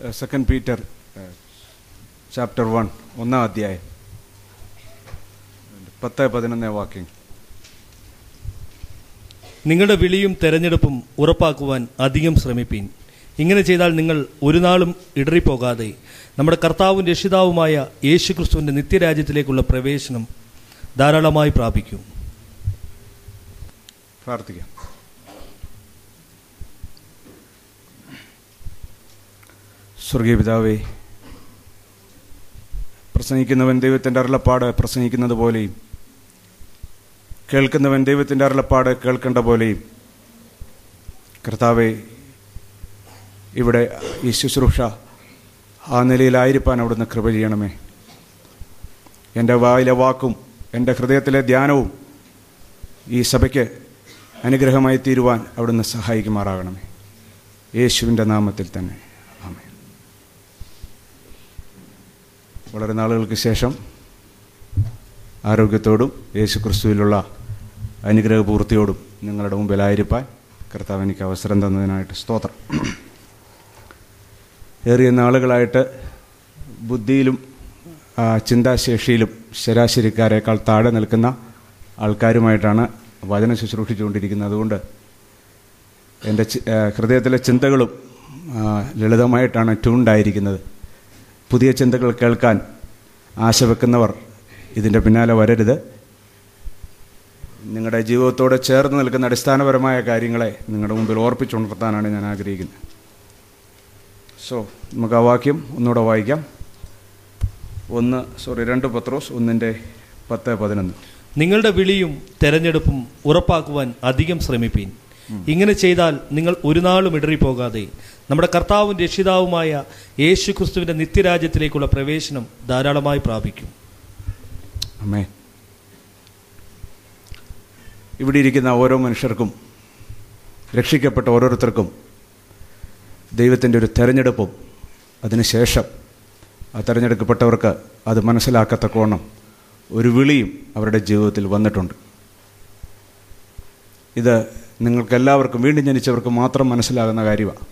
Second Peter chapter one ഒന്നാം അധ്യായം പത്ത് പതിനൊന്നേ വാക്യം നിങ്ങളുടെ വിളിയും തെരഞ്ഞെടുപ്പും ഉറപ്പാക്കുവാൻ അധികം ശ്രമിപ്പീൻ ഇങ്ങനെ ചെയ്താൽ നിങ്ങൾ ഒരു നാളും ഇടറിപ്പോകാതെ നമ്മുടെ കർത്താവും രക്ഷിതാവുമായ യേശുക്രിസ്തുവിന്റെ നിത്യരാജ്യത്തിലേക്കുള്ള പ്രവേശനം ധാരാളമായി പ്രാപിക്കും പ്രാർത്ഥിക്കാം സ്വർഗീയ പിതാവേ പ്രസംഗിക്കുന്നവൻ ദൈവത്തിൻ്റെ അരുളപ്പാട് പ്രസംഗിക്കുന്നത് പോലെയും കേൾക്കുന്നവൻ ദൈവത്തിൻ്റെ അരുളപ്പാട് കേൾക്കേണ്ട പോലെയും കർത്താവെ ഇവിടെ ഈ ശുശ്രൂഷ ആ നിലയിലായിരിക്കാൻ അവിടുന്ന് കൃപ ചെയ്യണമേ എൻ്റെ വായിലെ വാക്കും എൻ്റെ ഹൃദയത്തിലെ ധ്യാനവും ഈ സഭയ്ക്ക് അനുഗ്രഹമായി തീരുവാൻ അവിടുന്ന് സഹായിക്കുമാറാകണമേ യേശുവിൻ്റെ നാമത്തിൽ തന്നെ ആമേ വളരെ നാളുകൾക്ക് ശേഷം ആരോഗ്യത്തോടും യേശു ക്രിസ്തുവിലുള്ള അനുഗ്രഹപൂർത്തിയോടും നിങ്ങളുടെ മുമ്പിലായിരിക്കാൻ കർത്താവ് എനിക്ക് അവസരം തന്നതിനായിട്ട് സ്തോത്രം ഏറിയ നാളുകളായിട്ട് ബുദ്ധിയിലും ആ, ചിന്താശേഷിയിലും ശരാശരിക്കാരേക്കാൾ താഴെ നിൽക്കുന്ന ആൾക്കാരുമായിട്ടാണ് വചനം ശുശ്രൂഷിച്ചുകൊണ്ടിരിക്കുന്നത് അതുകൊണ്ട് എൻ്റെ ചി- ആ, ഹൃദയത്തിലെ ചിന്തകളും ആ, ലളിതമായിട്ടാണ് ട്യൂണ്ടായിരിക്കുന്നത് പുതിയ ചിന്തകൾ കേൾക്കാൻ ആശ വെക്കുന്നവർ ഇതിൻ്റെ പിന്നാലെ വരരുത് നിങ്ങളുടെ ജീവിതത്തോട് ചേർന്ന് നിൽക്കുന്ന അടിസ്ഥാനപരമായ കാര്യങ്ങളെ നിങ്ങളുടെ മുമ്പിൽ ഓർപ്പിച്ചുണർത്താനാണ് ഞാൻ ആഗ്രഹിക്കുന്നത് സോ നമുക്ക് ആ വാക്യം ഒന്നുകൂടെ വായിക്കാം ഒന്ന് സോറി രണ്ട് പത്രോസ് ഒന്നിൻ്റെ പത്ത് പതിനൊന്ന് നിങ്ങളുടെ വിളിയും തെരഞ്ഞെടുപ്പും ഉറപ്പാക്കുവാൻ അധികം ശ്രമിപ്പീൻ ഇങ്ങനെ ചെയ്താൽ നിങ്ങൾ ഒരു നാളും ഇടറിപ്പോകാതെ നമ്മുടെ കർത്താവും രക്ഷിതാവുമായ യേശു ക്രിസ്തുവിന്റെ നിത്യരാജ്യത്തിലേക്കുള്ള പ്രവേശനം ധാരാളമായി പ്രാപിക്കും അമ്മേ ഇവിടെ ഇരിക്കുന്ന ഓരോ മനുഷ്യർക്കും രക്ഷിക്കപ്പെട്ട ഓരോരുത്തർക്കും ദൈവത്തിൻ്റെ ഒരു തെരഞ്ഞെടുപ്പും അതിനുശേഷം ആ തെരഞ്ഞെടുക്കപ്പെട്ടവർക്ക് അത് മനസ്സിലാക്കത്തക്കവണ്ണം ഒരു വിളിയും അവരുടെ ജീവിതത്തിൽ വന്നിട്ടുണ്ട് ഇത് നിങ്ങൾക്കെല്ലാവർക്കും വീണ്ടും ജനിച്ചവർക്ക് മാത്രം മനസ്സിലാകുന്ന കാര്യമാണ്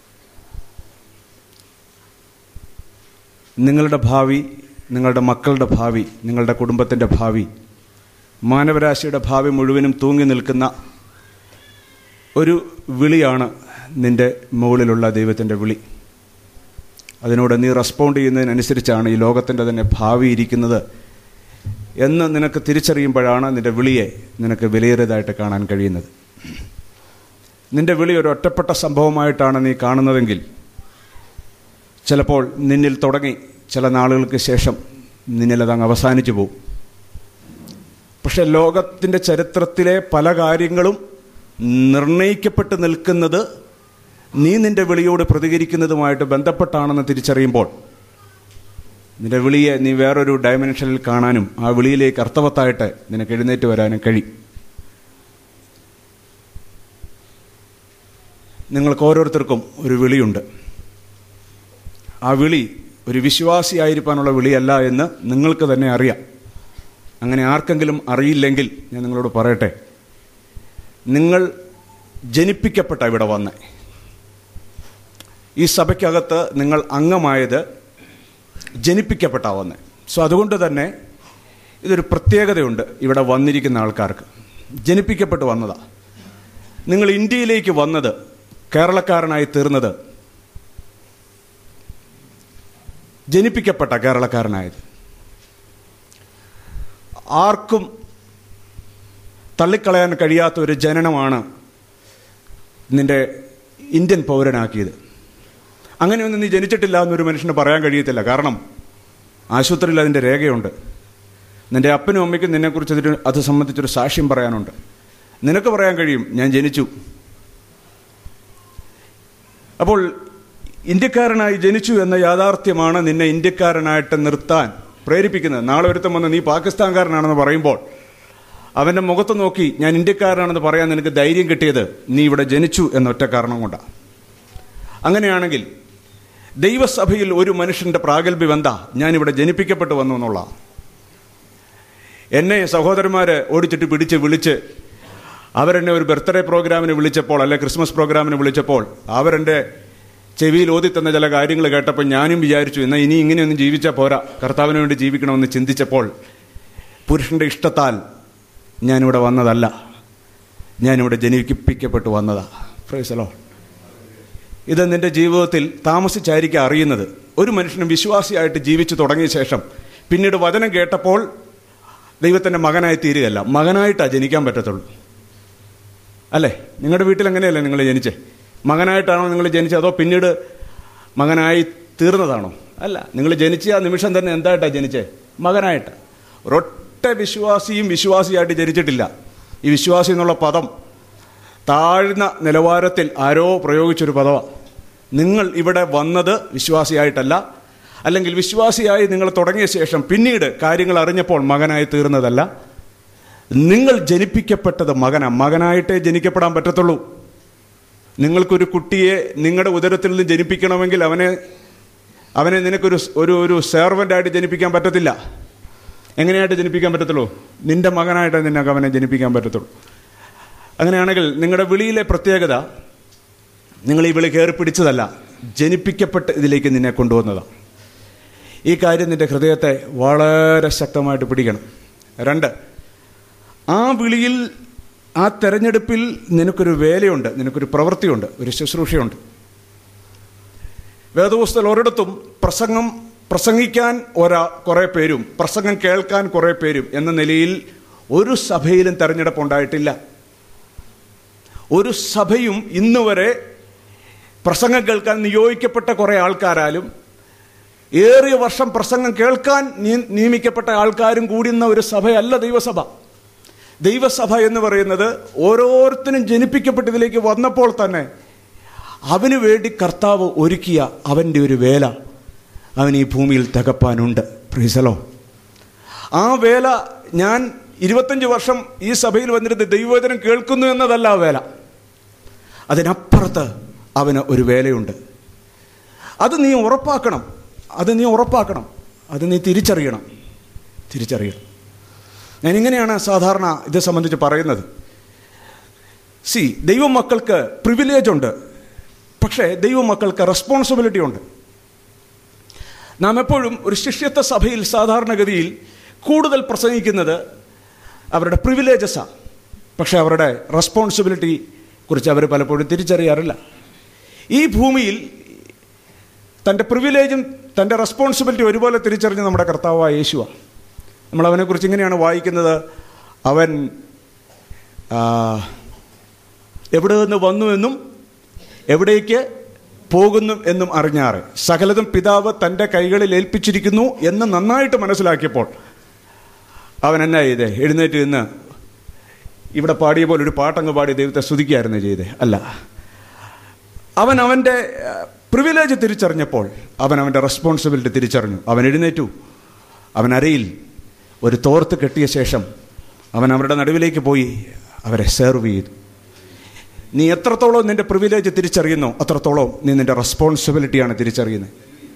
നിങ്ങളുടെ ഭാവി നിങ്ങളുടെ മക്കളുടെ ഭാവി നിങ്ങളുടെ കുടുംബത്തിൻ്റെ ഭാവി മാനവരാശിയുടെ ഭാവി മുഴുവനും തൂങ്ങി നിൽക്കുന്ന ഒരു വിളിയാണ് നിൻ്റെ മുകളിലുള്ള ദൈവത്തിൻ്റെ വിളി അതിനോട് നീ റെസ്പോണ്ട് ചെയ്യുന്നതിനനുസരിച്ചാണ് ഈ ലോകത്തിൻ്റെ തന്നെ ഭാവി ഇരിക്കുന്നത് എന്ന് നിനക്ക് തിരിച്ചറിയുമ്പോഴാണ് നിൻ്റെ വിളിയെ നിനക്ക് വിലയേറിയതായിട്ട് കാണാൻ കഴിയുന്നത് നിൻ്റെ വിളി ഒരു ഒറ്റപ്പെട്ട സംഭവമായിട്ടാണ് നീ കാണുന്നതെങ്കിൽ ചിലപ്പോൾ നിന്നിൽ തുടങ്ങി ചില നാളുകൾക്ക് ശേഷം നിന്നിൽ അതങ്ങ് അവസാനിച്ചു പോകും പക്ഷെ ലോകത്തിൻ്റെ ചരിത്രത്തിലെ പല കാര്യങ്ങളും നിർണയിക്കപ്പെട്ട് നിൽക്കുന്നത് നീ നിന്റെ വിളിയോട് പ്രതികരിക്കുന്നതുമായിട്ട് ബന്ധപ്പെട്ടാണെന്ന് തിരിച്ചറിയുമ്പോൾ നിന്റെ വിളിയെ നീ വേറൊരു ഡയമെൻഷനിൽ കാണാനും ആ വിളിയിലേക്ക് അർത്ഥവത്തായിട്ട് നിനക്ക് എഴുന്നേറ്റ് വരാനും കഴിയും നിങ്ങൾക്ക് ഓരോരുത്തർക്കും ഒരു വിളിയുണ്ട് ആ വിളി ഒരു വിശ്വാസിയായിരിക്കാനുള്ള വിളിയല്ല എന്ന് നിങ്ങൾക്ക് തന്നെ അറിയാം അങ്ങനെ ആർക്കെങ്കിലും അറിയില്ലെങ്കിൽ ഞാൻ നിങ്ങളോട് പറയട്ടെ നിങ്ങൾ ജനിപ്പിക്കപ്പെട്ട ഇവിടെ വന്ന് ഈ സഭയ്ക്കകത്ത് നിങ്ങൾ അംഗമായത് ജനിപ്പിക്കപ്പെട്ട വന്ന് സോ അതുകൊണ്ട് തന്നെ ഇതൊരു പ്രത്യേകതയുണ്ട് ഇവിടെ വന്നിരിക്കുന്ന ആൾക്കാർക്ക് ജനിപ്പിക്കപ്പെട്ട് വന്നതാ നിങ്ങൾ ഇന്ത്യയിലേക്ക് വന്നത് കേരളക്കാരനായി തീർന്നത് ജനിപ്പിക്കപ്പെട്ട കേരളക്കാരനായത് ആർക്കും തള്ളിക്കളയാൻ കഴിയാത്ത ഒരു ജനനമാണ് നിന്റെ ഇന്ത്യൻ പൗരനാക്കിയത് അങ്ങനെയൊന്നും നീ ജനിച്ചിട്ടില്ല എന്നൊരു മനുഷ്യന് പറയാൻ കഴിയത്തില്ല കാരണം ആശുപത്രിയിൽ അതിൻ്റെ രേഖയുണ്ട് നിന്റെ അപ്പനും അമ്മയ്ക്കും നിന്നെക്കുറിച്ച് അതിന് അത് സംബന്ധിച്ചൊരു സാക്ഷ്യം പറയാനുണ്ട് നിനക്ക് പറയാൻ കഴിയും ഞാൻ ജനിച്ചു അപ്പോൾ ഇന്ത്യക്കാരനായി ജനിച്ചു എന്ന യാഥാർത്ഥ്യമാണ് നിന്നെ ഇന്ത്യക്കാരനായിട്ട് നിർത്താൻ പ്രേരിപ്പിക്കുന്നത് നാളെ ഒരുത്തം വന്ന് നീ പാകിസ്ഥാൻകാരനാണെന്ന് പറയുമ്പോൾ അവൻ്റെ മുഖത്ത് നോക്കി ഞാൻ ഇന്ത്യക്കാരനാണെന്ന് പറയാൻ നിനക്ക് ധൈര്യം കിട്ടിയത് നീ ഇവിടെ ജനിച്ചു എന്ന ഒറ്റ കാരണം കൊണ്ടാണ് അങ്ങനെയാണെങ്കിൽ ദൈവസഭയിൽ ഒരു മനുഷ്യന്റെ പ്രാഗൽഭ്യം എന്താ ഞാനിവിടെ ജനിപ്പിക്കപ്പെട്ടു വന്നു എന്നുള്ള എന്നെ സഹോദരന്മാര് ഓടിച്ചിട്ട് പിടിച്ച് വിളിച്ച് അവരെന്നെ ഒരു ബർത്ത്ഡേ പ്രോഗ്രാമിന് വിളിച്ചപ്പോൾ അല്ലെ ക്രിസ്മസ് പ്രോഗ്രാമിന് വിളിച്ചപ്പോൾ അവരെൻ്റെ ചെവിയിൽ ഓതി തന്ന ചില കാര്യങ്ങൾ കേട്ടപ്പോൾ ഞാനും വിചാരിച്ചു എന്നാൽ ഇനി ഇങ്ങനെയൊന്നും ജീവിച്ചാൽ പോരാ കർത്താവിന് വേണ്ടി ജീവിക്കണമെന്ന് ചിന്തിച്ചപ്പോൾ പുരുഷന്റെ ഇഷ്ടത്താൽ ഞാനിവിടെ വന്നതല്ല ഞാനിവിടെ ജനിപ്പിക്കപ്പെട്ടു വന്നതാ ഫ്രൈസലോ ഇത് നിന്റെ ജീവിതത്തിൽ താമസിച്ചായിരിക്കും അറിയുന്നത് ഒരു മനുഷ്യനും വിശ്വാസിയായിട്ട് ജീവിച്ചു തുടങ്ങിയ ശേഷം പിന്നീട് വചനം കേട്ടപ്പോൾ ദൈവത്തിൻ്റെ മകനായി തീരുകയല്ല മകനായിട്ടാണ് ജനിക്കാൻ പറ്റത്തുള്ളൂ അല്ലേ നിങ്ങളുടെ വീട്ടിൽ എങ്ങനെയല്ലേ നിങ്ങൾ ജനിച്ചേ മകനായിട്ടാണോ നിങ്ങൾ ജനിച്ചത് അതോ പിന്നീട് മകനായി തീർന്നതാണോ അല്ല നിങ്ങൾ ജനിച്ച ആ നിമിഷം തന്നെ എന്തായിട്ടാണ് ജനിച്ചേ മകനായിട്ട് ഒരൊറ്റ വിശ്വാസിയും വിശ്വാസിയായിട്ട് ജനിച്ചിട്ടില്ല ഈ വിശ്വാസി എന്നുള്ള പദം താഴ്ന്ന നിലവാരത്തിൽ ആരോ പ്രയോഗിച്ചൊരു പദമാണ് നിങ്ങൾ ഇവിടെ വന്നത് വിശ്വാസിയായിട്ടല്ല അല്ലെങ്കിൽ വിശ്വാസിയായി നിങ്ങൾ തുടങ്ങിയ ശേഷം പിന്നീട് കാര്യങ്ങൾ അറിഞ്ഞപ്പോൾ മകനായി തീർന്നതല്ല നിങ്ങൾ ജനിപ്പിക്കപ്പെട്ടത് മകനാ മകനായിട്ടേ ജനിക്കപ്പെടാൻ പറ്റത്തുള്ളൂ നിങ്ങൾക്കൊരു കുട്ടിയെ നിങ്ങളുടെ ഉദരത്തിൽ നിന്ന് ജനിപ്പിക്കണമെങ്കിൽ അവനെ അവനെ നിനക്കൊരു ഒരു ഒരു സെർവൻ്റായിട്ട് ജനിപ്പിക്കാൻ പറ്റത്തില്ല എങ്ങനെയായിട്ട് ജനിപ്പിക്കാൻ പറ്റത്തുള്ളൂ നിന്റെ മകനായിട്ട് നിനക്ക് അവനെ ജനിപ്പിക്കാൻ പറ്റത്തുള്ളൂ അങ്ങനെയാണെങ്കിൽ നിങ്ങളുടെ വിളിയിലെ പ്രത്യേകത നിങ്ങൾ ഈ വിളി കയറി പിടിച്ചതല്ല ജനിപ്പിക്കപ്പെട്ട് ഇതിലേക്ക് നിന്നെ കൊണ്ടുവന്നതാണ് ഈ കാര്യം നിന്റെ ഹൃദയത്തെ വളരെ ശക്തമായിട്ട് പിടിക്കണം രണ്ട് ആ വിളിയിൽ ആ തെരഞ്ഞെടുപ്പിൽ നിനക്കൊരു വേലയുണ്ട് നിനക്കൊരു പ്രവൃത്തിയുണ്ട് ഒരു ശുശ്രൂഷയുണ്ട് വേദപുസ്തകം ഒരിടത്തും പ്രസംഗം പ്രസംഗിക്കാൻ ഒരാ കുറേ പേരും പ്രസംഗം കേൾക്കാൻ കുറേ പേരും എന്ന നിലയിൽ ഒരു സഭയിലും തെരഞ്ഞെടുപ്പ് ഉണ്ടായിട്ടില്ല ഒരു സഭയും ഇന്ന് വരെ പ്രസംഗം കേൾക്കാൻ നിയോഗിക്കപ്പെട്ട കുറേ ആൾക്കാരാലും ഏറിയ വർഷം പ്രസംഗം കേൾക്കാൻ നിയ- നിയമിക്കപ്പെട്ട ആൾക്കാരും കൂടുന്ന ഒരു സഭയല്ല ദൈവസഭ ദൈവസഭ എന്ന് പറയുന്നത് ഓരോരുത്തരും ജനിപ്പിക്കപ്പെട്ട് ഇതിലേക്ക് വന്നപ്പോൾ തന്നെ അവന് വേണ്ടി കർത്താവ് ഒരുക്കിയ അവൻ്റെ ഒരു വേല അവൻ ഈ ഭൂമിയിൽ തകപ്പാനുണ്ട് പ്രീസലോ ആ വേല ഞാൻ ഇരുപത്തഞ്ച് വർഷം ഈ സഭയിൽ വന്നിരുന്ന് ദൈവവചനം കേൾക്കുന്നു എന്നതല്ല ആ വേല അതിനപ്പുറത്ത് അവന് ഒരു വേലയുണ്ട് അത് നീ ഉറപ്പാക്കണം അത് നീ ഉറപ്പാക്കണം അത് നീ തിരിച്ചറിയണം തിരിച്ചറിയണം ഞാനിങ്ങനെയാണ് സാധാരണ ഇത് സംബന്ധിച്ച് പറയുന്നത് സി ദൈവമക്കൾക്ക് പ്രിവിലേജ് ഉണ്ട് പക്ഷേ ദൈവമക്കൾക്ക് റെസ്പോൺസിബിലിറ്റി ഉണ്ട് നാം എപ്പോഴും ഒരു ശിഷ്യത്വ സഭയിൽ സാധാരണഗതിയിൽ കൂടുതൽ പ്രസംഗിക്കുന്നത് അവരുടെ പ്രിവിലേജസാണ് പക്ഷേ അവരുടെ റെസ്പോൺസിബിലിറ്റി കുറിച്ച് അവർ പലപ്പോഴും തിരിച്ചറിയാറില്ല ഈ ഭൂമിയിൽ തൻ്റെ പ്രിവിലേജും തൻ്റെ റെസ്പോൺസിബിലിറ്റി ഒരുപോലെ തിരിച്ചറിഞ്ഞ് നമ്മുടെ കർത്താവായ യേശുവാണ് നമ്മൾ അവനെക്കുറിച്ച് ഇങ്ങനെയാണ് വായിക്കുന്നത് അവൻ ആ, എവിടെ നിന്ന് വന്നു എന്നും എവിടേക്ക് പോകുന്നു എന്നും അറിഞ്ഞാറ് സകലതും പിതാവ് തൻ്റെ കൈകളിൽ ഏൽപ്പിച്ചിരിക്കുന്നു എന്ന് നന്നായിട്ട് മനസ്സിലാക്കിയപ്പോൾ അവൻ എന്നാ ചെയ്തേ എഴുന്നേറ്റ് നിന്ന് ഇവിടെ പാടിയ പോലെ ഒരു പാട്ടങ്ങ് പാടി ദൈവത്തെ സ്തുതിക്കുകയായിരുന്നു ചെയ്തേ അല്ല അവൻ അവൻ്റെ പ്രിവിലേജ് തിരിച്ചറിഞ്ഞപ്പോൾ അവൻ അവൻ്റെ റെസ്പോൺസിബിലിറ്റി തിരിച്ചറിഞ്ഞു അവൻ എഴുന്നേറ്റു അവൻ അരയിൽ ഒരു തോർത്ത് കെട്ടിയ ശേഷം അവൻ അവരുടെ നടുവിലേക്ക് പോയി അവരെ സെർവ് ചെയ്തു നീ എത്രത്തോളം നിന്റെ പ്രിവിലേജ് തിരിച്ചറിയുന്നോ അത്രത്തോളം നീ നിന്റെ റെസ്പോൺസിബിലിറ്റിയാണ് തിരിച്ചറിയുന്നത്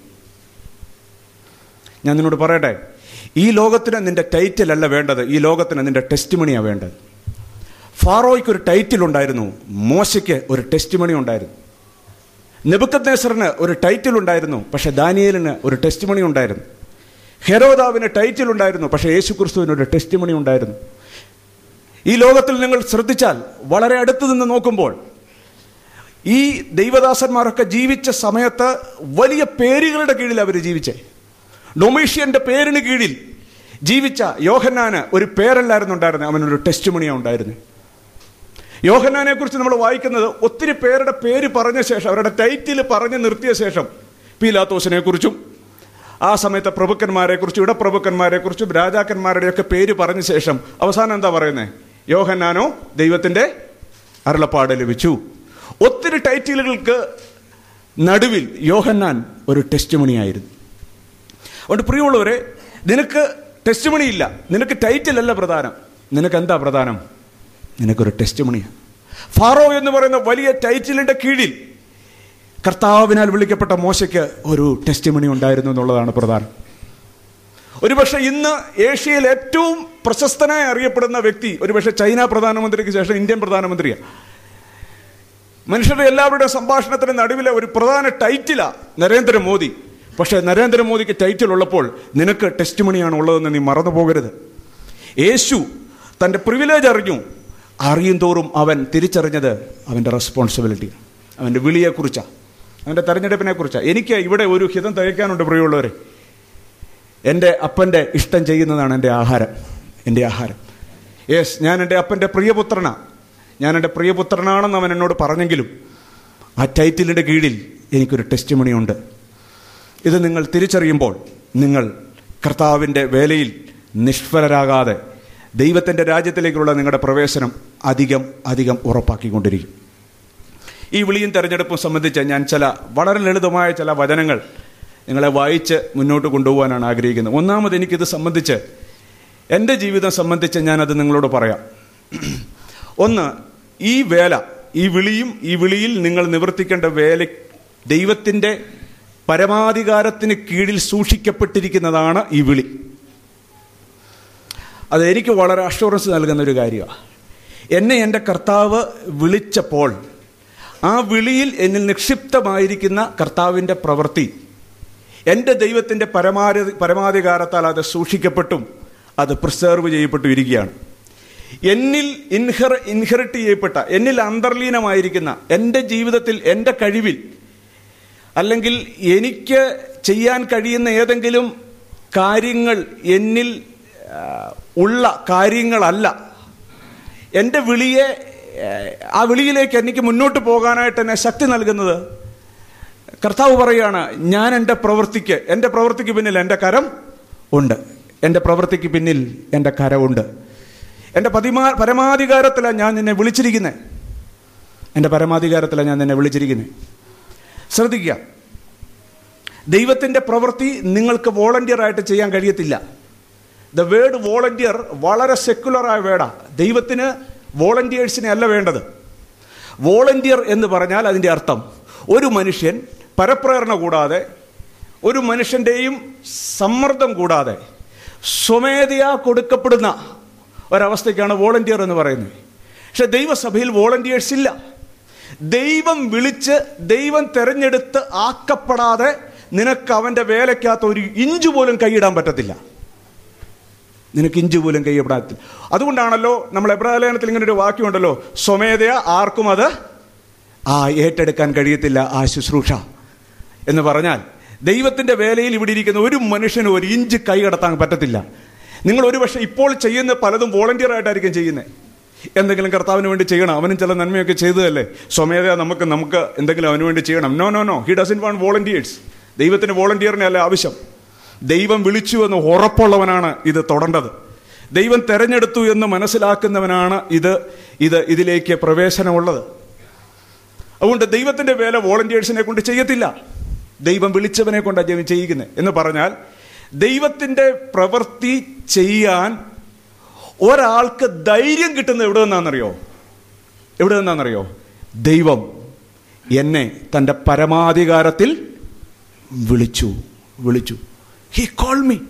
ഞാൻ നിന്നോട് പറയട്ടെ ഈ ലോകത്തിന് നിന്റെ ടൈറ്റിൽ അല്ല വേണ്ടത് ഈ ലോകത്തിന് നിന്റെ ടെസ്റ്റിമണിയാണ് വേണ്ടത് ഫാറോയ്ക്ക് ഒരു ടൈറ്റിൽ ഉണ്ടായിരുന്നു മോശയ്ക്ക് ഒരു ടെസ്റ്റിമണി ഉണ്ടായിരുന്നു നെബുക്കദ്നേസറിന് ഒരു ടൈറ്റിൽ ഉണ്ടായിരുന്നു പക്ഷെ ദാനിയേലിന് ഒരു ടെസ്റ്റിമണി ഉണ്ടായിരുന്നു ഹെരോദാവിന് ടൈറ്റിൽ ഉണ്ടായിരുന്നു പക്ഷേ യേശു ക്രിസ്തുവിന് ഒരു ടെസ്റ്റിമണി ഉണ്ടായിരുന്നു ഈ ലോകത്തിൽ നിങ്ങൾ ശ്രദ്ധിച്ചാൽ വളരെ അടുത്ത് നിന്ന് നോക്കുമ്പോൾ ഈ ദൈവദാസന്മാരൊക്കെ ജീവിച്ച സമയത്ത് വലിയ പേരുകളുടെ കീഴിൽ അവർ ജീവിച്ചേ ഡൊമീഷ്യന്റെ പേരിന് കീഴിൽ ജീവിച്ച യോഹന്നാന് ഒരു പേരല്ലായിരുന്നു ഉണ്ടായിരുന്നത് അവനൊരു ടെസ്റ്റ് മണിയാണ് ഉണ്ടായിരുന്നത് യോഹന്നാനെ കുറിച്ച് നമ്മൾ വായിക്കുന്നത് ഒത്തിരി പേരുടെ പേര് പറഞ്ഞ ശേഷം അവരുടെ ടൈറ്റിൽ പറഞ്ഞ് നിർത്തിയ ശേഷം പീലാത്തോസിനെ കുറിച്ചും ആ സമയത്തെ പ്രഭുക്കന്മാരെ കുറിച്ചും ഇടപ്രഭുക്കന്മാരെ കുറിച്ചും രാജാക്കന്മാരുടെയൊക്കെ പേര് പറഞ്ഞ ശേഷം അവസാനം എന്താ പറയുന്നത് യോഹന്നാനോ ദൈവത്തിന്റെ അരുളപ്പാട് ലഭിച്ചു ഒത്തിരി ടൈറ്റിലുകൾക്ക് നടുവിൽ യോഹന്നാൻ ഒരു ടെസ്റ്റ് മണിയായിരുന്നു അതുകൊണ്ട് പ്രിയമുള്ളവരെ നിനക്ക് ടെസ്റ്റ് മണിയില്ല നിനക്ക് ടൈറ്റിൽ അല്ല പ്രധാനം നിനക്ക് എന്താ പ്രധാനം നിനക്കൊരു ടെസ്റ്റ് മണിയാണ് ഫാറോ എന്ന് പറയുന്ന വലിയ ടൈറ്റിലിന്റെ കീഴിൽ കർത്താവിനാൽ വിളിക്കപ്പെട്ട മോശയ്ക്ക് ഒരു ടെസ്റ്റ് മണി ഉണ്ടായിരുന്നു എന്നുള്ളതാണ് പ്രധാനം ഒരുപക്ഷെ ഇന്ന് ഏഷ്യയിൽ ഏറ്റവും പ്രശസ്തനായി അറിയപ്പെടുന്ന വ്യക്തി ഒരുപക്ഷെ ചൈന പ്രധാനമന്ത്രിക്ക് ശേഷം ഇന്ത്യൻ പ്രധാനമന്ത്രിയാണ് മനുഷ്യരുടെ എല്ലാവരുടെയും സംഭാഷണത്തിന് നടുവിലെ ഒരു പ്രധാന ടൈറ്റിലാ നരേന്ദ്രമോദി പക്ഷേ നരേന്ദ്രമോദിക്ക് ടൈറ്റിൽ ഉള്ളപ്പോൾ നിനക്ക് ടെസ്റ്റ് മണിയാണ് ഉള്ളതെന്ന് നീ മറന്നു പോകരുത് യേശു തൻ്റെ പ്രിവിലേജ് അറിഞ്ഞു അറിയും തോറും അവൻ തിരിച്ചറിഞ്ഞത് അവൻ്റെ റെസ്പോൺസിബിലിറ്റി അവൻ്റെ വിളിയെക്കുറിച്ചാണ് അവൻ്റെ തെരഞ്ഞെടുപ്പിനെ കുറിച്ചാണ് എനിക്ക് ഇവിടെ ഒരു ഹിതം തികയ്ക്കാനുണ്ട് പ്രിയമുള്ളവരെ എൻ്റെ അപ്പൻ്റെ ഇഷ്ടം ചെയ്യുന്നതാണ് എൻ്റെ ആഹാരം എൻ്റെ ആഹാരം യെസ് ഞാൻ എൻ്റെ അപ്പൻ്റെ പ്രിയപുത്രനാണ് ഞാൻ എൻ്റെ പ്രിയപുത്രനാണെന്ന് അവൻ എന്നോട് പറഞ്ഞെങ്കിലും ആ ടൈറ്റിലിൻ്റെ കീഴിൽ എനിക്കൊരു ടെസ്റ്റ് മണിയുണ്ട് ഇത് നിങ്ങൾ തിരിച്ചറിയുമ്പോൾ നിങ്ങൾ കർത്താവിൻ്റെ വേലയിൽ നിഷ്ഫലരാകാതെ ദൈവത്തിൻ്റെ രാജ്യത്തിലേക്കുള്ള നിങ്ങളുടെ പ്രവേശനം അധികം അധികം ഉറപ്പാക്കിക്കൊണ്ടിരിക്കും ഈ വിളിയും തെരഞ്ഞെടുപ്പും സംബന്ധിച്ച് ഞാൻ ചില വളരെ ലളിതമായ ചില വചനങ്ങൾ നിങ്ങളെ വായിച്ച് മുന്നോട്ട് കൊണ്ടുപോകാനാണ് ആഗ്രഹിക്കുന്നത് ഒന്നാമത് എനിക്കിത് സംബന്ധിച്ച് എൻ്റെ ജീവിതം സംബന്ധിച്ച് ഞാനത് നിങ്ങളോട് പറയാം ഒന്ന് ഈ വേല ഈ വിളിയും ഈ വിളിയിൽ നിങ്ങൾ നിവർത്തിക്കേണ്ട വേല ദൈവത്തിൻ്റെ പരമാധികാരത്തിന് കീഴിൽ സൂക്ഷിക്കപ്പെട്ടിരിക്കുന്നതാണ് ഈ വിളി അത് എനിക്ക് വളരെ അഷുറൻസ് നൽകുന്ന ഒരു കാര്യമാണ് എന്നെ എൻ്റെ കർത്താവ് വിളിച്ചപ്പോൾ ആ വിളിയിൽ എന്നിൽ നിക്ഷിപ്തമായിരിക്കുന്ന കർത്താവിൻ്റെ പ്രവൃത്തി എൻ്റെ ദൈവത്തിൻ്റെ പരമാധി പരമാധികാരത്താൽ അത് സൂക്ഷിക്കപ്പെട്ടും അത് പ്രിസർവ് ചെയ്യപ്പെട്ടും ഇരിക്കുകയാണ് എന്നിൽ ഇൻഹർ ഇൻഹെറിറ്റ് ചെയ്യപ്പെട്ട എന്നിൽ അന്തർലീനമായിരിക്കുന്ന എൻ്റെ ജീവിതത്തിൽ എൻ്റെ കഴിവിൽ അല്ലെങ്കിൽ എനിക്ക് ചെയ്യാൻ കഴിയുന്ന ഏതെങ്കിലും കാര്യങ്ങൾ എന്നിൽ ആ, ഉള്ള കാര്യങ്ങളല്ല എൻ്റെ വിളിയെ ആ, ആ വിളിയിലേക്ക് എനിക്ക് മുന്നോട്ട് പോകാനായിട്ട് എന്നെ ശക്തി നൽകുന്നത് കർത്താവ് പറയുകയാണ് ഞാൻ എൻ്റെ പ്രവൃത്തിക്ക് എൻ്റെ പ്രവൃത്തിക്ക് പിന്നിൽ എൻ്റെ കരം ഉണ്ട് എൻ്റെ പ്രവൃത്തിക്ക് പിന്നിൽ എൻ്റെ കരമുണ്ട് എൻ്റെ പതിമാ പരമാധികാരത്തിലാണ് ഞാൻ നിന്നെ വിളിച്ചിരിക്കുന്നത് എൻ്റെ പരമാധികാരത്തിലാണ് ഞാൻ നിന്നെ വിളിച്ചിരിക്കുന്നത് ശ്രദ്ധിക്കുക ദൈവത്തിൻ്റെ പ്രവൃത്തി നിങ്ങൾക്ക് വോളണ്ടിയർ ആയിട്ട് ചെയ്യാൻ കഴിയത്തില്ല ദ വേർഡ് വോളണ്ടിയർ വളരെ സെക്കുലറായ വേർഡാണ് ദൈവത്തിന് വോളണ്ടിയേഴ്സിനെ അല്ല വേണ്ടത് വോളണ്ടിയർ എന്ന് പറഞ്ഞാൽ അതിൻ്റെ അർത്ഥം ഒരു മനുഷ്യൻ പരപ്രേരണ കൂടാതെ ഒരു മനുഷ്യൻ്റെയും സമ്മർദ്ദം കൂടാതെ സ്വമേധയാ കൊടുക്കപ്പെടുന്ന ഒരവസ്ഥയ്ക്കാണ് വോളണ്ടിയർ എന്ന് പറയുന്നത് പക്ഷെ ദൈവസഭയിൽ വോളണ്ടിയേഴ്സ് ഇല്ല ദൈവം വിളിച്ച് ദൈവം തെരഞ്ഞെടുത്ത് ആക്കപ്പെടാതെ നിനക്ക് അവൻ്റെ വേലയ്ക്കകത്ത് ഒരു ഇഞ്ച് പോലും കൈയിടാൻ പറ്റത്തില്ല നിനക്ക് ഇഞ്ച് പോലും കൈയിടാത്തില്ല അതുകൊണ്ടാണല്ലോ നമ്മൾ എബ്രാലേഖനത്തിൽ ഇങ്ങനെ ഒരു വാക്യമുണ്ടല്ലോ സ്വമേധയ ആർക്കും അത് ആ ഏറ്റെടുക്കാൻ കഴിയത്തില്ല ആ ശുശ്രൂഷ എന്ന് പറഞ്ഞാൽ ദൈവത്തിൻ്റെ വേലയിൽ ഇവിടെ ഇരിക്കുന്ന ഒരു മനുഷ്യനും ഒരു ഇഞ്ച് കൈ കടത്താൻ പറ്റത്തില്ല നിങ്ങൾ ഒരുപക്ഷെ ഇപ്പോൾ ചെയ്യുന്ന പലതും വോളണ്ടിയർ ആയിട്ടായിരിക്കും ചെയ്യുന്നത് എന്തെങ്കിലും കർത്താവിന് വേണ്ടി ചെയ്യണം അവനും ചില നന്മയൊക്കെ ചെയ്തതല്ലേ സ്വമേധയാ നമുക്ക് നമുക്ക് എന്തെങ്കിലും അവന് വേണ്ടി ചെയ്യണം no no no he doesn't want volunteers ദൈവത്തിന് വോളണ്ടിയറിനെ അല്ല ആവശ്യം ദൈവം വിളിച്ചു എന്ന് ഉറപ്പുള്ളവനാണ് ഇത് തൊടേണ്ടത് ദൈവം തെരഞ്ഞെടുത്തു എന്ന് മനസ്സിലാക്കുന്നവനാണ് ഇത് ഇത് ഇതിലേക്ക് പ്രവേശനമുള്ളത് അതുകൊണ്ട് ദൈവത്തിന്റെ വേല വോളണ്ടിയേഴ്സിനെ കൊണ്ട് ചെയ്യത്തില്ല ദൈവം വിളിച്ചവനെ കൊണ്ടാണ് ദൈവം ചെയ്യിക്കുന്നത് എന്ന് പറഞ്ഞാൽ ദൈവത്തിന്റെ പ്രവൃത്തി ചെയ്യാൻ ഒരാൾക്ക് ധൈര്യം കിട്ടുന്നത് എവിടെ നിന്നാണെന്നറിയോ എവിടെ നിന്നാണെന്നറിയോ ദൈവം എന്നെ തൻ്റെ പരമാധികാരത്തിൽ വിളിച്ചു വിളിച്ചു ഹി കോൾ മീ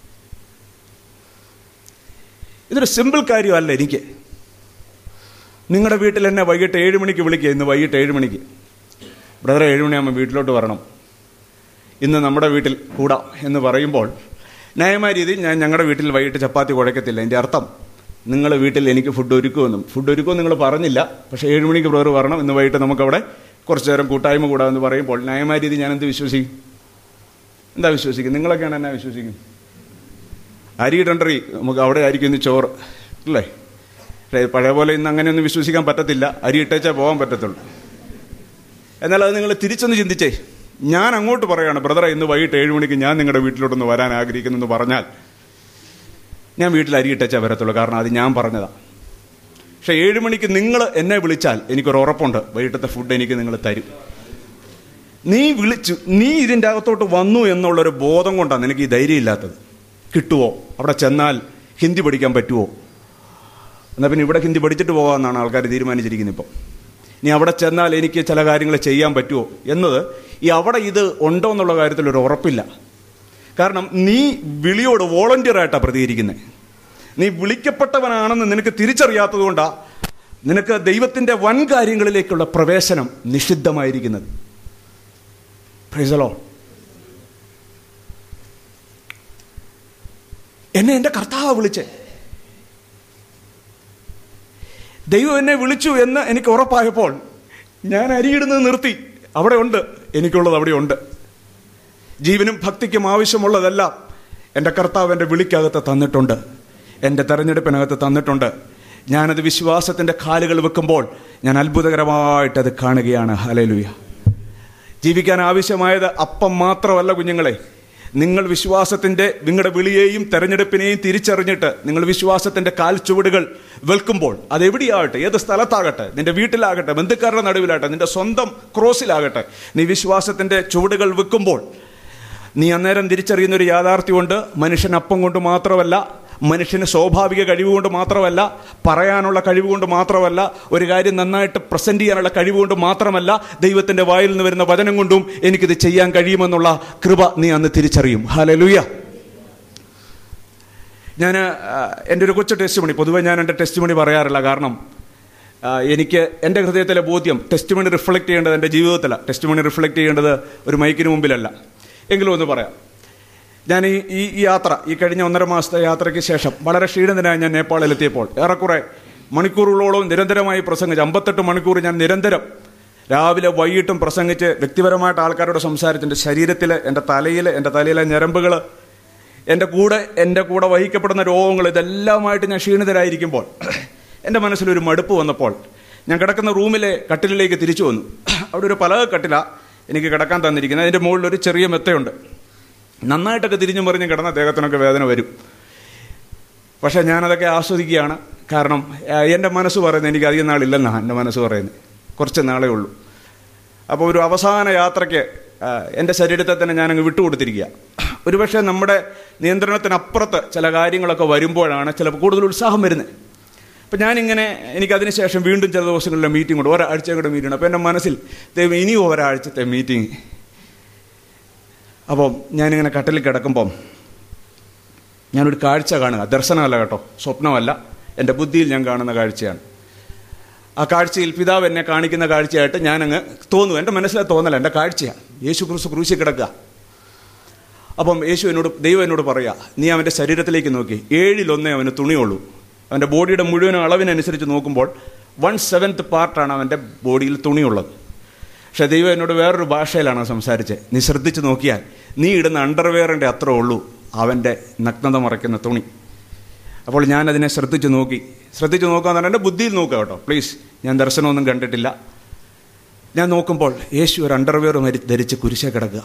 ഇതൊരു സിമ്പിൾ കാര്യമല്ല എനിക്ക് നിങ്ങളുടെ വീട്ടിൽ എന്നെ വൈകിട്ട് ഏഴ് മണിക്ക് വിളിക്കുക ഇന്ന് വൈകിട്ട് ഏഴ് മണിക്ക് ബ്രദറെ ഏഴ് മണിയാകുമ്പോൾ വീട്ടിലോട്ട് വരണം ഇന്ന് നമ്മുടെ വീട്ടിൽ കൂടാം എന്ന് പറയുമ്പോൾ ന്യായമായ രീതിയിൽ ഞാൻ ഞങ്ങളുടെ വീട്ടിൽ വൈകിട്ട് ചപ്പാത്തി കുഴക്കത്തില്ല എൻ്റെ അർത്ഥം നിങ്ങൾ വീട്ടിൽ എനിക്ക് ഫുഡ് ഒരുക്കുമെന്നും ഫുഡ് ഒരുക്കുമെന്ന് നിങ്ങൾ പറഞ്ഞില്ല പക്ഷേ ഏഴ് മണിക്ക് ബ്രദർ വരണം ഇന്ന് വൈകിട്ട് നമുക്കവിടെ കുറച്ച് നേരം കൂട്ടായ്മ കൂടാമെന്ന് പറയുമ്പോൾ ന്യായമായ രീതിയിൽ ഞാൻ എന്ത് വിശ്വസിക്കും എന്താ വിശ്വസിക്കും നിങ്ങളൊക്കെയാണ് എന്നാ വിശ്വസിക്കും അരി ഇടണ്ടറി നമുക്ക് അവിടെ ആയിരിക്കും ഇന്ന് ചോറ് അല്ലേ പക്ഷേ പഴയ പോലെ ഇന്ന് അങ്ങനെയൊന്നും വിശ്വസിക്കാൻ പറ്റത്തില്ല അരി ഇട്ടേച്ചാൽ പോകാൻ പറ്റത്തുള്ളൂ എന്നാൽ അത് നിങ്ങൾ തിരിച്ചൊന്ന് ചിന്തിച്ചേ ഞാൻ അങ്ങോട്ട് പറയാണ് ബ്രദറെ ഇന്ന് വൈകിട്ട് ഏഴ് മണിക്ക് ഞാൻ നിങ്ങളുടെ വീട്ടിലോട്ടൊന്ന് വരാൻ ആഗ്രഹിക്കുന്നു എന്ന് പറഞ്ഞാൽ ഞാൻ വീട്ടിൽ അരി ഇട്ടേച്ചാൽ വരത്തുള്ളൂ കാരണം അത് ഞാൻ പറഞ്ഞതാ പക്ഷെ ഏഴ് മണിക്ക് നിങ്ങൾ എന്നെ വിളിച്ചാൽ എനിക്കൊരു ഉറപ്പുണ്ട് വൈകിട്ടത്തെ ഫുഡ് എനിക്ക് നിങ്ങൾ തരും നീ വിളിച്ചു നീ ഇതിൻ്റെ അകത്തോട്ട് വന്നു എന്നുള്ളൊരു ബോധം കൊണ്ടാണ് നിനക്ക് ഈ ധൈര്യം ഇല്ലാത്തത് കിട്ടുമോ അവിടെ ചെന്നാൽ ഹിന്ദി പഠിക്കാൻ പറ്റുമോ എന്നാൽ പിന്നെ ഇവിടെ ഹിന്ദി പഠിച്ചിട്ട് പോകാമെന്നാണ് ആൾക്കാർ തീരുമാനിച്ചിരിക്കുന്നത് ഇപ്പം ഇനി അവിടെ ചെന്നാൽ എനിക്ക് ചില കാര്യങ്ങൾ ചെയ്യാൻ പറ്റുമോ എന്നത് ഈ അവിടെ ഇത് ഉണ്ടോ എന്നുള്ള കാര്യത്തിൽ ഒരു ഉറപ്പില്ല കാരണം നീ വിളിയോട് വോളണ്ടിയറായിട്ടാണ് പ്രതികരിക്കുന്നത് നീ വിളിക്കപ്പെട്ടവനാണെന്ന് നിനക്ക് തിരിച്ചറിയാത്തത് കൊണ്ടാണ് നിനക്ക് ദൈവത്തിന്റെ വൻ കാര്യങ്ങളിലേക്കുള്ള പ്രവേശനം നിഷിദ്ധമായിരിക്കുന്നത് പ്രൈസലോ എന്നെ എൻ്റെ കർത്താവ് വിളിച്ചേ ദൈവം എന്നെ വിളിച്ചു എന്ന് എനിക്ക് ഉറപ്പായപ്പോൾ ഞാൻ അരിയിടുന്നത് നിർത്തി അവിടെ ഉണ്ട് എനിക്കുള്ളത് അവിടെ ഉണ്ട് ജീവനും ഭക്തിക്കും ആവശ്യമുള്ളതെല്ലാം എൻ്റെ കർത്താവ് എൻ്റെ വിളിക്കകത്ത് തന്നിട്ടുണ്ട് എൻ്റെ തെരഞ്ഞെടുപ്പിനകത്ത് തന്നിട്ടുണ്ട് ഞാനത് വിശ്വാസത്തിൻ്റെ കാലുകൾ വെക്കുമ്പോൾ ഞാൻ അത്ഭുതകരമായിട്ട് അത് കാണുകയാണ് ഹലലുയ ജീവിക്കാൻ ആവശ്യമായത് അപ്പം മാത്രമല്ല കുഞ്ഞുങ്ങളെ നിങ്ങൾ വിശ്വാസത്തിന്റെ നിങ്ങളുടെ വിളിയെയും തെരഞ്ഞെടുപ്പിനെയും തിരിച്ചറിഞ്ഞിട്ട് നിങ്ങൾ വിശ്വാസത്തിന്റെ കാൽ ചുവടുകൾ വെൽക്കുമ്പോൾ അതെവിടെയാകട്ടെ ഏത് സ്ഥലത്താകട്ടെ നിന്റെ വീട്ടിലാകട്ടെ ബന്ധുക്കാരുടെ നടുവിലാകട്ടെ നിന്റെ സ്വന്തം ക്രോസിലാകട്ടെ നീ വിശ്വാസത്തിന്റെ ചുവടുകൾ വെക്കുമ്പോൾ നീ അന്നേരം തിരിച്ചറിയുന്ന ഒരു യാഥാർത്ഥ്യമുണ്ട് മനുഷ്യൻ അപ്പം കൊണ്ട് മാത്രമല്ല മനുഷ്യന് സ്വാഭാവിക കഴിവ് കൊണ്ട് മാത്രമല്ല പറയാനുള്ള കഴിവ് കൊണ്ട് മാത്രമല്ല ഒരു കാര്യം നന്നായിട്ട് പ്രസന്റ് ചെയ്യാനുള്ള കഴിവ് കൊണ്ട് മാത്രമല്ല ദൈവത്തിന്റെ വായിൽ നിന്ന് വരുന്ന വചനം കൊണ്ടും എനിക്കിത് ചെയ്യാൻ കഴിയുമെന്നുള്ള കൃപ നീ അന്ന് തിരിച്ചറിയും ഹലലുയ ഞാൻ എൻ്റെ ഒരു കൊച്ചു ടെസ്റ്റ് മണി പൊതുവെ ഞാൻ എൻ്റെ ടെസ്റ്റ് മണി പറയാറില്ല കാരണം ആ, എനിക്ക് എൻ്റെ ഹൃദയത്തിലെ ബോധ്യം ടെസ്റ്റ് മണി റിഫ്ലക്ട് ചെയ്യേണ്ടത് എൻ്റെ ജീവിതത്തിലാണ് ടെസ്റ്റ് മണി റിഫ്ലക്ട് ചെയ്യേണ്ടത് ഒരു മൈക്കിന് മുമ്പിലല്ല എങ്കിലും ഒന്ന് പറയാം ഞാൻ ഈ ഈ ഈ യാത്ര ഈ കഴിഞ്ഞ ഒന്നര മാസത്തെ യാത്രയ്ക്ക് ശേഷം വളരെ ക്ഷീണിതനായി ഞാൻ നേപ്പാളിലെത്തിയപ്പോൾ ഏറെക്കുറെ മണിക്കൂറുകളോളം നിരന്തരമായി പ്രസംഗിച്ച് അമ്പത്തെട്ട് മണിക്കൂർ ഞാൻ നിരന്തരം രാവിലെ വൈകിട്ടും പ്രസംഗിച്ച് വ്യക്തിപരമായിട്ട് ആൾക്കാരോട് സംസാരിച്ച് എൻ്റെ ശരീരത്തിൽ എൻ്റെ തലയിൽ എൻ്റെ തലയിലെ ഞരമ്പുകൾ എൻ്റെ കൂടെ എൻ്റെ കൂടെ വഹിക്കപ്പെടുന്ന രോഗങ്ങൾ ഇതെല്ലാമായിട്ട് ഞാൻ ക്ഷീണിതരായിരിക്കുമ്പോൾ എൻ്റെ മനസ്സിലൊരു മടുപ്പ് വന്നപ്പോൾ ഞാൻ കിടക്കുന്ന റൂമിലെ കട്ടിലിലേക്ക് തിരിച്ചു വന്നു അവിടെ ഒരു പലക കട്ടില എനിക്ക് കിടക്കാൻ തന്നിരിക്കുന്നത് അതിൻ്റെ മുകളിൽ ഒരു ചെറിയ മെത്തയുണ്ട് നന്നായിട്ടൊക്കെ തിരിഞ്ഞു മറിഞ്ഞ് കിടന്ന ദേഹത്തിനൊക്കെ വേദന വരും പക്ഷേ ഞാനതൊക്കെ ആസ്വദിക്കുകയാണ് കാരണം ആ, എൻ്റെ മനസ്സ് പറയുന്നത് എനിക്ക് അധികം നാളില്ലെന്നാണ് എൻ്റെ മനസ്സ് പറയുന്നത് കുറച്ച് നാളേ ഉള്ളൂ അപ്പോൾ ഒരു അവസാന യാത്രയ്ക്ക് ആ, എൻ്റെ ശരീരത്തെ തന്നെ ഞാനങ്ങ് വിട്ടുകൊടുത്തിരിക്കുക ഒരുപക്ഷെ നമ്മുടെ നിയന്ത്രണത്തിനപ്പുറത്ത് ചില കാര്യങ്ങളൊക്കെ വരുമ്പോഴാണ് ചിലപ്പോൾ കൂടുതൽ ഉത്സാഹം വരുന്നത് അപ്പം ഞാനിങ്ങനെ എനിക്ക് അതിനുശേഷം വീണ്ടും ചില ദിവസങ്ങളിലെ മീറ്റിംഗ് ഉണ്ട് ഒരാഴ്ച കൂടെ മീറ്റിംഗ് ഉണ്ട് അപ്പോൾ എൻ്റെ മനസ്സിൽ ദൈവം ഇനിയും ഒരാഴ്ചത്തെ മീറ്റിംഗ് അപ്പം ഞാനിങ്ങനെ കട്ടിലിൽ കിടക്കുമ്പം ഞാനൊരു കാഴ്ച കാണുക ദർശനമല്ല കേട്ടോ സ്വപ്നമല്ല എൻ്റെ ബുദ്ധിയിൽ ഞാൻ കാണുന്ന കാഴ്ചയാണ് ആ കാഴ്ചയിൽ പിതാവ് എന്നെ കാണിക്കുന്ന കാഴ്ചയായിട്ട് ഞാനങ്ങ് തോന്നു എൻ്റെ മനസ്സിലെ തോന്നല എൻ്റെ കാഴ്ചയാണ് യേശു ക്രിസ്തു ക്രൂശി കിടക്കുക അപ്പം യേശു എന്നോട് ദൈവം എന്നോട് പറയുക നീ അവൻ്റെ ശരീരത്തിലേക്ക് നോക്കി ഏഴിലൊന്നേ അവന് തുണിയുള്ളൂ അവൻ്റെ ബോഡിയുടെ മുഴുവൻ അളവിനനുസരിച്ച് നോക്കുമ്പോൾ വൺ സെവൻത്ത് പാർട്ടാണ് അവൻ്റെ ബോഡിയിൽ തുണിയുള്ളത് പക്ഷെ ദൈവം എന്നോട് വേറൊരു ഭാഷയിലാണ് സംസാരിച്ചത് നീ ശ്രദ്ധിച്ച് നോക്കിയാൽ നീ ഇടുന്ന അണ്ടർവെയറിൻ്റെ അത്ര ഉള്ളൂ അവൻ്റെ നഗ്നത മറയ്ക്കുന്ന തുണി അപ്പോൾ ഞാൻ അതിനെ ശ്രദ്ധിച്ച് നോക്കി ശ്രദ്ധിച്ച് നോക്കാൻ പറഞ്ഞാൽ എൻ്റെ ബുദ്ധിയിൽ നോക്കുക കേട്ടോ പ്ലീസ് ഞാൻ ദർശനമൊന്നും കണ്ടിട്ടില്ല ഞാൻ നോക്കുമ്പോൾ യേശു ഒരു അണ്ടർവെയർ മരി ധരിച്ച് കുരിശ കിടക്കുക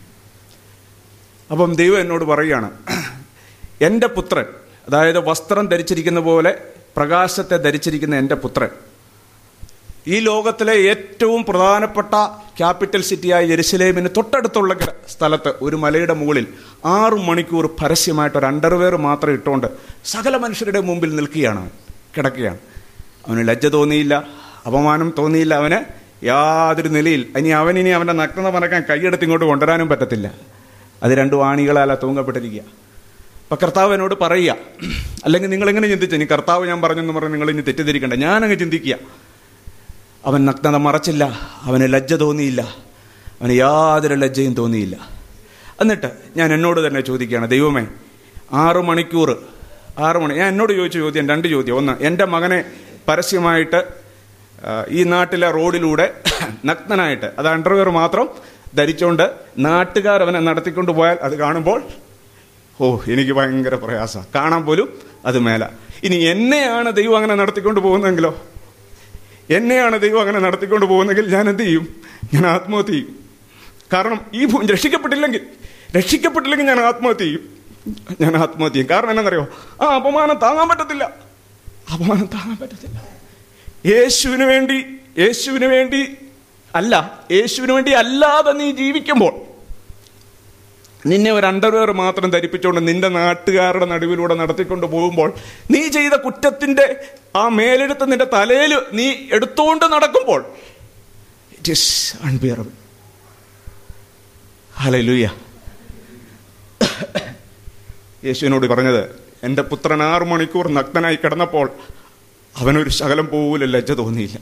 അപ്പം ദൈവം എന്നോട് പറയുകയാണ് എൻ്റെ പുത്രൻ അതായത് വസ്ത്രം ധരിച്ചിരിക്കുന്ന പോലെ പ്രകാശത്തെ ധരിച്ചിരിക്കുന്ന എൻ്റെ പുത്രൻ ഈ ലോകത്തിലെ ഏറ്റവും പ്രധാനപ്പെട്ട ക്യാപിറ്റൽ സിറ്റിയായ ജെറുസലേമിന് തൊട്ടടുത്തുള്ള ഗ്ര- സ്ഥലത്ത് ഒരു മലയുടെ മുകളിൽ ആറു മണിക്കൂർ പരസ്യമായിട്ട് ഒരു അണ്ടർവെയർ മാത്രം ഇട്ടുകൊണ്ട് സകല മനുഷ്യരുടെ മുമ്പിൽ നിൽക്കുകയാണ് അവൻ കിടക്കുകയാണ് അവന് ലജ്ജ തോന്നിയില്ല അപമാനം തോന്നിയില്ല അവന് യാതൊരു നിലയിൽ ഇനി അവനിനി അവൻ്റെ നഗ്നത മറക്കാൻ കൈയെടുത്ത് ഇങ്ങോട്ട് കൊണ്ടുവരാനും പറ്റത്തില്ല അത് രണ്ടു ആണികളാല തൂങ്ങപ്പെട്ടിരിക്കുക അപ്പൊ കർത്താവ് എന്നോട് പറയുക അല്ലെങ്കിൽ നിങ്ങൾ എങ്ങനെ ചിന്തിച്ചു ഇനി കർത്താവ് ഞാൻ പറഞ്ഞെന്ന് പറഞ്ഞ് നിങ്ങൾ ഇനി തെറ്റിദ്ധരിക്കണ്ട ഞാനങ്ങ് ചിന്തിക്കുക അവൻ നഗ്നത മറച്ചില്ല അവന് ലജ്ജ തോന്നിയില്ല അവന് യാതൊരു ലജ്ജയും തോന്നിയില്ല എന്നിട്ട് ഞാൻ എന്നോട് തന്നെ ചോദിക്കുകയാണ് ദൈവമേ ആറു മണിക്കൂർ ആറു മണി ഞാൻ എന്നോട് ചോദിച്ച ചോദ്യം രണ്ട് ചോദ്യം ഒന്ന് എൻ്റെ മകനെ പരസ്യമായിട്ട് ആ, ഈ നാട്ടിലെ റോഡിലൂടെ നഗ്നനായിട്ട് അത് അണ്ടർവെയർ മാത്രം ധരിച്ചുകൊണ്ട് നാട്ടുകാർ അവനെ നടത്തിക്കൊണ്ട് പോയാൽ അത് കാണുമ്പോൾ ഓ എനിക്ക് ഭയങ്കര പ്രയാസമാണ് കാണാൻ പോലും അത് മേല ഇനി എന്നെയാണ് ദൈവം അങ്ങനെ നടത്തിക്കൊണ്ട് പോകുന്നതെങ്കിലോ എന്നെയാണ് ദൈവം അങ്ങനെ നടത്തിക്കൊണ്ട് പോകുന്നെങ്കിൽ ഞാൻ എന്ത് ചെയ്യും ഞാൻ ആത്മഹത്യ ചെയ്യും കാരണം ഈ ഭൂ രക്ഷിക്കപ്പെട്ടില്ലെങ്കിൽ രക്ഷിക്കപ്പെട്ടില്ലെങ്കിൽ ഞാൻ ആത്മഹത്യ ചെയ്യും ഞാൻ ആത്മഹത്യ ചെയ്യും കാരണം എന്നാണെന്നറിയോ ആ അപമാനം താങ്ങാൻ പറ്റത്തില്ല അപമാനം താങ്ങാൻ പറ്റത്തില്ല യേശുവിന് വേണ്ടി യേശുവിന് വേണ്ടി അല്ല യേശുവിന് വേണ്ടി അല്ലാതെ നീ ജീവിക്കുമ്പോൾ നിന്നെ ഒരു അണ്ടർവെയർ മാത്രം ധരിപ്പിച്ചുകൊണ്ട് നിന്റെ നാട്ടുകാരുടെ നടുവിലൂടെ നടത്തിക്കൊണ്ട് പോകുമ്പോൾ നീ ചെയ്ത കുറ്റത്തിന്റെ ആ മേലെടുത്ത് നിന്റെ തലയിൽ നീ എടുത്തുകൊണ്ട് നടക്കുമ്പോൾ ഇറ്റ് ഈസ് അൺബിയറബിൾ ഹലലുയ യേശുവിനോട് പറഞ്ഞത് എൻ്റെ പുത്രൻ ആറു മണിക്കൂർ നഗ്നനായി കിടന്നപ്പോൾ അവനൊരു ശകലം പോലും ലജ്ജ തോന്നിയില്ല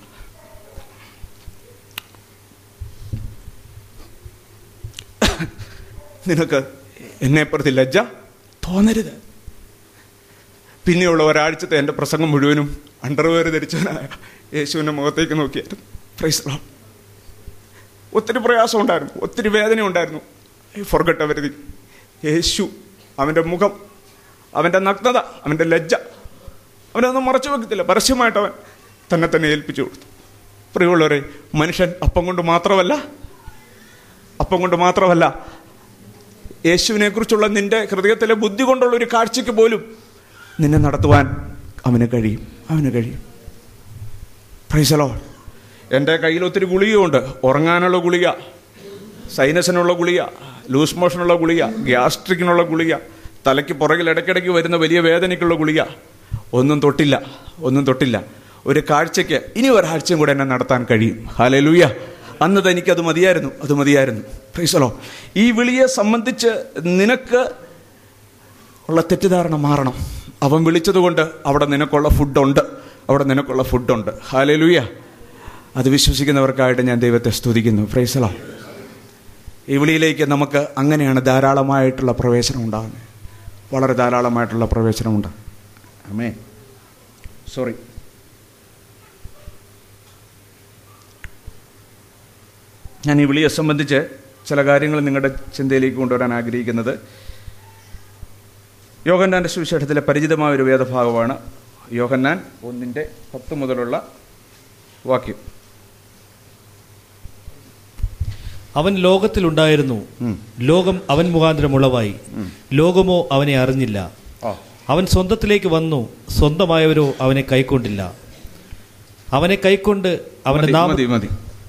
നിനക്ക് എന്നെപ്പുറത്ത് ലജ്ജ തോന്നരുത് പിന്നെയുള്ള ഒരാഴ്ചത്തെ എൻ്റെ പ്രസംഗം മുഴുവനും അണ്ടർവെയർ ധരിച്ചവനായ യേശുവിൻ്റെ മുഖത്തേക്ക് നോക്കിയായിരുന്നു പ്രൈസ് ലോഡ് ഒത്തിരി പ്രയാസം ഉണ്ടായിരുന്നു ഒത്തിരി വേദന ഉണ്ടായിരുന്നു ഫൊർഗട്ട് അവരുതി യേശു അവൻ്റെ മുഖം അവൻ്റെ നഗ്നത അവൻ്റെ ലജ്ജ അവനൊന്നും മറച്ചു വെക്കത്തില്ല പരസ്യമായിട്ട് അവൻ തന്നെ തന്നെ ഏൽപ്പിച്ചു കൊടുത്തു പ്രിയമുള്ളവരെ മനുഷ്യൻ അപ്പം കൊണ്ട് മാത്രമല്ല അപ്പം കൊണ്ട് മാത്രമല്ല യേശുവിനെ കുറിച്ചുള്ള നിന്റെ ഹൃദയത്തിലെ ബുദ്ധി കൊണ്ടുള്ള ഒരു കാഴ്ചയ്ക്ക് പോലും നിന്നെ നടത്തുവാൻ അവന് കഴിയും അവന് കഴിയും പ്രൈസലോ എൻ്റെ കയ്യിൽ ഒത്തിരി ഗുളികയുണ്ട് ഉറങ്ങാനുള്ള ഗുളിക സൈനസിനുള്ള ഗുളിക ലൂസ് മോഷനുള്ള ഗുളിക ഗ്യാസ്ട്രിക്കിനുള്ള ഗുളിക തലയ്ക്ക് പുറകിൽ ഇടയ്ക്കിടയ്ക്ക് വരുന്ന വലിയ വേദനയ്ക്കുള്ള ഗുളിക ഒന്നും തൊട്ടില്ല ഒന്നും തൊട്ടില്ല ഒരു കാഴ്ചയ്ക്ക് ഇനി ഒരാഴ്ചയും കൂടെ എന്നെ നടത്താൻ കഴിയും ഹാലലൂയ അന്ന് തനിക്കത് മതിയായിരുന്നു അത് മതിയായിരുന്നു പ്രൈസലോ ഈ വിളിയെ സംബന്ധിച്ച് നിനക്ക് ഉള്ള തെറ്റിദ്ധാരണ മാറണം അവൻ വിളിച്ചതുകൊണ്ട് അവിടെ നിനക്കുള്ള ഫുഡുണ്ട് അവിടെ നിനക്കുള്ള ഫുഡുണ്ട് ഹാലലൂയ അത് വിശ്വസിക്കുന്നവർക്കായിട്ട് ഞാൻ ദൈവത്തെ സ്തുതിക്കുന്നു പ്രൈസലോ ഈ വിളിയിലേക്ക് നമുക്ക് അങ്ങനെയാണ് ധാരാളമായിട്ടുള്ള പ്രവേശനം ഉണ്ടാകുന്നത് വളരെ ധാരാളമായിട്ടുള്ള പ്രവേശനമുണ്ട് അമേ സോറി ഞാൻ ഈ വിളിയെ സംബന്ധിച്ച് ചില കാര്യങ്ങൾ നിങ്ങളുടെ ചിന്തയിലേക്ക് കൊണ്ടുവരാൻ ആഗ്രഹിക്കുന്നത് യോഹന്നാൻ്റെ സുവിശേഷത്തിലെ പരിചിതമായ ഒരു വേദഭാഗമാണ് യോഹന്നാൻ ഒന്നിൻ്റെ പത്ത് മുതലുള്ള വാക്യം അവൻ ലോകത്തിലുണ്ടായിരുന്നു ഉം. ലോകം അവൻ മുഖാന്തരം ഉളവായി ലോകമോ അവനെ അറിഞ്ഞില്ല ആ അവൻ സ്വന്തത്തിലേക്ക് വന്നു സ്വന്തമായവരോ അവനെ കൈക്കൊണ്ടില്ല അവനെ കൈക്കൊണ്ട് അവന്റെ മതി, നാമ മതി മതി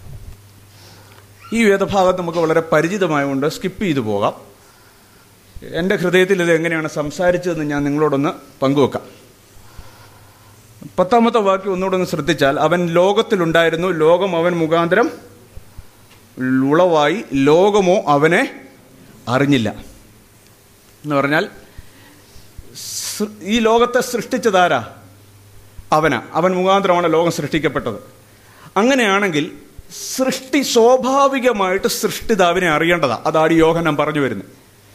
ഈ വേദഭാഗം നമുക്ക് വളരെ പരിചിതമായതുകൊണ്ട് സ്കിപ്പ് ചെയ്തു പോകാം എൻ്റെ ഹൃദയത്തിൽ ഇത് എങ്ങനെയാണ് സംസാരിച്ചതെന്ന് ഞാൻ നിങ്ങളോടൊന്ന് പങ്കുവെക്കാം പത്താമത്തെ വാക്യം ഒന്നുകൂടെ ഒന്ന് ശ്രദ്ധിച്ചാൽ അവൻ ലോകത്തിലുണ്ടായിരുന്നു ലോകം അവൻ മുഖാന്തരം ഉളവായി ലോകമോ അവനെ അറിഞ്ഞില്ല എന്ന് പറഞ്ഞാൽ സൃ- ഈ ലോകത്തെ സൃഷ്ടിച്ചതാരാ അവനാ അവൻ മുഖാന്തരമാണ് ലോകം സൃഷ്ടിക്കപ്പെട്ടത് അങ്ങനെയാണെങ്കിൽ സൃഷ്ടി സ്വാഭാവികമായിട്ട് സൃഷ്ടിതാവിനെ അറിയേണ്ടതാ അതാണ് ഈ യോഹനം പറഞ്ഞു വരുന്നത്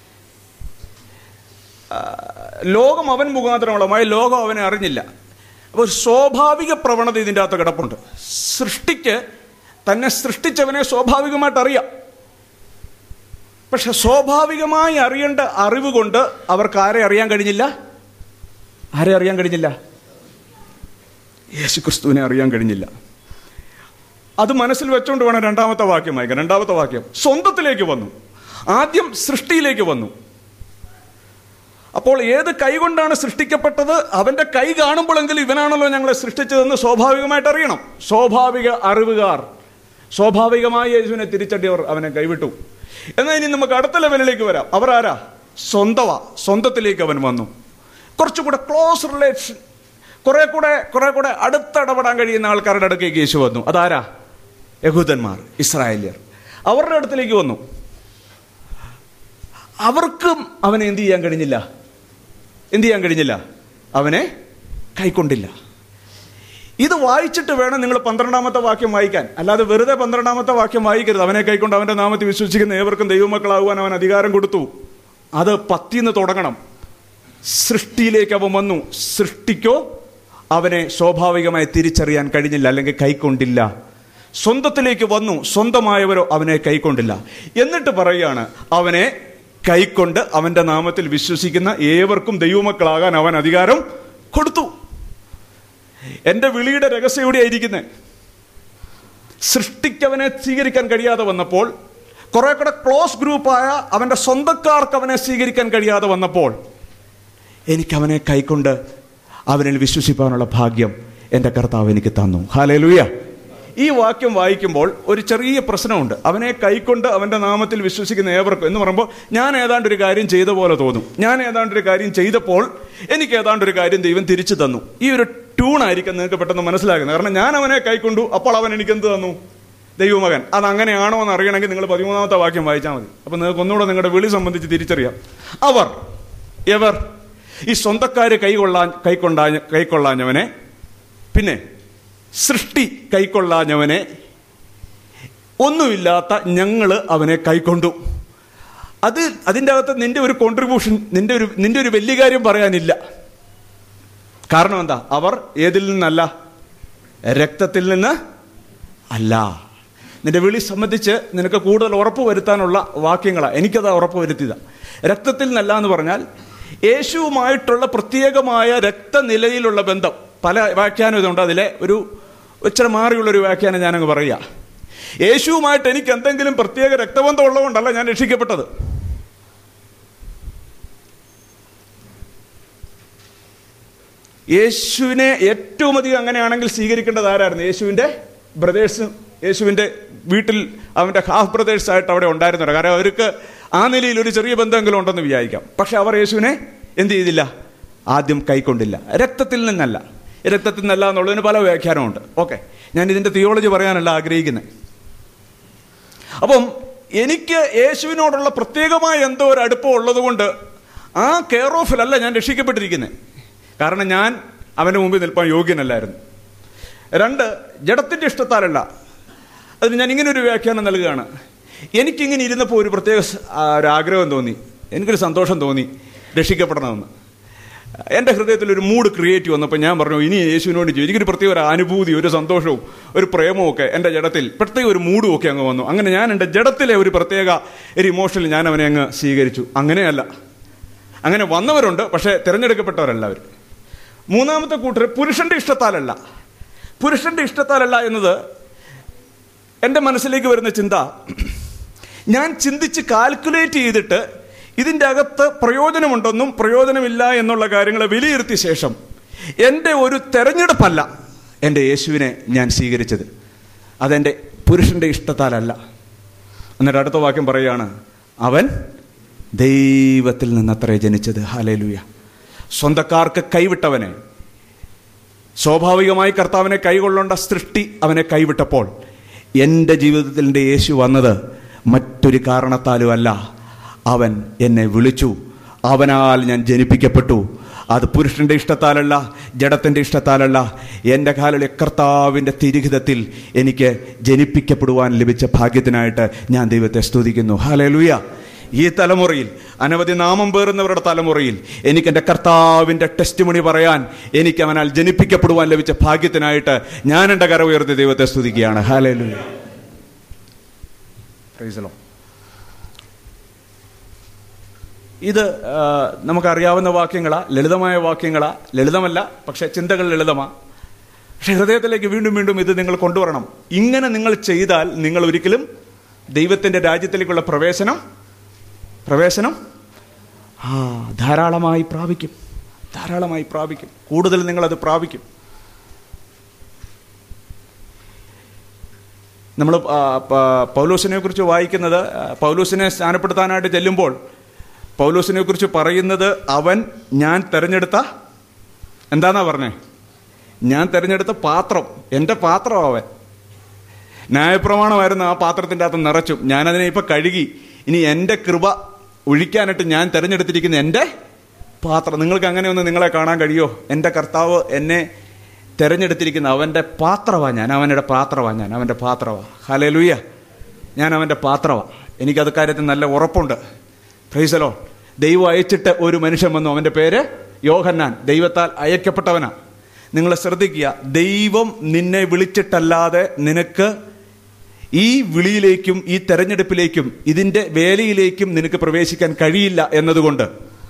ആ, ലോകം അവൻ മുഖാന്തരമുള്ളമായി ലോകം അവനെ അറിഞ്ഞില്ല അപ്പോൾ ഒരു സ്വാഭാവിക പ്രവണത ഇതിൻ്റെ അകത്ത് കിടപ്പുണ്ട് സൃഷ്ടിക്ക് തന്നെ സൃഷ്ടിച്ചവനെ സ്വാഭാവികമായിട്ട് അറിയാം പക്ഷെ സ്വാഭാവികമായി അറിയേണ്ട അറിവ് കൊണ്ട് അവർക്ക് ആരെ അറിയാൻ കഴിഞ്ഞില്ല ആരെ അറിയാൻ കഴിഞ്ഞില്ല യേശുക്രിസ്തുവിനെ അറിയാൻ കഴിഞ്ഞില്ല അത് മനസ്സിൽ വെച്ചുകൊണ്ട് വേണം രണ്ടാമത്തെ വാക്യം വായിക്കാൻ രണ്ടാമത്തെ വാക്യം സ്വന്തത്തിലേക്ക് വന്നു ആദ്യം സൃഷ്ടിയിലേക്ക് വന്നു അപ്പോൾ ഏത് കൈ കൊണ്ടാണ് സൃഷ്ടിക്കപ്പെട്ടത് അവന്റെ കൈ കാണുമ്പോഴെങ്കിലും ഇവനാണല്ലോ ഞങ്ങളെ സൃഷ്ടിച്ചതെന്ന് സ്വാഭാവികമായിട്ട് അറിയണം സ്വാഭാവിക അറിവുകാർ സ്വാഭാവികമായി യേശുവിനെ തിരിച്ചടിയവർ അവനെ കൈവിട്ടു എന്നാൽ ഇനി നമുക്ക് അടുത്ത ലെവലിലേക്ക് വരാം അവർ ആരാ സ്വന്തവാ സ്വന്തത്തിലേക്ക് അവൻ വന്നു കുറച്ചുകൂടെ ക്ലോസ് റിലേഷൻ കുറെ കൂടെ കുറെ കൂടെ അടുത്തിടപെടാൻ കഴിയുന്ന ആൾക്കാരുടെ അടുക്കേക്ക് യേശു വന്നു അതാരാ യഹൂദന്മാർ ഇസ്രായേലിയർ അവരുടെ അടുത്തിലേക്ക് വന്നു അവർക്കും അവനെ എന്ത് ചെയ്യാൻ കഴിഞ്ഞില്ല എന്ത് ചെയ്യാൻ കഴിഞ്ഞില്ല അവനെ കൈക്കൊണ്ടില്ല ഇത് വായിച്ചിട്ട് വേണം നിങ്ങൾ പന്ത്രണ്ടാമത്തെ വാക്യം വായിക്കാൻ അല്ലാതെ വെറുതെ പന്ത്രണ്ടാമത്തെ വാക്യം വായിക്കരുത് അവനെ കൈക്കൊണ്ട് അവന്റെ നാമത്തിൽ വിശ്വസിക്കുന്ന ഏവർക്കും ദൈവമക്കളാകുവാൻ അവൻ അധികാരം കൊടുത്തു അത് പത്തിന്ന് തുടങ്ങണം സൃഷ്ടിയിലേക്ക് അവൻ വന്നു സൃഷ്ടിക്കോ അവനെ സ്വാഭാവികമായി തിരിച്ചറിയാൻ കഴിഞ്ഞില്ല അല്ലെങ്കിൽ കൈക്കൊണ്ടില്ല സ്വന്തത്തിലേക്ക് വന്നു സ്വന്തമായവരോ അവനെ കൈക്കൊണ്ടില്ല എന്നിട്ട് പറയുകയാണ് അവനെ കൈക്കൊണ്ട് അവന്റെ നാമത്തിൽ വിശ്വസിക്കുന്ന ഏവർക്കും ദൈവമക്കളാകാൻ അവൻ അധികാരം കൊടുത്തു എന്റെ വിളിയുടെ രഹസ്യം എവിടെയായിരിക്കുന്നത് സൃഷ്ടിക്കവനെ സ്വീകരിക്കാൻ കഴിയാതെ വന്നപ്പോൾ കുറെ കൂടെ ക്ലോസ് ഗ്രൂപ്പായ അവന്റെ സ്വന്തക്കാർക്ക് അവനെ സ്വീകരിക്കാൻ കഴിയാതെ വന്നപ്പോൾ എനിക്ക് അവനെ കൈക്കൊണ്ട് അവനിൽ വിശ്വസിപ്പാനുള്ള ഭാഗ്യം എൻ്റെ കർത്താവ് എനിക്ക് തന്നു ഹാലേലുയ ഈ വാക്യം വായിക്കുമ്പോൾ ഒരു ചെറിയ പ്രശ്നമുണ്ട് അവനെ കൈക്കൊണ്ട് അവൻ്റെ നാമത്തിൽ വിശ്വസിക്കുന്ന ഏവർക്കും എന്ന് പറയുമ്പോൾ ഞാൻ ഏതാണ്ട് ഒരു കാര്യം ചെയ്ത പോലെ തോന്നും ഞാൻ ഏതാണ്ട് ഒരു കാര്യം ചെയ്തപ്പോൾ എനിക്ക് ഏതാണ്ട് ഒരു കാര്യം ദൈവം തിരിച്ചു തന്നു ഈ ഒരു ട്യൂണായിരിക്കും നിങ്ങൾക്ക് പെട്ടെന്ന് മനസ്സിലാക്കുന്നത് കാരണം ഞാൻ അവനെ കൈക്കൊണ്ടു അപ്പോൾ അവൻ എനിക്ക് എന്ത് തന്നു ദൈവമകൻ അത് അങ്ങനെയാണോ എന്ന് അറിയണമെങ്കിൽ നിങ്ങൾ പതിമൂന്നാമത്തെ വാക്യം വായിച്ചാൽ മതി അപ്പം നിങ്ങൾക്ക് ഒന്നുകൂടെ നിങ്ങളുടെ വിളി സംബന്ധിച്ച് തിരിച്ചറിയാം അവർ എവർ ഈ സ്വന്തക്കാര് കൈകൊള്ളാൻ കൈക്കൊണ്ടാ കൈക്കൊള്ളാഞ്ഞവനെ പിന്നെ സൃഷ്ടി കൈക്കൊള്ളാഞ്ഞവനെ ഒന്നുമില്ലാത്ത ഞങ്ങൾ അവനെ കൈക്കൊണ്ടു അത് അതിൻ്റെ അകത്ത് നിന്റെ ഒരു കോൺട്രിബ്യൂഷൻ നിന്റെ ഒരു നിന്റെ ഒരു വലിയ കാര്യം പറയാനില്ല കാരണം എന്താ അവർ ഏതിൽ നിന്നല്ല രക്തത്തിൽ നിന്ന് അല്ല നിന്റെ വിളി സംബന്ധിച്ച് നിനക്ക് കൂടുതൽ ഉറപ്പ് വരുത്താനുള്ള വാക്യങ്ങളാണ് എനിക്കത് ഉറപ്പ് വരുത്തിയതാണ് രക്തത്തിൽ നിന്നല്ല എന്ന് പറഞ്ഞാൽ യേശുവുമായിട്ടുള്ള പ്രത്യേകമായ രക്തനിലയിലുള്ള ബന്ധം പല വ്യാഖ്യാനം ഇതുണ്ട് അതിലെ ഒരു ഇച്ചിരി മാറിയുള്ളൊരു വ്യാഖ്യാനം ഞാനങ്ങ് പറയുക യേശുവുമായിട്ട് എനിക്ക് എന്തെങ്കിലും പ്രത്യേക രക്തബന്ധം ഉള്ളതുകൊണ്ടല്ല ഞാൻ രക്ഷിക്കപ്പെട്ടത് യേശുവിനെ ഏറ്റവും അധികം അങ്ങനെയാണെങ്കിൽ സ്വീകരിക്കേണ്ടത് ആരായിരുന്നു യേശുവിൻ്റെ ബ്രദേഴ്സ് യേശുവിൻ്റെ വീട്ടിൽ അവൻ്റെ ഹാഫ് ബ്രദേഴ്സ് ആയിട്ട് അവിടെ ഉണ്ടായിരുന്നുണ്ട് കാരണം അവർക്ക് ആ നിലയിൽ ഒരു ചെറിയ ബന്ധമെങ്കിലും ഉണ്ടെന്ന് വിചാരിക്കാം പക്ഷെ അവർ യേശുവിനെ എന്ത് ചെയ്തില്ല ആദ്യം കൈക്കൊണ്ടില്ല രക്തത്തിൽ നിന്നല്ല രക്തത്തിൽ നിന്നല്ല എന്നുള്ളതിന് പല വ്യാഖ്യാനമുണ്ട് ഓക്കെ ഞാൻ ഇതിൻ്റെ തിയോളജി പറയാനല്ല ആഗ്രഹിക്കുന്നത് അപ്പം എനിക്ക് യേശുവിനോടുള്ള പ്രത്യേകമായ എന്തോ ഒരു അടുപ്പം ഉള്ളതുകൊണ്ട് ആ കെയർ ഓഫിലല്ല ഞാൻ രക്ഷിക്കപ്പെട്ടിരിക്കുന്നത് കാരണം ഞാൻ അവൻ്റെ മുമ്പിൽ നിൽപ്പാൻ യോഗ്യനല്ലായിരുന്നു രണ്ട് ജഡത്തിൻ്റെ ഇഷ്ടത്താലല്ല അതിന് ഞാൻ ഇങ്ങനെ ഒരു വ്യാഖ്യാനം നൽകുകയാണ് എനിക്കിങ്ങനെ ഇരുന്നപ്പോൾ ഒരു പ്രത്യേക സ- ആ, ഒരു ആഗ്രഹം തോന്നി എനിക്കൊരു സന്തോഷം തോന്നി രക്ഷിക്കപ്പെടണമെന്ന് എൻ്റെ ഹൃദയത്തിൽ ഒരു മൂഡ് ക്രിയേറ്റ് വന്നപ്പോൾ ഞാൻ പറഞ്ഞു ഇനി യേശുവിനോട് ചോദിച്ചു എനിക്കൊരു പ്രത്യേക ഒരു അനുഭൂതി ഒരു സന്തോഷവും ഒരു പ്രേമവും ഒക്കെ എൻ്റെ ജഡത്തിൽ പ്രത്യേക ഒരു മൂഡും ഒക്കെ അങ്ങ് വന്നു അങ്ങനെ ഞാൻ എൻ്റെ ജഡത്തിലെ ഒരു പ്രത്യേക ഒരു ഇമോഷനിൽ ഞാൻ അവനെ അങ്ങ് സ്വീകരിച്ചു അങ്ങനെയല്ല അങ്ങനെ വന്നവരുണ്ട് പക്ഷേ തിരഞ്ഞെടുക്കപ്പെട്ടവരല്ല അവർ മൂന്നാമത്തെ കൂട്ടർ പുരുഷന്റെ ഇഷ്ടത്താലല്ല പുരുഷന്റെ ഇഷ്ടത്താലല്ല എന്നത് എൻ്റെ മനസ്സിലേക്ക് വരുന്ന ചിന്ത ഞാൻ ചിന്തിച്ച് കാൽക്കുലേറ്റ് ചെയ്തിട്ട് ഇതിൻ്റെ അകത്ത് പ്രയോജനമുണ്ടെന്നും പ്രയോജനമില്ല എന്നുള്ള കാര്യങ്ങളെ വിലയിരുത്തിയ ശേഷം എൻ്റെ ഒരു തെരഞ്ഞെടുപ്പല്ല എൻ്റെ യേശുവിനെ ഞാൻ സ്വീകരിച്ചത് അതെൻ്റെ പുരുഷന്റെ ഇഷ്ടത്താലല്ല എന്നിട്ട് അടുത്ത വാക്യം പറയുകയാണ് അവൻ ദൈവത്തിൽ നിന്നത്രേ ജനിച്ചത് ഹലേലുയ സ്വന്തക്കാർക്ക് കൈവിട്ടവനെ സ്വാഭാവികമായി കർത്താവിനെ കൈകൊള്ളേണ്ട സൃഷ്ടി അവനെ കൈവിട്ടപ്പോൾ എൻ്റെ ജീവിതത്തിൽ എൻ്റെ യേശു വന്നത് മറ്റൊരു കാരണത്താലും അല്ല അവൻ എന്നെ വിളിച്ചു അവനാൽ ഞാൻ ജനിപ്പിക്കപ്പെട്ടു അത് പുരുഷന്റെ ഇഷ്ടത്താലല്ല ജഡത്തിൻ്റെ ഇഷ്ടത്താലല്ല എൻ്റെ കാലിലെ കർത്താവിൻ്റെ തിരിഹിതത്തിൽ എനിക്ക് ജനിപ്പിക്കപ്പെടുവാൻ ലഭിച്ച ഭാഗ്യത്തിനായിട്ട് ഞാൻ ദൈവത്തെ സ്തുതിക്കുന്നു ഹാലലുയ ഈ തലമുറയിൽ അനവധി നാമം പേറുന്നവരുടെ തലമുറയിൽ എനിക്ക് എൻ്റെ കർത്താവിൻ്റെ ടെസ്റ്റ് മണി പറയാൻ എനിക്ക് അവനാൽ ജനിപ്പിക്കപ്പെടുവാൻ ലഭിച്ച ഭാഗ്യത്തിനായിട്ട് ഞാൻ എൻ്റെ കര ഉയർത്തി ദൈവത്തെ സ്തുതിക്കുകയാണ് ഹാലലുയ പ്രൈസലോ ഇത് ആ, നമുക്കറിയാവുന്ന വാക്യങ്ങളാ ലളിതമായ വാക്യങ്ങളാ ലളിതമല്ല പക്ഷെ ചിന്തകൾ ലളിതമാ പക്ഷെ ഹൃദയത്തിലേക്ക് വീണ്ടും വീണ്ടും ഇത് നിങ്ങൾ കൊണ്ടുവരണം ഇങ്ങനെ നിങ്ങൾ ചെയ്താൽ നിങ്ങൾ ഒരിക്കലും ദൈവത്തിൻ്റെ രാജ്യത്തിലേക്കുള്ള പ്രവേശനം പ്രവേശനം ആ ധാരാളമായി പ്രാപിക്കും ധാരാളമായി പ്രാപിക്കും കൂടുതൽ നിങ്ങളത് പ്രാപിക്കും നമ്മൾ പൗലോസിനെ കുറിച്ച് വായിക്കുന്നത് ആ, പൗലോസിനെ സ്ഥാനപ്പെടുത്താനായിട്ട് ചെല്ലുമ്പോൾ പൗലോസിനെ കുറിച്ച് പറയുന്നത് അവൻ ഞാൻ തെരഞ്ഞെടുത്ത എന്താന്നാ പറഞ്ഞേ ഞാൻ തെരഞ്ഞെടുത്ത പാത്രം എൻ്റെ പാത്രം അവൻ ന്യായപ്രമാണമായിരുന്നു ആ പാത്രത്തിൻ്റെ അകത്ത് നിറച്ചു ഞാനതിനെ ഇപ്പം കഴുകി ഇനി എൻ്റെ കൃപ ഒഴിക്കാനായിട്ട് ഞാൻ തിരഞ്ഞെടുത്തിരിക്കുന്ന എൻ്റെ പാത്രം നിങ്ങൾക്ക് അങ്ങനെയൊന്ന് നിങ്ങളെ കാണാൻ കഴിയോ എൻ്റെ കർത്താവ് എന്നെ തിരഞ്ഞെടുത്തിരിക്കുന്ന അവൻ്റെ പാത്രമാണ് ഞാൻ അവൻ്റെ പാത്രമാണ് ഞാൻ അവൻ്റെ പാത്രമാണ് ഹലലുയ്യ ഞാൻ അവൻ്റെ പാത്രമാണ് എനിക്കത് കാര്യത്തിൽ നല്ല ഉറപ്പുണ്ട് പ്രൈസലോ ദൈവം അയച്ചിട്ട് ഒരു മനുഷ്യൻ വന്നു അവൻ്റെ പേര് യോഹന്നാൻ ദൈവത്താൽ അയക്കപ്പെട്ടവനാ നിങ്ങൾ ശ്രദ്ധിക്കുക ദൈവം നിന്നെ വിളിച്ചിട്ടല്ലാതെ നിനക്ക് ഈ വിളിയിലേക്കും ഈ തെരഞ്ഞെടുപ്പിലേക്കും ഇതിൻ്റെ വേലയിലേക്കും നിനക്ക് പ്രവേശിക്കാൻ കഴിയില്ല എന്നതുകൊണ്ട്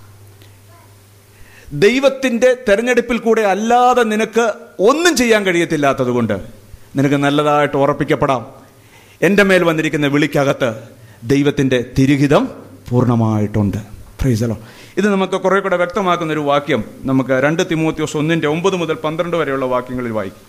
ദൈവത്തിൻ്റെ തെരഞ്ഞെടുപ്പിൽ കൂടെ അല്ലാതെ നിനക്ക് ഒന്നും ചെയ്യാൻ കഴിയത്തില്ലാത്തത് കൊണ്ട് നിനക്ക് നല്ലതായിട്ട് ഉറപ്പിക്കപ്പെടാം എൻ്റെ മേൽ വന്നിരിക്കുന്ന വിളിക്കകത്ത് ദൈവത്തിൻ്റെ തിരുഹിതം പൂർണ്ണമായിട്ടുണ്ട് ഫ്രീസലോ ഇത് നമുക്ക് കുറെ കൂടെ വ്യക്തമാക്കുന്ന ഒരു വാക്യം നമുക്ക് രണ്ട് തിമോത്യോസ് ഒന്നിൻ്റെ ഒമ്പത് മുതൽ പന്ത്രണ്ട് വരെയുള്ള വാക്യങ്ങളിൽ വായിക്കും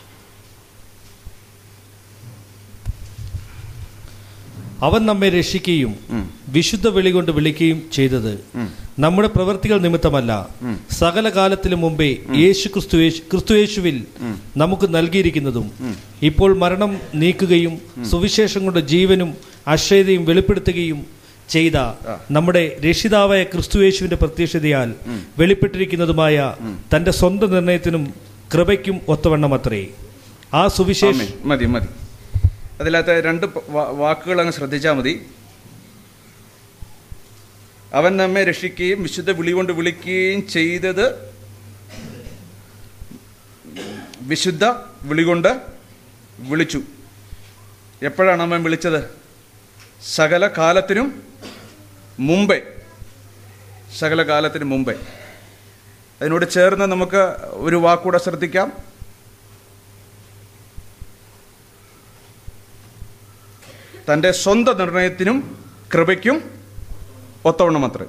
അവൻ നമ്മെ രക്ഷിക്കുകയും വിശുദ്ധ വിളി കൊണ്ട് വിളിക്കുകയും ചെയ്തത് നമ്മുടെ പ്രവൃത്തികൾ നിമിത്തമല്ല സകല കാലത്തിലും മുമ്പേ യേശു ക്രിസ്തു ക്രിസ്തുയേശുവിൽ നമുക്ക് നൽകിയിരിക്കുന്നതും ഇപ്പോൾ മരണം നീക്കുകയും സുവിശേഷം കൊണ്ട് ജീവനും അക്ഷയതയും വെളിപ്പെടുത്തുകയും ചെയ്ത നമ്മുടെ രക്ഷിതാവായ ക്രിസ്തുയേശുവിന്റെ പ്രത്യക്ഷതയാൽ വെളിപ്പെട്ടിരിക്കുന്നതുമായ തന്റെ സ്വന്തം നിർണയത്തിനും കൃപയ്ക്കും ഒത്തവണ്ണമത്രേ ആ സുവിശേഷ ആമേൻ. മതി മതി അതിലകത്തെ രണ്ട് പ- വാ- വാക്കുകൾ അങ്ങ് ശ്രദ്ധിച്ചാൽ മതി അവൻ നമ്മെ രക്ഷിക്കുകയും വിശുദ്ധ വിളി കൊണ്ട് വിളിക്കുകയും ചെയ്തത് വിശുദ്ധ വിളി കൊണ്ട് വിളിച്ചു എപ്പോഴാണ് അവൻ വിളിച്ചത് സകല കാലത്തിനും മുമ്പേ സകല കാലത്തിനു മുമ്പേ അതിനോട് ചേർന്ന് നമുക്ക് ഒരു വാക്കൂടെ ശ്രദ്ധിക്കാം തൻ്റെ സ്വന്തം നിർണയത്തിനും കൃപയ്ക്കും ഒത്തവണ്ണം അത്രേ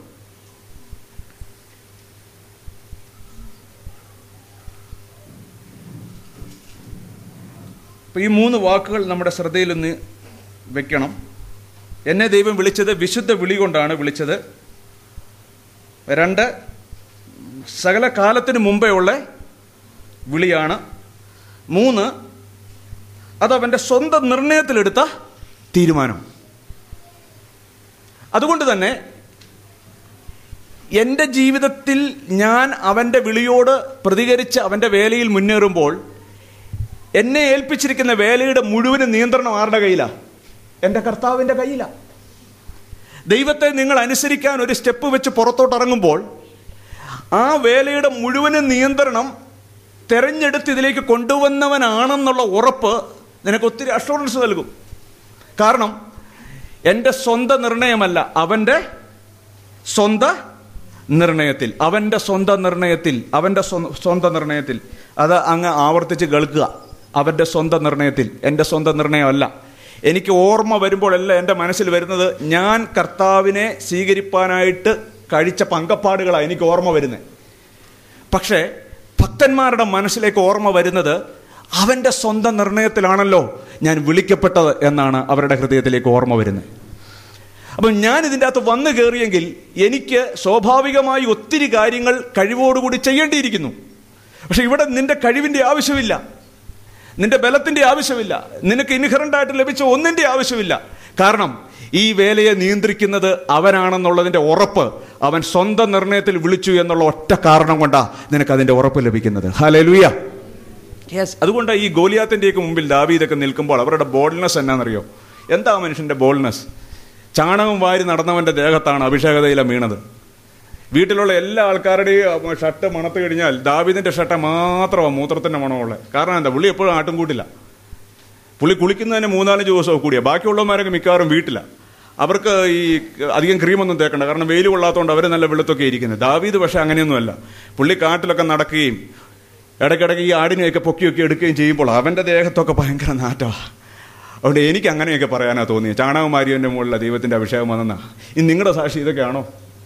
അപ്പോൾ ഈ മൂന്ന് വാക്കുകൾ നമ്മുടെ ശ്രദ്ധയിലൊന്ന് വെക്കണം എന്നെ ദൈവം വിളിച്ചത് വിശുദ്ധ വിളി കൊണ്ടാണ് വിളിച്ചത് രണ്ട് സകല കാലത്തിന് മുമ്പേ ഉള്ള വിളിയാണ് മൂന്ന് അത് അവൻ്റെ സ്വന്തം നിർണയത്തിലെടുത്ത തീരുമാനം അതുകൊണ്ട് തന്നെ എൻ്റെ ജീവിതത്തിൽ ഞാൻ അവൻ്റെ വിളിയോട് പ്രതികരിച്ച് അവൻ്റെ വേലയിൽ മുന്നേറുമ്പോൾ എന്നെ ഏൽപ്പിച്ചിരിക്കുന്ന വേലയുടെ മുഴുവൻ നിയന്ത്രണം ആരുടെ കയ്യിലാണ് എൻ്റെ കർത്താവിൻ്റെ കയ്യിലാണ് ദൈവത്തെ നിങ്ങൾ അനുസരിക്കാൻ ഒരു സ്റ്റെപ്പ് വെച്ച് പുറത്തോട്ട് ഇറങ്ങുമ്പോൾ ആ വേലയുടെ മുഴുവനും നിയന്ത്രണം തെരഞ്ഞെടുത്ത് ഇതിലേക്ക് കൊണ്ടുവന്നവനാണെന്നുള്ള ഉറപ്പ് നിനക്ക് ഒത്തിരി അഷുറൻസ് നൽകും കാരണം എൻ്റെ സ്വന്തം നിർണയമല്ല അവൻ്റെ സ്വന്തം നിർണയത്തിൽ അവൻ്റെ സ്വന്തം നിർണയത്തിൽ അവൻ്റെ സ്വ- സ്വന്തം നിർണയത്തിൽ അത് അങ്ങ് ആവർത്തിച്ച് കേൾക്കുക അവൻ്റെ സ്വന്തം നിർണയത്തിൽ എൻ്റെ സ്വന്തം നിർണയമല്ല എനിക്ക് ഓർമ്മ വരുമ്പോഴല്ല എൻ്റെ മനസ്സിൽ വരുന്നത് ഞാൻ കർത്താവിനെ സ്വീകരിപ്പാനായിട്ട് കഴിച്ച പങ്കപ്പാടുകളാണ് എനിക്ക് ഓർമ്മ വരുന്നത് പക്ഷേ ഭക്തന്മാരുടെ മനസ്സിലേക്ക് ഓർമ്മ വരുന്നത് അവൻ്റെ സ്വന്തം നിർണയത്തിലാണല്ലോ ഞാൻ വിളിക്കപ്പെട്ടത് എന്നാണ് അവരുടെ ഹൃദയത്തിലേക്ക് ഓർമ്മ വരുന്നത് അപ്പം ഞാൻ ഇതിൻ്റെ അകത്ത് വന്നു കയറിയെങ്കിൽ എനിക്ക് സ്വാഭാവികമായി ഒത്തിരി കാര്യങ്ങൾ കഴിവോടുകൂടി ചെയ്യേണ്ടിയിരിക്കുന്നു പക്ഷെ ഇവിടെ നിന്റെ കഴിവിൻ്റെ ആവശ്യമില്ല നിന്റെ ബലത്തിൻ്റെ ആവശ്യമില്ല നിനക്ക് ഇൻഹറൻ്റ് ആയിട്ട് ലഭിച്ച ഒന്നിൻ്റെ ആവശ്യമില്ല കാരണം ഈ വേലയെ നിയന്ത്രിക്കുന്നത് അവനാണെന്നുള്ളതിൻ്റെ ഉറപ്പ് അവൻ സ്വന്തം നിർണയത്തിൽ വിളിച്ചു എന്നുള്ള ഒറ്റ കാരണം കൊണ്ടാണ് നിനക്ക് അതിൻ്റെ ഉറപ്പ് ലഭിക്കുന്നത് ഹലലുയ യെസ് അതുകൊണ്ട് ഈ ഗോലിയാത്തിൻ്റെയൊക്കെ മുമ്പിൽ ദാവീദൊക്കെ നിൽക്കുമ്പോൾ അവരുടെ ബോൾഡ്നെസ് എന്നാണെന്നറിയോ എന്താ ആ മനുഷ്യൻ്റെ ബോൾഡ്നെസ് ചാണകം വാരി നടന്നവൻ്റെ ദേഹത്താണ് അഭിഷേകതയില വീണത് വീട്ടിലുള്ള എല്ലാ ആൾക്കാരുടെയും ഷർട്ട് മണത്ത് കഴിഞ്ഞാൽ ദാവീദിൻ്റെ ഷർട്ട് മാത്രമാണ് മൂത്രത്തിൻ്റെ മണമുള്ളത് കാരണം എന്താ പുള്ളി എപ്പോഴും ആട്ടും കൂട്ടില്ല പുള്ളി കുളിക്കുന്നതിന് മൂന്നാലഞ്ച് ദിവസമൊക്കെ കൂടിയാണ് ബാക്കിയുള്ളവന്മാരൊക്കെ മിക്കവാറും വീട്ടില്ല അവർക്ക് ഈ അധികം ക്രീമൊന്നും തേക്കണ്ട കാരണം വെയിൽ കൊള്ളാത്തതുകൊണ്ട് അവർ നല്ല വെളുത്തൊക്കെ ഇരിക്കുന്നത് ദാവീദ് പക്ഷേ അങ്ങനെയൊന്നുമല്ല പുള്ളി കാട്ടിലൊക്കെ നടക്കുകയും ഇടയ്ക്കിടയ്ക്ക് ഈ ആടിനെയൊക്കെ പൊക്കിയൊക്കെ എടുക്കുകയും ചെയ്യുമ്പോൾ അവൻ്റെ ദേഹത്തൊക്കെ ഭയങ്കര നാറ്റമാണ് അതുകൊണ്ട് എനിക്ക് അങ്ങനെയൊക്കെ പറയാനാ തോന്നിയത് ചാണകമാരിയൻ്റെ മുകളിലെ ദൈവത്തിൻ്റെ അഭിഷേകം വന്നെന്നാ ഇനി നിങ്ങളുടെ സാക്ഷി ഇതൊക്കെയാണോ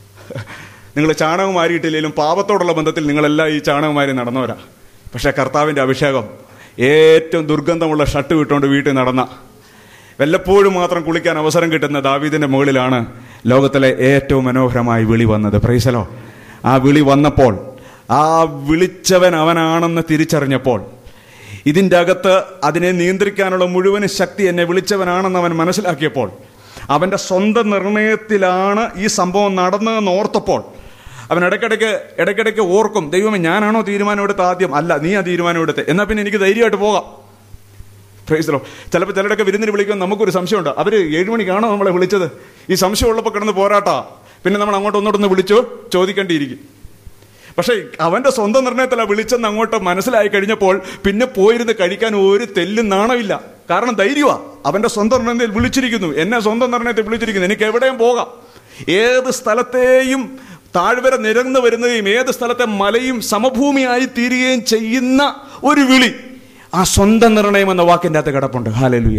നിങ്ങൾ ചാണകം മാറിയിട്ടില്ലെങ്കിലും പാപത്തോടുള്ള ബന്ധത്തിൽ നിങ്ങളെല്ലാം ഈ ചാണകമാരി നടന്നവരാ പക്ഷേ കർത്താവിൻ്റെ അഭിഷേകം ഏറ്റവും ദുർഗന്ധമുള്ള ഷർട്ട് വിട്ടുകൊണ്ട് വീട്ടിൽ നടന്ന വല്ലപ്പോഴും മാത്രം കുളിക്കാൻ അവസരം കിട്ടുന്ന ദാവീദിന്റെ മുകളിലാണ് ലോകത്തിലെ ഏറ്റവും മനോഹരമായ വിളി വന്നത് പ്രൈസലോ ആ വിളി വന്നപ്പോൾ ആ വിളിച്ചവൻ അവനാണെന്ന് തിരിച്ചറിഞ്ഞപ്പോൾ ഇതിൻ്റെ അകത്ത് അതിനെ നിയന്ത്രിക്കാനുള്ള മുഴുവൻ ശക്തി എന്നെ വിളിച്ചവനാണെന്ന് അവൻ മനസ്സിലാക്കിയപ്പോൾ അവൻ്റെ സ്വന്തം നിർണയത്തിലാണ് ഈ സംഭവം നടന്നതെന്ന് ഓർത്തപ്പോൾ അവൻ ഇടയ്ക്കിടയ്ക്ക് ഇടയ്ക്കിടയ്ക്ക് ഓർക്കും ദൈവമേ ഞാനാണോ തീരുമാനം എടുത്ത ആദ്യം അല്ല നീ ആ തീരുമാനം എടുത്ത് എന്നാൽ പിന്നെ എനിക്ക് ധൈര്യമായിട്ട് പോകാം പ്രൈസലോ ചിലപ്പോൾ ചിലരൊക്കെ വിരുന്നിന് വിളിക്കുമ്പോൾ നമുക്കൊരു സംശയമുണ്ട് അവർ ഏഴ് മണിക്കാണോ നമ്മളെ വിളിച്ചത് ഈ സംശയമുള്ളപ്പോൾ കിടന്ന് പോരാട്ടാ പിന്നെ നമ്മൾ അങ്ങോട്ട് ഒന്നോട്ടൊന്ന് വിളിച്ചോ ചോദിക്കേണ്ടിയിരിക്കും പക്ഷേ അവന്റെ സ്വന്തം നിർണയത്തിലാണ് വിളിച്ചെന്ന് അങ്ങോട്ട് മനസ്സിലായി കഴിഞ്ഞപ്പോൾ പിന്നെ പോയിരുന്ന് കഴിക്കാൻ ഒരു തെല്ലും നാണമില്ല കാരണം ധൈര്യമാ അവന്റെ സ്വന്തം നിർണയത്തിൽ വിളിച്ചിരിക്കുന്നു എന്നെ സ്വന്തം നിർണയത്തിൽ വിളിച്ചിരിക്കുന്നു എനിക്ക് എവിടെയും പോകാം ഏത് സ്ഥലത്തെയും താഴ്വര നിരന്നു വരുന്നതും ഏത് സ്ഥലത്തെ മലയും സമഭൂമിയായി തീരുകയും ചെയ്യുന്ന ഒരു വിളി ആ സ്വന്തം നിർണയം എന്ന വാക്കിൻ്റെ അകത്ത് കിടപ്പുണ്ട് ഹാലലുയ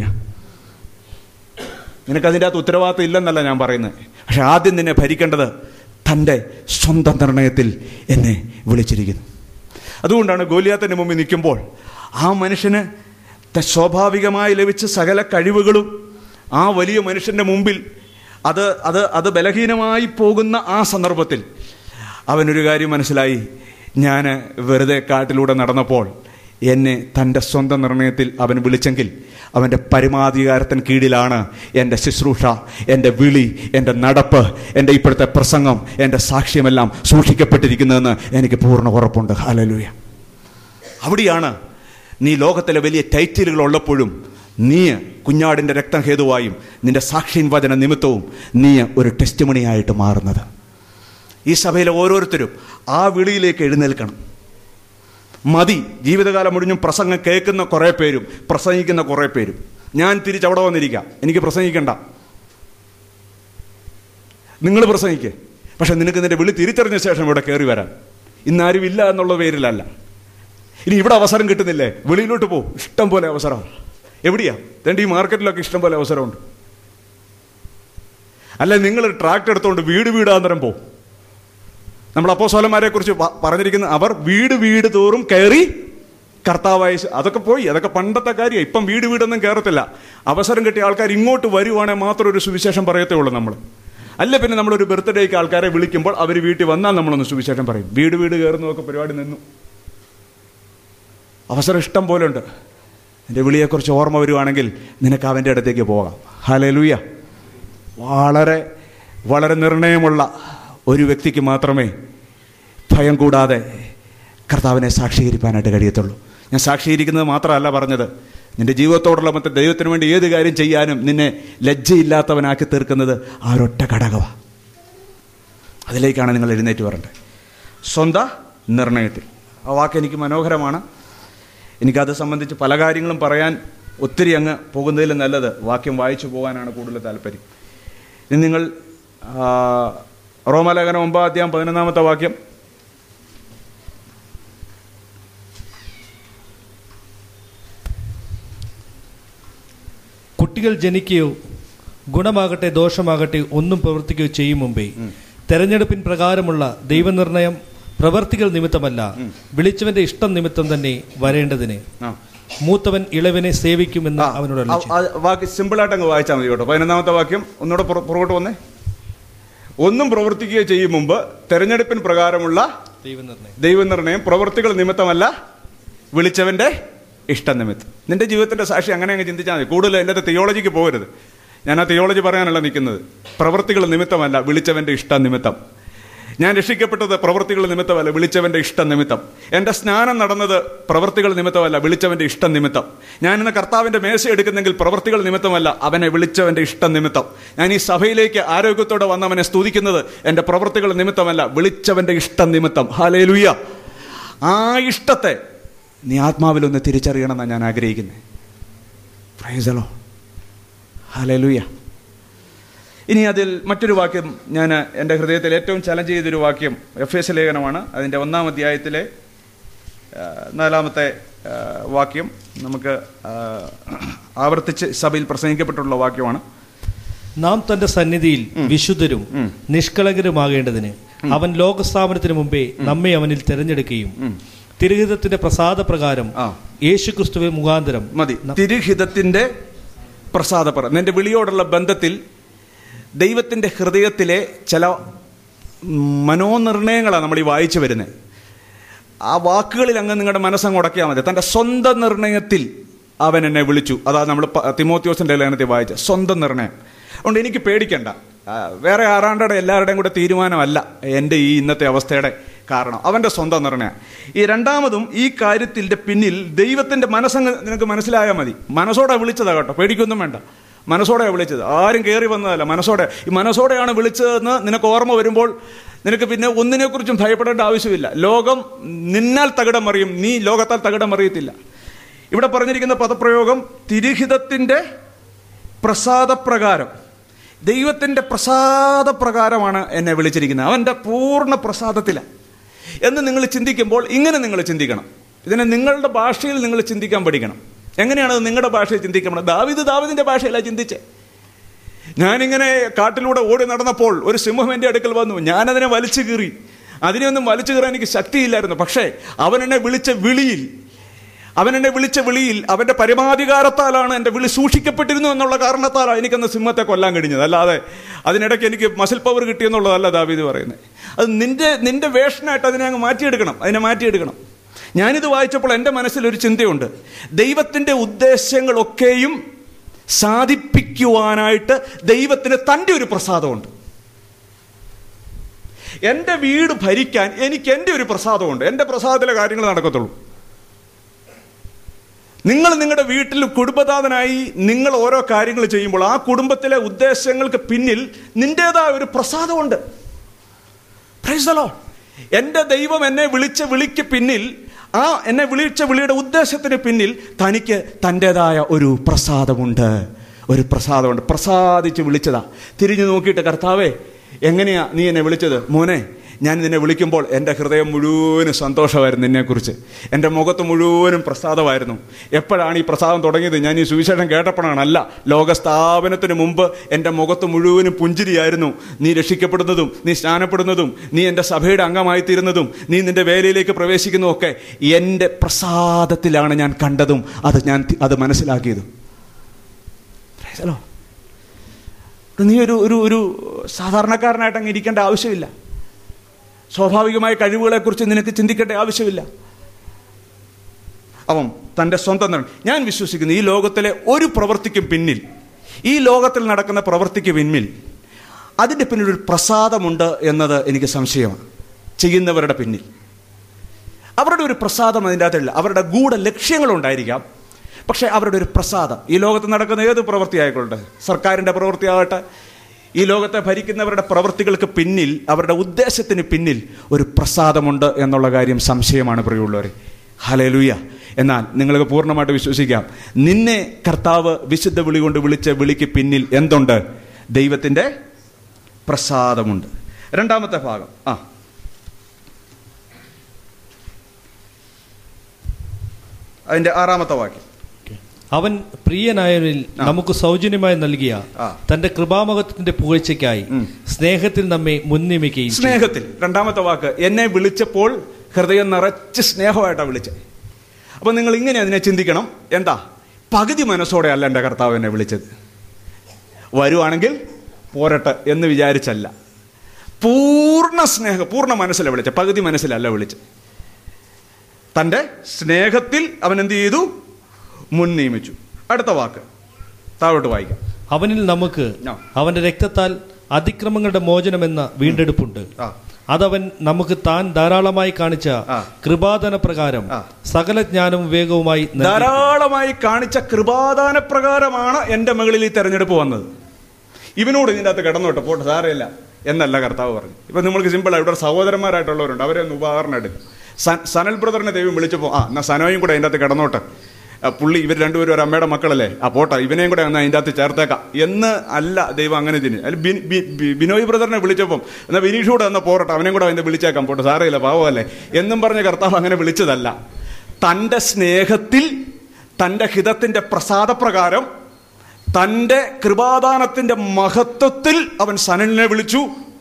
നിനക്ക് അതിൻ്റെ അകത്ത് ഉത്തരവാദിത്വം ഇല്ലെന്നല്ല ഞാൻ പറയുന്നത് പക്ഷെ ആദ്യം നിന്നെ ഭരിക്കേണ്ടത് തൻ്റെ സ്വന്തം നിർണയത്തിൽ എന്നെ വിളിച്ചിരിക്കുന്നു അതുകൊണ്ടാണ് ഗോലിയാത്തിൻ്റെ മുമ്പിൽ നിൽക്കുമ്പോൾ ആ മനുഷ്യന് ത- സ്വാഭാവികമായി ലഭിച്ച സകല കഴിവുകളും ആ വലിയ മനുഷ്യൻ്റെ മുമ്പിൽ അത് അത് അത് ബലഹീനമായി പോകുന്ന ആ സന്ദർഭത്തിൽ അവനൊരു കാര്യം മനസ്സിലായി ഞാൻ വെറുതെ കാട്ടിലൂടെ നടന്നപ്പോൾ എന്നെ തൻ്റെ സ്വന്തം നിർണയത്തിൽ അവൻ വിളിച്ചെങ്കിൽ അവൻ്റെ പരമാധികാരത്തിന് കീഴിലാണ് എൻ്റെ ശുശ്രൂഷ എൻ്റെ വിളി എൻ്റെ നടപ്പ് എൻ്റെ ഇപ്പോഴത്തെ പ്രസംഗം എൻ്റെ സാക്ഷ്യമെല്ലാം സൂക്ഷിക്കപ്പെട്ടിരിക്കുന്നതെന്ന് എനിക്ക് പൂർണ്ണ ഉറപ്പുണ്ട് ഹലലുയ അവിടെയാണ് നീ ലോകത്തിലെ വലിയ ടൈറ്റിലുകൾ ഉള്ളപ്പോഴും നീ കുഞ്ഞാടിൻ്റെ രക്തം ഹേതുവായും നിന്റെ സാക്ഷ്യൻ വചന നിമിത്തവും നീ ഒരു ടെസ്റ്റിമണിയായിട്ട് മാറുന്നത് ഈ സഭയിലെ ഓരോരുത്തരും ആ വിളിയിലേക്ക് എഴുന്നേൽക്കണം മതി ജീവിതകാലം മുഴുവൻ പ്രസംഗം കേൾക്കുന്ന കുറേ പേരും പ്രസംഗിക്കുന്ന കുറേ പേരും ഞാൻ തിരിച്ചവിടെ വന്നിരിക്കാം എനിക്ക് പ്രസംഗിക്കണ്ട നിങ്ങൾ പ്രസംഗിക്കേ പക്ഷെ നിനക്ക് നിന്റെ വിളി തിരിച്ചറിഞ്ഞ ശേഷം ഇവിടെ കയറി വരാൻ ഇന്നാരും ഇല്ല എന്നുള്ള പേരിലല്ല ഇനി ഇവിടെ അവസരം കിട്ടുന്നില്ലേ വെളിയിലോട്ട് പോ ഇഷ്ടം പോലെ അവസരം എവിടെയാ തന്റെ ഈ മാർക്കറ്റിലൊക്കെ ഇഷ്ടം പോലെ അവസരമുണ്ട് അല്ലെ നിങ്ങൾ ട്രാക്ട് എടുത്തോണ്ട് വീട് വീടാന്തരം പോ നമ്മൾ അപ്പോസോലന്മാരെ കുറിച്ച് പ- പറഞ്ഞിരിക്കുന്ന അവർ വീട് വീട് തോറും കയറി കർത്താവായ ശ- അതൊക്കെ പോയി അതൊക്കെ പണ്ടത്തെ കാര്യം ഇപ്പം വീട് വീടൊന്നും കയറത്തില്ല അവസരം കിട്ടിയ ആൾക്കാർ ഇങ്ങോട്ട് വരുവാണെങ്കിൽ മാത്രം ഒരു സുവിശേഷം പറയത്തേ ഉള്ളൂ നമ്മൾ അല്ല പിന്നെ നമ്മളൊരു ബർത്ത്ഡേക്ക് ആൾക്കാരെ വിളിക്കുമ്പോൾ അവർ വീട്ടിൽ വന്നാൽ നമ്മളൊന്ന് സുവിശേഷം പറയും വീട് വീട് കയറുന്നതൊക്കെ പരിപാടി നിന്നു അവസരം ഇഷ്ടം പോലെ ഉണ്ട് എൻ്റെ വിളിയെക്കുറിച്ച് ഓർമ്മ വരുവാണെങ്കിൽ നിനക്ക് അവൻ്റെ അടുത്തേക്ക് പോകാം ഹലലുയ വളരെ വളരെ നിർണയമുള്ള ഒരു വ്യക്തിക്ക് മാത്രമേ ഭയം കൂടാതെ കർത്താവിനെ സാക്ഷീകരിക്കാനായിട്ട് കഴിയത്തുള്ളൂ ഞാൻ സാക്ഷീകരിക്കുന്നത് മാത്രമല്ല പറഞ്ഞത് നിന്റെ ജീവിതത്തോടുള്ള മറ്റേ ദൈവത്തിന് വേണ്ടി ഏത് കാര്യം ചെയ്യാനും നിന്നെ ലജ്ജയില്ലാത്തവനാക്കി തീർക്കുന്നത് ആ ഒരൊറ്റ ഘടകമാണ് അതിലേക്കാണ് നിങ്ങൾ എഴുന്നേറ്റ് വരേണ്ടത് സ്വന്ത നിർണയത്തിൽ ആ വാക്ക് എനിക്ക് മനോഹരമാണ് എനിക്കത് സംബന്ധിച്ച് പല കാര്യങ്ങളും പറയാൻ ഒത്തിരി അങ്ങ് പോകുന്നതിൽ നല്ലത് വാക്യം വായിച്ചു പോകാനാണ് കൂടുതൽ താല്പര്യം ഇനി നിങ്ങൾ ആ, റോമാലേഖനം ഒമ്പതാം അധ്യായം പതിനൊന്നാമത്തെ വാക്യം കുട്ടികൾ ജനിക്കുകയോ ഗുണമാകട്ടെ ദോഷമാകട്ടെ ഒന്നും പ്രവർത്തിക്കുകയോ ചെയ്യും മുമ്പേ തെരഞ്ഞെടുപ്പിൻ പ്രകാരമുള്ള ദൈവനിർണയം പ്രവർത്തികൾ നിമിത്തമല്ല വിളിച്ചവന്റെ ഇഷ്ടം നിമിത്തം തന്നെ വരേണ്ടതിന് ആ മൂത്തവൻ ഇളവനെ സേവിക്കുമെന്ന് ആ, അവനോട് ആ, അരുളിച്ചെയ്തു. ആ വാക്ക് സിമ്പിളായിട്ട് അങ്ങ് വായിച്ചാൽ മതി കേട്ടോ പതിനൊന്നാമത്തെ വാക്യം ഒന്നുകൂടെ പുറ- പുറകോട്ട് വന്നേ ഒന്നും പ്രവർത്തിക്കുകയോ ചെയ്യും മുമ്പ് തെരഞ്ഞെടുപ്പിന് പ്രകാരമുള്ള ദൈവനിർണയം ദൈവനിർണയം പ്രവൃത്തികൾ നിമിത്തമല്ല വിളിച്ചവന്റെ ഇഷ്ടം നിമിത്തം നിന്റെ ജീവിതത്തിന്റെ സാക്ഷി അങ്ങനെ അങ്ങ് ചിന്തിച്ചാൽ മതി കൂടുതൽ എൻ്റെ തിയോളജിക്ക് പോകരുത് ഞാൻ ആ തിയോളജി പറയാനല്ല നിൽക്കുന്നത് പ്രവൃത്തികൾ നിമിത്തമല്ല വിളിച്ചവന്റെ ഇഷ്ടം നിമിത്തം ഞാൻ രക്ഷിക്കപ്പെട്ടത് പ്രവൃത്തികൾ നിമിത്തമല്ല വിളിച്ചവന്റെ ഇഷ്ടം നിമിത്തം എൻ്റെ സ്നാനം നടന്നത് പ്രവൃത്തികൾ നിമിത്തമല്ല വിളിച്ചവന്റെ ഇഷ്ടം നിമിത്തം ഞാൻ ഇന്ന് കർത്താവിന്റെ മേശ എടുക്കുന്നെങ്കിൽ പ്രവൃത്തികൾ നിമിത്തമല്ല അവനെ വിളിച്ചവന്റെ ഇഷ്ടം നിമിത്തം ഞാൻ ഈ സഭയിലേക്ക് ആരോഗ്യത്തോടെ വന്നവനെ സ്തുതിക്കുന്നത് എൻ്റെ പ്രവൃത്തികൾ നിമിത്തമല്ല വിളിച്ചവന്റെ ഇഷ്ടം നിമിത്തം ഹാലേലുയ്യ ആ ഇഷ്ടത്തെ നീ ആത്മാവിലൊന്ന് തിരിച്ചറിയണമെന്നാണ് ഞാൻ ആഗ്രഹിക്കുന്നത് പ്രൈസലോ ഹാലേലുയ്യ ഇനി അതിൽ മറ്റൊരു വാക്യം ഞാൻ എൻ്റെ ഹൃദയത്തിൽ ഏറ്റവും ചലഞ്ച് ചെയ്തൊരു വാക്യം എഫ് എസ് ലേഖനമാണ് അതിൻ്റെ ഒന്നാം അധ്യായത്തിലെ ആ, നാലാമത്തെ ആ, വാക്യം നമുക്ക് ആ, ആവർത്തിച്ച് സഭയിൽ പ്രസംഗിക്കപ്പെട്ടുള്ള വാക്യമാണ് നാം തന്റെ സന്നിധിയിൽ വിശുദ്ധരും നിഷ്കളങ്കരുമാകേണ്ടതിന് അവൻ ലോകസ്ഥാപനത്തിന് മുമ്പേ നമ്മെ അവനിൽ തിരഞ്ഞെടുക്കുകയും തിരുഹിതത്തിന്റെ പ്രസാദപ്രകാരം ആ. യേശുക്രിസ്തുവെ മുഖാന്തരം മതി തിരുഹിതത്തിൻ്റെ പ്രസാദപ്പറ നിന്റെ വിളിയോടുള്ള ബന്ധത്തിൽ ദൈവത്തിൻ്റെ ഹൃദയത്തിലെ ചില മനോനിർണയങ്ങളാണ് നമ്മൾ ഈ വായിച്ചു വരുന്നത് ആ വാക്കുകളിൽ അങ്ങ് നിങ്ങളുടെ മനസ്സങ്ങ് ഉടക്കിയാൽ മതി തൻ്റെ സ്വന്തം നിർണയത്തിൽ അവൻ എന്നെ വിളിച്ചു അതാ നമ്മൾ തിമോത്യോസിൻ്റെ ലേഖനത്തിൽ വായിച്ച സ്വന്തം നിർണയം അതുകൊണ്ട് എനിക്ക് പേടിക്കണ്ട ആ, വേറെ ആറാണ്ടയുടെ എല്ലാവരുടെയും കൂടെ തീരുമാനമല്ല എൻ്റെ ഈ ഇന്നത്തെ അവസ്ഥയുടെ കാരണം അവൻ്റെ സ്വന്തം നിർണയം ഈ രണ്ടാമതും ഈ കാര്യത്തിൻ്റെ പിന്നിൽ ദൈവത്തിൻ്റെ മനസ്സങ്ങ് നിനക്ക് മനസ്സിലായാൽ മതി മനസ്സോടെ വിളിച്ചതാ കേട്ടോ പേടിക്കൊന്നും വേണ്ട മനസ്സോടെയാണ് വിളിച്ചത് ആരും കയറി വന്നതല്ല മനസ്സോടെ ഈ മനസ്സോടെയാണ് വിളിച്ചതെന്ന് നിനക്ക് ഓർമ്മ വരുമ്പോൾ നിനക്ക് പിന്നെ ഒന്നിനെക്കുറിച്ചും ഭയപ്പെടേണ്ട ആവശ്യമില്ല ലോകം നിന്നാൽ തകിടം മറിയും നീ ലോകത്താൽ തകിടം മറിയത്തില്ല ഇവിടെ പറഞ്ഞിരിക്കുന്ന പദപ്രയോഗം തിരുഹിതത്തിൻ്റെ പ്രസാദപ്രകാരം ദൈവത്തിൻ്റെ പ്രസാദപ്രകാരമാണ് എന്നെ വിളിച്ചിരിക്കുന്നത് അവൻ്റെ പൂർണ്ണ പ്രസാദത്തിലാണ് എന്ന് നിങ്ങൾ ചിന്തിക്കുമ്പോൾ ഇങ്ങനെ നിങ്ങൾ ചിന്തിക്കണം ഇതിനെ നിങ്ങളുടെ ഭാഷയിൽ നിങ്ങൾ ചിന്തിക്കാൻ പഠിക്കണം എങ്ങനെയാണ് അത് നിങ്ങളുടെ ഭാഷയിൽ ചിന്തിക്കണം ദാവിദ് ദാവിദിൻ്റെ ഭാഷയിലാണ് ചിന്തിച്ചേ ഞാനിങ്ങനെ കാട്ടിലൂടെ ഓടി നടന്നപ്പോൾ ഒരു സിംഹം എൻ്റെ അടുക്കൽ വന്നു ഞാനതിനെ വലിച്ചു കീറി അതിനെയൊന്നും വലിച്ചു കീറാൻ എനിക്ക് ശക്തിയില്ലായിരുന്നു പക്ഷേ അവൻ എന്നെ വിളിച്ച വിളിയിൽ അവൻ എന്നെ വിളിച്ച വിളിയിൽ അവന്റെ പരമാധികാരത്താലാണ് എൻ്റെ വിളി സൂക്ഷിക്കപ്പെട്ടിരുന്നു എന്നുള്ള കാരണത്താലാണ് എനിക്കന്ന് സിംഹത്തെ കൊല്ലാൻ കഴിഞ്ഞത് അല്ലാതെ അതിനിടയ്ക്ക് എനിക്ക് മസിൽ പവർ കിട്ടിയെന്നുള്ളതല്ല ദാവീദ് പറയുന്നത് അത് നിന്റെ നിന്റെ വേഷനായിട്ട് അതിനെ അങ്ങ് മാറ്റിയെടുക്കണം അതിനെ മാറ്റിയെടുക്കണം ഞാനിത് വായിച്ചപ്പോൾ എൻ്റെ മനസ്സിൽ ഒരു ചിന്തയുണ്ട് ദൈവത്തിൻ്റെ ഉദ്ദേശങ്ങളൊക്കെയും സാധിപ്പിക്കുവാനായിട്ട് ദൈവത്തിന് തൻ്റെ ഒരു പ്രസാദമുണ്ട് എൻ്റെ വീട് ഭരിക്കാൻ എനിക്ക് എൻ്റെ ഒരു പ്രസാദമുണ്ട് എൻ്റെ പ്രസാദത്തിലെ കാര്യങ്ങൾ നടക്കത്തുള്ളൂ നിങ്ങൾ നിങ്ങളുടെ വീട്ടിൽ കുടുംബനാഥനായി നിങ്ങൾ ഓരോ കാര്യങ്ങൾ ചെയ്യുമ്പോൾ ആ കുടുംബത്തിലെ ഉദ്ദേശങ്ങൾക്ക് പിന്നിൽ നിന്റേതായ ഒരു പ്രസാദമുണ്ട് Praise the Lord. എൻ്റെ ദൈവം എന്നെ വിളിച്ച വിളിക്ക് പിന്നിൽ ആ എന്നെ വിളിച്ച വിളിയുടെ ഉദ്ദേശത്തിന് പിന്നിൽ തനിക്ക് തൻ്റെതായ ഒരു പ്രസാദമുണ്ട് ഒരു പ്രസാദമുണ്ട് പ്രസാദിച്ച് വിളിച്ചതാ തിരിഞ്ഞു നോക്കിയിട്ട് കർത്താവേ എങ്ങനെയാ നീ എന്നെ വിളിച്ചത് മോനെ ഞാൻ നിന്നെ വിളിക്കുമ്പോൾ എൻ്റെ ഹൃദയം മുഴുവനും സന്തോഷമായിരുന്നു നിന്നെക്കുറിച്ച് എൻ്റെ മുഖത്ത് മുഴുവനും പ്രസാദമായിരുന്നു എപ്പോഴാണ് ഈ പ്രസാദം തുടങ്ങിയത് ഞാൻ ഈ സുവിശേഷം കേട്ടപ്പോഴാണ് അല്ല ലോകസ്ഥാപനത്തിന് മുമ്പ് എൻ്റെ മുഖത്ത് മുഴുവനും പുഞ്ചിരിയായിരുന്നു നീ രക്ഷിക്കപ്പെടുന്നതും നീ സ്നാനപ്പെടുന്നതും നീ എൻ്റെ സഭയുടെ അംഗമായിത്തീരുന്നതും നീ നിൻ്റെ വേലയിലേക്ക് പ്രവേശിക്കുന്നതും ഒക്കെ എൻ്റെ പ്രസാദത്തിലാണ് ഞാൻ കണ്ടതും അത് ഞാൻ തി- അത് മനസ്സിലാക്കിയതും Praise the Lord. നീ ഒരു ഒരു ഒരു സാധാരണക്കാരനായിട്ട് അങ്ങ് ഇരിക്കേണ്ട ആവശ്യമില്ല സ്വാഭാവികമായ കഴിവുകളെക്കുറിച്ച് നിനക്ക് ചിന്തിക്കേണ്ട ആവശ്യമില്ല അവൻ തൻ്റെ സ്വന്തം നിറം ഞാൻ വിശ്വസിക്കുന്നു ഈ ലോകത്തിലെ ഒരു പ്രവൃത്തിക്കും പിന്നിൽ ഈ ലോകത്തിൽ നടക്കുന്ന പ്രവൃത്തിക്ക് പിന്നിൽ അതിൻ്റെ പിന്നിൽ ഒരു പ്രസാദമുണ്ട് എന്നത് എനിക്ക് സംശയമാണ് ചെയ്യുന്നവരുടെ പിന്നിൽ അവരുടെ ഒരു പ്രസാദം അതിൻ്റെ അകത്തില്ല അവരുടെ ഗൂഢ ലക്ഷ്യങ്ങളുണ്ടായിരിക്കാം പക്ഷേ അവരുടെ ഒരു പ്രസാദം ഈ ലോകത്ത് നടക്കുന്ന ഏത് പ്രവൃത്തി ആയിക്കോട്ടെ സർക്കാരിൻ്റെ പ്രവൃത്തിയാകട്ടെ ഈ ലോകത്തെ ഭരിക്കുന്നവരുടെ പ്രവൃത്തികൾക്ക് പിന്നിൽ അവരുടെ ഉദ്ദേശത്തിന് പിന്നിൽ ഒരു പ്രസാദമുണ്ട് എന്നുള്ള കാര്യം സംശയമാണ് പ്രിയമുള്ളവരെ ഹലലുയ എന്നാൽ നിങ്ങൾക്ക് പൂർണ്ണമായിട്ട് വിശ്വസിക്കാം നിന്നെ കർത്താവ് വിശുദ്ധ വിളി കൊണ്ട് വിളിച്ച വിളിക്ക് പിന്നിൽ എന്തുണ്ട് ദൈവത്തിൻ്റെ പ്രസാദമുണ്ട് രണ്ടാമത്തെ ഭാഗം ആ അതിന്റെ ആറാമത്തെ വാക്യം അവൻ പ്രിയനായവരിൽ നമുക്ക് സൗജന്യമായി നൽകിയ ആ. തന്റെ കൃപാമകത്തിന്റെ പുകഴ്ചയ്ക്കായി ഉം. സ്നേഹത്തിൽ നമ്മെ മുൻനിയമിക്കുകയും ചെയ്തു. സ്നേഹത്തിൽ രണ്ടാമത്തെ വാക്ക് എന്നെ വിളിച്ചപ്പോൾ ഹൃദയം നിറച്ച് സ്നേഹമായിട്ടാണ് വിളിച്ചത് അപ്പൊ നിങ്ങൾ ഇങ്ങനെ അതിനെ ചിന്തിക്കണം എന്താ പകുതി മനസ്സോടെ അല്ല എൻ്റെ കർത്താവ് എന്നെ വിളിച്ചത് വരുവാണെങ്കിൽ പോരട്ടെ എന്ന് വിചാരിച്ചല്ല പൂർണ്ണ സ്നേഹം പൂർണ്ണ മനസ്സിലെ വിളിച്ച പകുതി മനസ്സിലല്ല വിളിച്ചത് തൻ്റെ സ്നേഹത്തിൽ അവൻ എന്ത് ചെയ്തു മുൻ നിയമിച്ചു അടുത്ത വാക്ക് താഴോട്ട് വായിക്കാം അവനിൽ നമുക്ക് ആ. അവന്റെ രക്തത്താൽ അതിക്രമങ്ങളുടെ മോചനമെന്ന വീണ്ടെടുപ്പുണ്ട് ആ. അതവൻ നമുക്ക് താൻ ധാരാളമായി കാണിച്ച ആ. കൃപാദന പ്രകാരം ആ. സകല ജ്ഞാനവും വിവേകവുമായി നൽകി. ധാരാളമായി കാണിച്ച കൃപാദാന പ്രകാരമാണ് എൻ്റെ മകളിൽ ഈ തെരഞ്ഞെടുപ്പ് വന്നത് ഇവനോട് ഇതിൻ്റെ അകത്ത് കിടന്നോട്ടെ പോട്ടെ സാരമില്ല എന്നല്ല കർത്താവ് പറഞ്ഞു ഇപ്പൊ നമ്മൾക്ക് സിമ്പിളാണ് ഇവിടെ സഹോദരന്മാരായിട്ടുള്ളവരുണ്ട് അവരെ ഒന്ന് ഉദാഹരണം എടുക്കും സൻ- സനൽ ബ്രദറിനെ ദൈവം വിളിച്ചപ്പോൾ ആ എന്നാ സനോയും കൂടെ അതിൻ്റെ അകത്ത് കിടന്നോട്ടെ ആ, പുള്ളി ഇവർ രണ്ടുപേരും ഒരു അമ്മയുടെ മക്കളല്ലേ ആ പോട്ടെ ഇവനെയും കൂടെ ഒന്ന് അതിൻ്റെ അകത്ത് ചേർത്തേക്കാം എന്ന് അല്ല ദൈവം അങ്ങനെ തിരിഞ്ഞു അതിൽ ബി- ബി- ബി- ബിനോയ് ബ്രദറിനെ വിളിച്ചപ്പം എന്നാൽ വിനീഷ് കൂടെ ഒന്ന് പോരട്ടെ അവനെയും കൂടെ അതിൻ്റെ വിളിച്ചേക്കാം പോട്ടെ സാരമില്ല പാവമല്ലേ എന്നും പറഞ്ഞ കർത്താവ് അങ്ങനെ വിളിച്ചതല്ല തൻ്റെ സ്നേഹത്തിൽ തൻ്റെ ഹിതത്തിൻ്റെ പ്രസാദപ്രകാരം തൻ്റെ കൃപാദാനത്തിൻ്റെ മഹത്വത്തിൽ അവൻ സനലിനെ വിളിച്ചു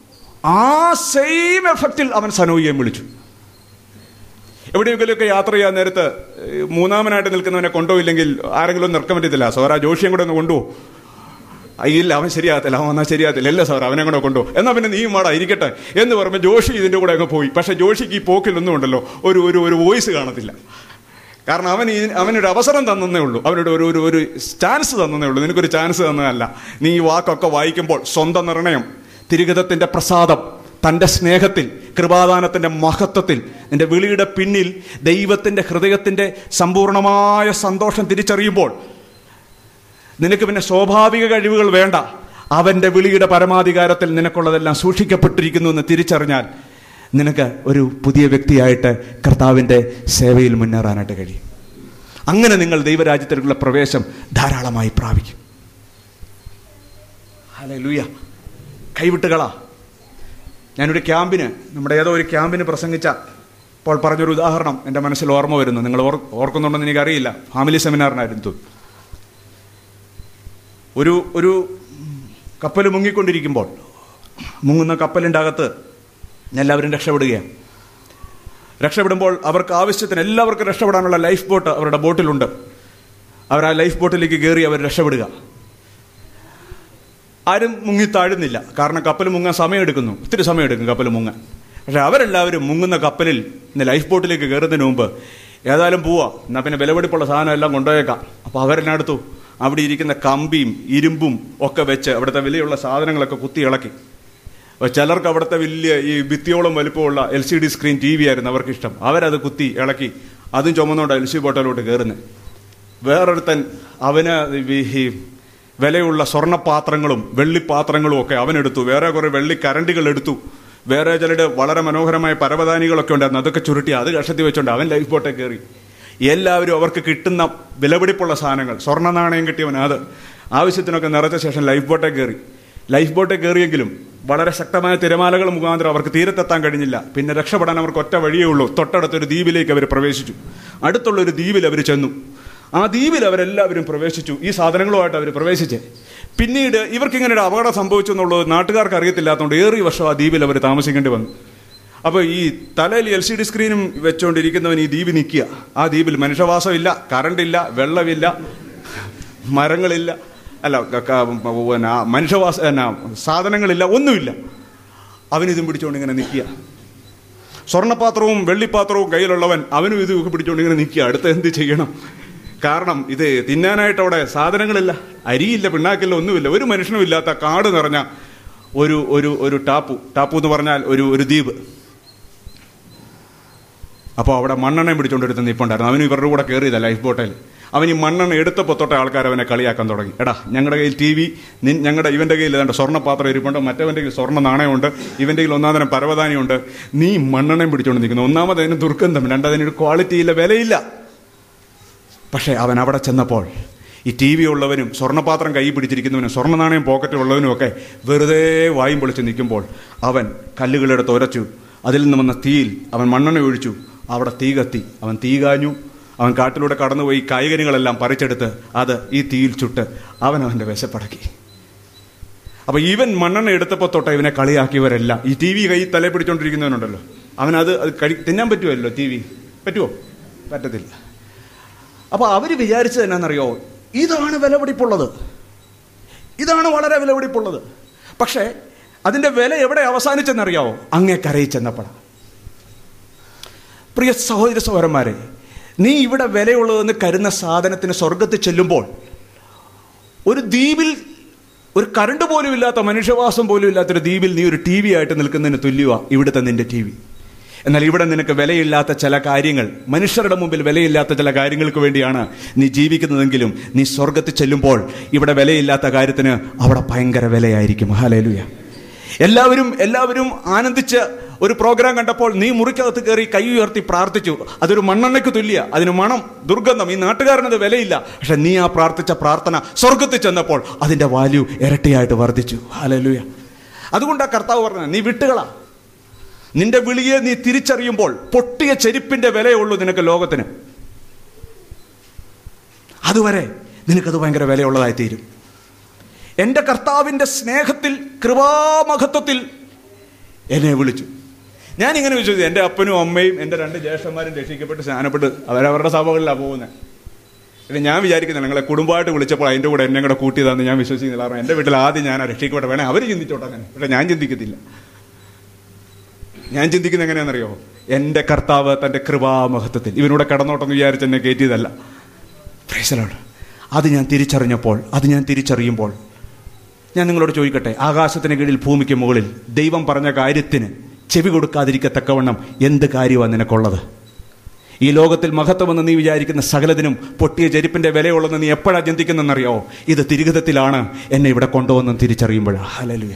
ആ സെയിം എഫക്റ്റിൽ അവൻ സനോയിയെ വിളിച്ചു എവിടെയെങ്കിലുമൊക്കെ യാത്ര ചെയ്യാൻ നേരത്ത് ഏഹ്, മൂന്നാമനായിട്ട് നിൽക്കുന്നവനെ കൊണ്ടുപോയില്ലെങ്കിൽ ആരെങ്കിലും ഒന്ന് നിൽക്കാൻ പറ്റത്തില്ല സോറാ ജോഷിയും കൂടെ ഒന്ന് കൊണ്ടുപോകും ആ, ഇല്ല അവൻ ശരിയാകത്തില്ല അവൻ വന്നാൽ ശരിയാകത്തില്ല ഇല്ല സാർ അവനെ കൂടെ കൊണ്ടുപോകും എന്നാൽ പിന്നെ നീയും വാടാ ഇരിക്കട്ടെ എന്ന് പറയുമ്പോൾ ജോഷി ഇതിൻ്റെ കൂടെ അങ്ങ് പോയി പക്ഷേ ജോഷിക്ക് ഈ പോക്കിലൊന്നും ഉണ്ടല്ലോ ഒരു ഒരു ഒരു വോയിസ് കാണത്തില്ല കാരണം അവൻ ഈ അവനൊരു അവസരം തന്നേ ഉള്ളൂ അവനോട് ഒരു ഒരു ഒരു ചാൻസ് തന്നേ ഉള്ളൂ നിനക്കൊരു ചാൻസ് തന്നതല്ല നീ ഈ വാക്കൊക്കെ വായിക്കുമ്പോൾ സ്വന്തം നിർണയം തിരുഗതത്തിന്റെ പ്രസാദം തൻ്റെ സ്നേഹത്തിൽ കൃപാദാനത്തിന്റെ മഹത്വത്തിൽ നിന്റെ വിളിയുടെ പിന്നിൽ ദൈവത്തിന്റെ ഹൃദയത്തിന്റെ സമ്പൂർണമായ സന്തോഷം തിരിച്ചറിയുമ്പോൾ നിനക്ക് പിന്നെ സ്വാഭാവിക കഴിവുകൾ വേണ്ട അവന്റെ വിളിയുടെ പരമാധികാരത്തിൽ നിനക്കുള്ളതെല്ലാം സൂക്ഷിക്കപ്പെട്ടിരിക്കുന്നു എന്ന് തിരിച്ചറിഞ്ഞാൽ നിനക്ക് ഒരു പുതിയ വ്യക്തിയായിട്ട് കർത്താവിൻ്റെ സേവയിൽ മുന്നേറാനായിട്ട് കഴിയും അങ്ങനെ നിങ്ങൾ ദൈവരാജ്യത്തിലേക്കുള്ള പ്രവേശം ധാരാളമായി പ്രാപിക്കും ഹലേ ലൂയ കൈവിട്ടുകളാ ഞാനൊരു ക്യാമ്പിന് നമ്മുടെ ഏതോ ഒരു ക്യാമ്പിന് പ്രസംഗിച്ച അപ്പോൾ പറഞ്ഞൊരു ഉദാഹരണം എൻ്റെ മനസ്സിൽ ഓർമ്മ വരുന്നു നിങ്ങൾ ഓർ ഓർക്കുന്നുണ്ടെന്ന് എനിക്കറിയില്ല ഫാമിലി സെമിനാറിനായിരുന്നു തോന്നുന്നു. ഒരു ഒരു കപ്പൽ മുങ്ങിക്കൊണ്ടിരിക്കുമ്പോൾ മുങ്ങുന്ന കപ്പലിൻ്റെ അകത്ത് എല്ലാവരും രക്ഷപ്പെടുകയാണ് രക്ഷപ്പെടുമ്പോൾ അവർക്ക് ആവശ്യത്തിന് എല്ലാവർക്കും രക്ഷപ്പെടാനുള്ള ലൈഫ് ബോട്ട് അവരുടെ ബോട്ടിലുണ്ട് അവർ ആ ലൈഫ് ബോട്ടിലേക്ക് കയറി അവർ രക്ഷപ്പെടുക ആരും മുങ്ങി താഴുന്നില്ല കാരണം കപ്പൽ മുങ്ങാൻ സമയമെടുക്കുന്നു ഒത്തിരി സമയമെടുക്കും കപ്പൽ മുങ്ങാൻ പക്ഷെ അവരെല്ലാവരും മുങ്ങുന്ന കപ്പലിൽ ഇന്ന് ലൈഫ് ബോട്ടിലേക്ക് കയറുന്നതിന് മുമ്പ് ഏതായാലും പോവാ എന്നാൽ പിന്നെ വിലപിടിപ്പുള്ള സാധനം എല്ലാം കൊണ്ടുപോയേക്കാം അപ്പോൾ അവരെല്ലാം എടുത്തു അവിടെ ഇരിക്കുന്ന കമ്പിയും ഇരുമ്പും ഒക്കെ വെച്ച് അവിടുത്തെ വിലയുള്ള സാധനങ്ങളൊക്കെ കുത്തി ഇളക്കി അപ്പോൾ ചിലർക്ക് അവിടുത്തെ വലിയ ഈ ഭിത്തിയോളം വലിപ്പമുള്ള L C D screen T V ആയിരുന്നു അവർക്ക് ഇഷ്ടം അവരത് കുത്തി ഇളക്കി അതും ചുമന്നുകൊണ്ട് എൽ സി ബോട്ടലോട്ട് കയറുന്നത് വേറൊരുത്തൻ അവന് ഈ വിലയുള്ള സ്വർണ്ണപാത്രങ്ങളും വെള്ളിപ്പാത്രങ്ങളും ഒക്കെ അവനെടുത്തു വേറെ കുറെ വെള്ളി കരണ്ടികൾ എടുത്തു വേറെ ചിലരുടെ വളരെ മനോഹരമായ പരവതാനികളൊക്കെ ഉണ്ടായിരുന്നു അതൊക്കെ ചുരുട്ടി അത് കഷത്തി വെച്ചോണ്ട് അവൻ ലൈഫ് ബോട്ടെ കയറി എല്ലാവരും അവർക്ക് കിട്ടുന്ന വിലപിടിപ്പുള്ള സാധനങ്ങൾ സ്വർണ്ണ നാണയം കിട്ടിയവൻ അത് ആവശ്യത്തിനൊക്കെ നിറച്ച ശേഷം ലൈഫ് ബോട്ടെ കയറി ലൈഫ് ബോട്ടെ കയറിയെങ്കിലും വളരെ ശക്തമായ തിരമാലകൾ മുഖാന്തരം അവർക്ക് തീരത്തെത്താൻ കഴിഞ്ഞില്ല പിന്നെ രക്ഷപ്പെടാൻ അവർക്ക് ഒറ്റ വഴിയേ ഉള്ളൂ തൊട്ടടുത്തൊരു ദ്വീപിലേക്ക് അവർ പ്രവേശിച്ചു അടുത്തുള്ള ഒരു ദ്വീപിൽ അവർ ചെന്നു ആ ദ്വീപിൽ അവരെല്ലാവരും പ്രവേശിച്ചു ഈ സാധനങ്ങളുമായിട്ട് അവർ പ്രവേശിച്ചേ പിന്നീട് ഇവർക്ക് ഇങ്ങനെ ഒരു അപകടം സംഭവിച്ചു എന്നുള്ളത് നാട്ടുകാർക്ക് അറിയത്തില്ലാത്തതുകൊണ്ട് ഏറിയ വർഷം ആ ദ്വീപിൽ അവർ താമസിക്കേണ്ടി വന്നു അപ്പോൾ ഈ തലയിൽ എൽ സി ഡി സ്ക്രീനും വെച്ചുകൊണ്ടിരിക്കുന്നവൻ ഈ ദ്വീപ് നിൽക്കുക ആ ദ്വീപിൽ മനുഷ്യവാസമില്ല കറണ്ടില്ല വെള്ളമില്ല മരങ്ങളില്ല അല്ല ക- ക- പിന്നെ ആ മനുഷ്യവാസ എന്നാ സാധനങ്ങളില്ല ഒന്നുമില്ല അവനിതും പിടിച്ചുകൊണ്ട് ഇങ്ങനെ നിൽക്കുക സ്വർണ്ണപാത്രവും വെള്ളിപ്പാത്രവും കയ്യിലുള്ളവൻ അവനും ഇതും ഒക്കെ പിടിച്ചുകൊണ്ട് ഇങ്ങനെ നിൽക്കുക അടുത്ത് എന്ത് ചെയ്യണം കാരണം ഇത് തിന്നാനായിട്ട് അവിടെ സാധനങ്ങളില്ല അരിയില്ല പിണ്ണാക്കില്ല ഒന്നുമില്ല ഒരു മനുഷ്യനും ഇല്ലാത്ത കാട് നിറഞ്ഞ ഒരു ഒരു ഒരു ടാപ്പു ടാപ്പു എന്ന് പറഞ്ഞാൽ ഒരു ഒരു ദ്വീപ് അപ്പോൾ അവിടെ മണ്ണെണ്ണയും പിടിച്ചുകൊണ്ടിരുന്ന നിപ്പുണ്ടായിരുന്നു അവന് ഇവരുടെ കൂടെ കയറിയതാ ലൈഫ് ബോട്ടിൽ അവൻ ഈ മണ്ണെണ്ണ എടുത്തപ്പോൾ തൊട്ട ആൾക്കാർ അവനെ കളിയാക്കാൻ തുടങ്ങി എടാ ഞങ്ങളുടെ കയ്യിൽ ടി വി ഞങ്ങളുടെ ഇവന്റെ കയ്യിൽ ഏതാണ്ട് സ്വർണ്ണപാത്രം ഇരിപ്പുണ്ട് മറ്റവന്റെ കയ്യിൽ സ്വർണ്ണ നാണയമുണ്ട് ഇവന്റെ കയ്യിൽ ഒന്നാം തരം പരവതാനിയുണ്ട് നീ മണ്ണെണ്ണയും പിടിച്ചുകൊണ്ട് നിൽക്കുന്നു ഒന്നാമത് അതിന് ദുർഗന്ധം രണ്ടതിനൊരു ക്വാളിറ്റി ഇല്ല വിലയില്ല പക്ഷേ അവൻ അവിടെ ചെന്നപ്പോൾ ഈ ടി വി ഉള്ളവനും സ്വർണ്ണപാത്രം കൈ പിടിച്ചിരിക്കുന്നവനും സ്വർണ്ണ നാണയം പോക്കറ്റിലുള്ളവനും ഒക്കെ വെറുതെ വായും പൊളിച്ച് നിൽക്കുമ്പോൾ അവൻ കല്ലുകളെടുത്ത് ഉരച്ചു അതിൽ നിന്ന് വന്ന തീയിൽ അവൻ മണ്ണെണ്ണ ഒഴിച്ചു അവിടെ തീ കത്തി അവൻ തീ കാഞ്ഞു അവൻ കാട്ടിലൂടെ കടന്നുപോയി കായികനികളെല്ലാം പറിച്ചെടുത്ത് അത് ഈ തീയിൽ ചുട്ട് അവൻ അവൻ്റെ വിശപ്പടക്കി അപ്പൊ ഇവൻ മണ്ണെണ്ണ എടുത്തപ്പോൾ തൊട്ട് ഇവനെ കളിയാക്കിയവരെല്ലാം ഈ ടി വി കൈ തലേ പിടിച്ചോണ്ടിരിക്കുന്നവനുണ്ടല്ലോ അവനത് അത് കഴി തിന്നാൻ പറ്റുമല്ലോ ടി വി പറ്റുമോ പറ്റത്തില്ല അപ്പൊ അവര് വിചാരിച്ചത് എന്നാണെന്നറിയോ ഇതാണ് വിലപിടിപ്പുള്ളത് ഇതാണ് വളരെ വിലപിടിപ്പുള്ളത് പക്ഷേ അതിന്റെ വില എവിടെ അവസാനിച്ചെന്നറിയാവോ അങ്ങേ കരയിൽ ചെന്നപ്പോഴാണ് പ്രിയ സഹോദര സഹോദരന്മാരെ നീ ഇവിടെ വിലയുള്ളതെന്ന് കരുന്ന സാധനത്തിന് സ്വർഗത്തിൽ ചെല്ലുമ്പോൾ ഒരു ദ്വീപിൽ ഒരു കറണ്ട് പോലും ഇല്ലാത്ത മനുഷ്യവാസം പോലും ഇല്ലാത്തൊരു ദ്വീപിൽ നീ ഒരു ടി വി ആയിട്ട് നിൽക്കുന്നതിന് തുല്യമാണ് ഇവിടുത്തെ നിന്റെ ടി വി എന്നാൽ ഇവിടെ നിനക്ക് വിലയില്ലാത്ത ചില കാര്യങ്ങൾ മനുഷ്യരുടെ മുമ്പിൽ വിലയില്ലാത്ത ചില കാര്യങ്ങൾക്ക് വേണ്ടിയാണ് നീ ജീവിക്കുന്നതെങ്കിലും നീ സ്വർഗത്തിൽ ചെല്ലുമ്പോൾ ഇവിടെ വിലയില്ലാത്ത കാര്യത്തിന് അവിടെ ഭയങ്കര വിലയായിരിക്കും ഹാലേലുയ എല്ലാവരും എല്ലാവരും ആനന്ദിച്ച് ഒരു പ്രോഗ്രാം കണ്ടപ്പോൾ നീ മുറിക്കകത്ത് കയറി കൈ ഉയർത്തി പ്രാർത്ഥിച്ചു അതൊരു മണ്ണെണ്ണയ്ക്ക് തുല്യ അതിന് മണം ദുർഗന്ധം ഈ നാട്ടുകാരനത് വിലയില്ല പക്ഷെ നീ ആ പ്രാർത്ഥിച്ച പ്രാർത്ഥന സ്വർഗത്തിൽ ചെന്നപ്പോൾ അതിന്റെ വാല്യൂ ഇരട്ടിയായിട്ട് വർദ്ധിച്ചു ഹാലലുയ അതുകൊണ്ടാ കർത്താവ് പറഞ്ഞത് നീ വിട്ടുകളാ നിന്റെ വിളിയെ നീ തിരിച്ചറിയുമ്പോൾ പൊട്ടിയ ചെരുപ്പിന്റെ വിലയുള്ളൂ നിനക്ക് ലോകത്തിന് അതുവരെ നിനക്കത് ഭയങ്കര വിലയുള്ളതായി തീരും എൻ്റെ കർത്താവിൻ്റെ സ്നേഹത്തിൽ കൃപാമഹത്വത്തിൽ എന്നെ വിളിച്ചു ഞാനിങ്ങനെ വിശ്വസിച്ചു എൻ്റെ അപ്പനും അമ്മയും എൻ്റെ രണ്ട് ജ്യേഷ്ഠന്മാരും രക്ഷിക്കപ്പെട്ട് സ്നാനപ്പെട്ട് അവരവരുടെ സഭകളിലാണ് പോകുന്നത് പിന്നെ ഞാൻ വിചാരിക്കുന്നത് നിങ്ങളെ കുടുംബമായിട്ട് വിളിച്ചപ്പോൾ അതിൻ്റെ കൂടെ എന്നെ കൂടെ കൂട്ടിയതാണെന്ന് ഞാൻ വിശ്വസിക്കുന്നില്ല കാരണം എൻ്റെ വീട്ടിൽ ആദ്യം ഞാൻ രക്ഷിക്കപ്പെട്ട വേണേ അവർ ചിന്തിച്ചോട്ടെ അങ്ങനെ പക്ഷെ ഞാൻ ചിന്തിക്കത്തില്ല ഞാൻ ചിന്തിക്കുന്നത് എങ്ങനെയാണെന്നറിയോ എൻ്റെ കർത്താവ് തൻ്റെ കൃപാമഹത്വത്തിൽ ഇവനൂടെ കടന്നോട്ടെന്ന് വിചാരിച്ച് എന്നെ കയറ്റിയതല്ല പ്രൈസലോട് അത് ഞാൻ തിരിച്ചറിഞ്ഞപ്പോൾ അത് ഞാൻ തിരിച്ചറിയുമ്പോൾ ഞാൻ നിങ്ങളോട് ചോദിക്കട്ടെ ആകാശത്തിന് കീഴിൽ ഭൂമിക്ക് മുകളിൽ ദൈവം പറഞ്ഞ കാര്യത്തിന് ചെവി കൊടുക്കാതിരിക്കത്തക്കവണ്ണം എന്ത് കാര്യമാണ് നിനക്കുള്ളത് ഈ ലോകത്തിൽ മഹത്വമെന്ന് നീ വിചാരിക്കുന്ന സകലതിനും പൊട്ടിയ ചെരുപ്പിന്റെ വിലയുള്ളതെന്ന് നീ എപ്പോഴാ ചിന്തിക്കുന്നെന്നറിയോ ഇത് തിരികതത്തിലാണ് എന്നെ ഇവിടെ കൊണ്ടുവന്ന് തിരിച്ചറിയുമ്പോഴാണ് ഹലലുയ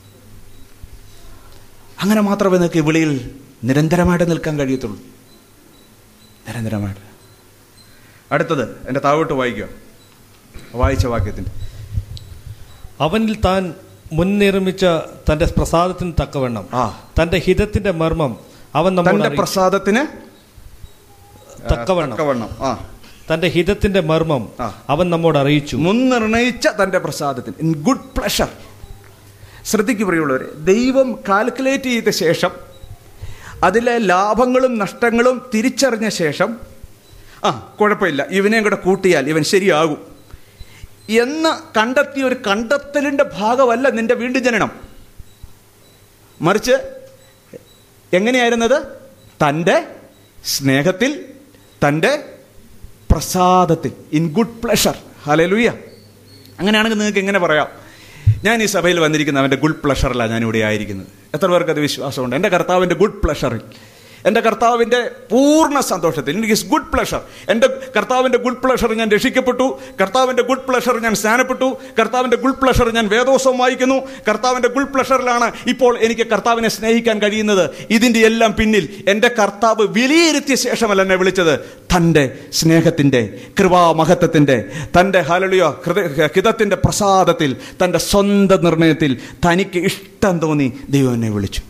അങ്ങനെ മാത്രമേ നിനക്ക് ഈ വിളിയിൽ നിരന്തരമായിട്ട് നിൽക്കാൻ കഴിയത്തുള്ളൂ നിരന്തരമായിട്ട് അടുത്തത് എൻ്റെ താവോട്ട് വായിക്കുക വായിച്ച വാക്യത്തിൻ്റെ അവനിൽ താൻ മുൻനിർമ്മിച്ച തന്റെ പ്രസാദത്തിന് തക്കവണ്ണം ആ തന്റെ ഹിതത്തിന്റെ മർമ്മം അവൻ നമ്മോട് തന്റെ അറിയിച്ചു. പ്രസാദത്തിന് തക്കവണ്ണം തക്കവണ്ണം ആ തന്റെ ഹിതത്തിന്റെ മർമ്മം ആ. അവൻ നമ്മോട് അറിയിച്ചു മുൻനിർണയിച്ച തന്റെ പ്രസാദത്തിന് ഇൻ ഗുഡ് പ്ലഷർ ശ്രദ്ധിക്കു പ്രിയമുള്ളവരെ ദൈവം കാൽക്കുലേറ്റ് ചെയ്ത ശേഷം അതിലെ ലാഭങ്ങളും നഷ്ടങ്ങളും തിരിച്ചറിഞ്ഞ ശേഷം ആ കുഴപ്പമില്ല ഇവനെയും കൂടെ കൂട്ടിയാൽ ഇവൻ ശരിയാകും എന്ന് കണ്ടെത്തിയ ഒരു കണ്ടെത്തലിന്റെ ഭാഗമല്ല നിന്റെ വീണ്ടും ജനനം മറിച്ച് എങ്ങനെയായിരുന്നത് തൻ്റെ സ്നേഹത്തിൽ തൻ്റെ പ്രസാദത്തിൽ ഇൻ ഗുഡ് പ്ലഷർ ഹലലുയ അങ്ങനെയാണെങ്കിൽ നിങ്ങൾക്ക് എങ്ങനെ പറയാം ഞാൻ ഈ സഭയിൽ വന്നിരിക്കുന്ന അവൻ്റെ ഗുഡ് പ്ലഷറിലാണ് ഞാൻ ഇവിടെ ആയിരിക്കുന്നത് എത്ര പേർക്ക് അത് വിശ്വാസമുണ്ട് എൻ്റെ കർത്താവിൻ്റെ ഗുഡ് പ്ലഷറിൽ എൻ്റെ കർത്താവിൻ്റെ പൂർണ്ണ സന്തോഷത്തിൽ എനിക്ക് ഗുഡ് പ്ലഷർ എൻ്റെ കർത്താവിൻ്റെ ഗുഡ് പ്ലഷർ ഞാൻ രക്ഷിക്കപ്പെട്ടു കർത്താവിൻ്റെ ഗുഡ് പ്ലഷർ ഞാൻ സ്നാനപ്പെട്ടു കർത്താവിൻ്റെ ഗുഡ് പ്ലഷർ ഞാൻ വേദോത്സവം വായിക്കുന്നു കർത്താവിൻ്റെ ഗുഡ് പ്ലഷറിലാണ് ഇപ്പോൾ എനിക്ക് കർത്താവിനെ സ്നേഹിക്കാൻ കഴിയുന്നത് ഇതിൻ്റെ എല്ലാം പിന്നിൽ എൻ്റെ കർത്താവ് വിലയിരുത്തിയ ശേഷമല്ല എന്നെ വിളിച്ചത് തൻ്റെ സ്നേഹത്തിൻ്റെ കൃപാമഹത്വത്തിൻ്റെ തൻ്റെ ഹലളിയോ ഹിതത്തിൻ്റെ പ്രസാദത്തിൽ തൻ്റെ സ്വന്തം നിർണയത്തിൽ തനിക്ക് ഇഷ്ടം തോന്നി ദൈവം എന്നെ വിളിച്ചു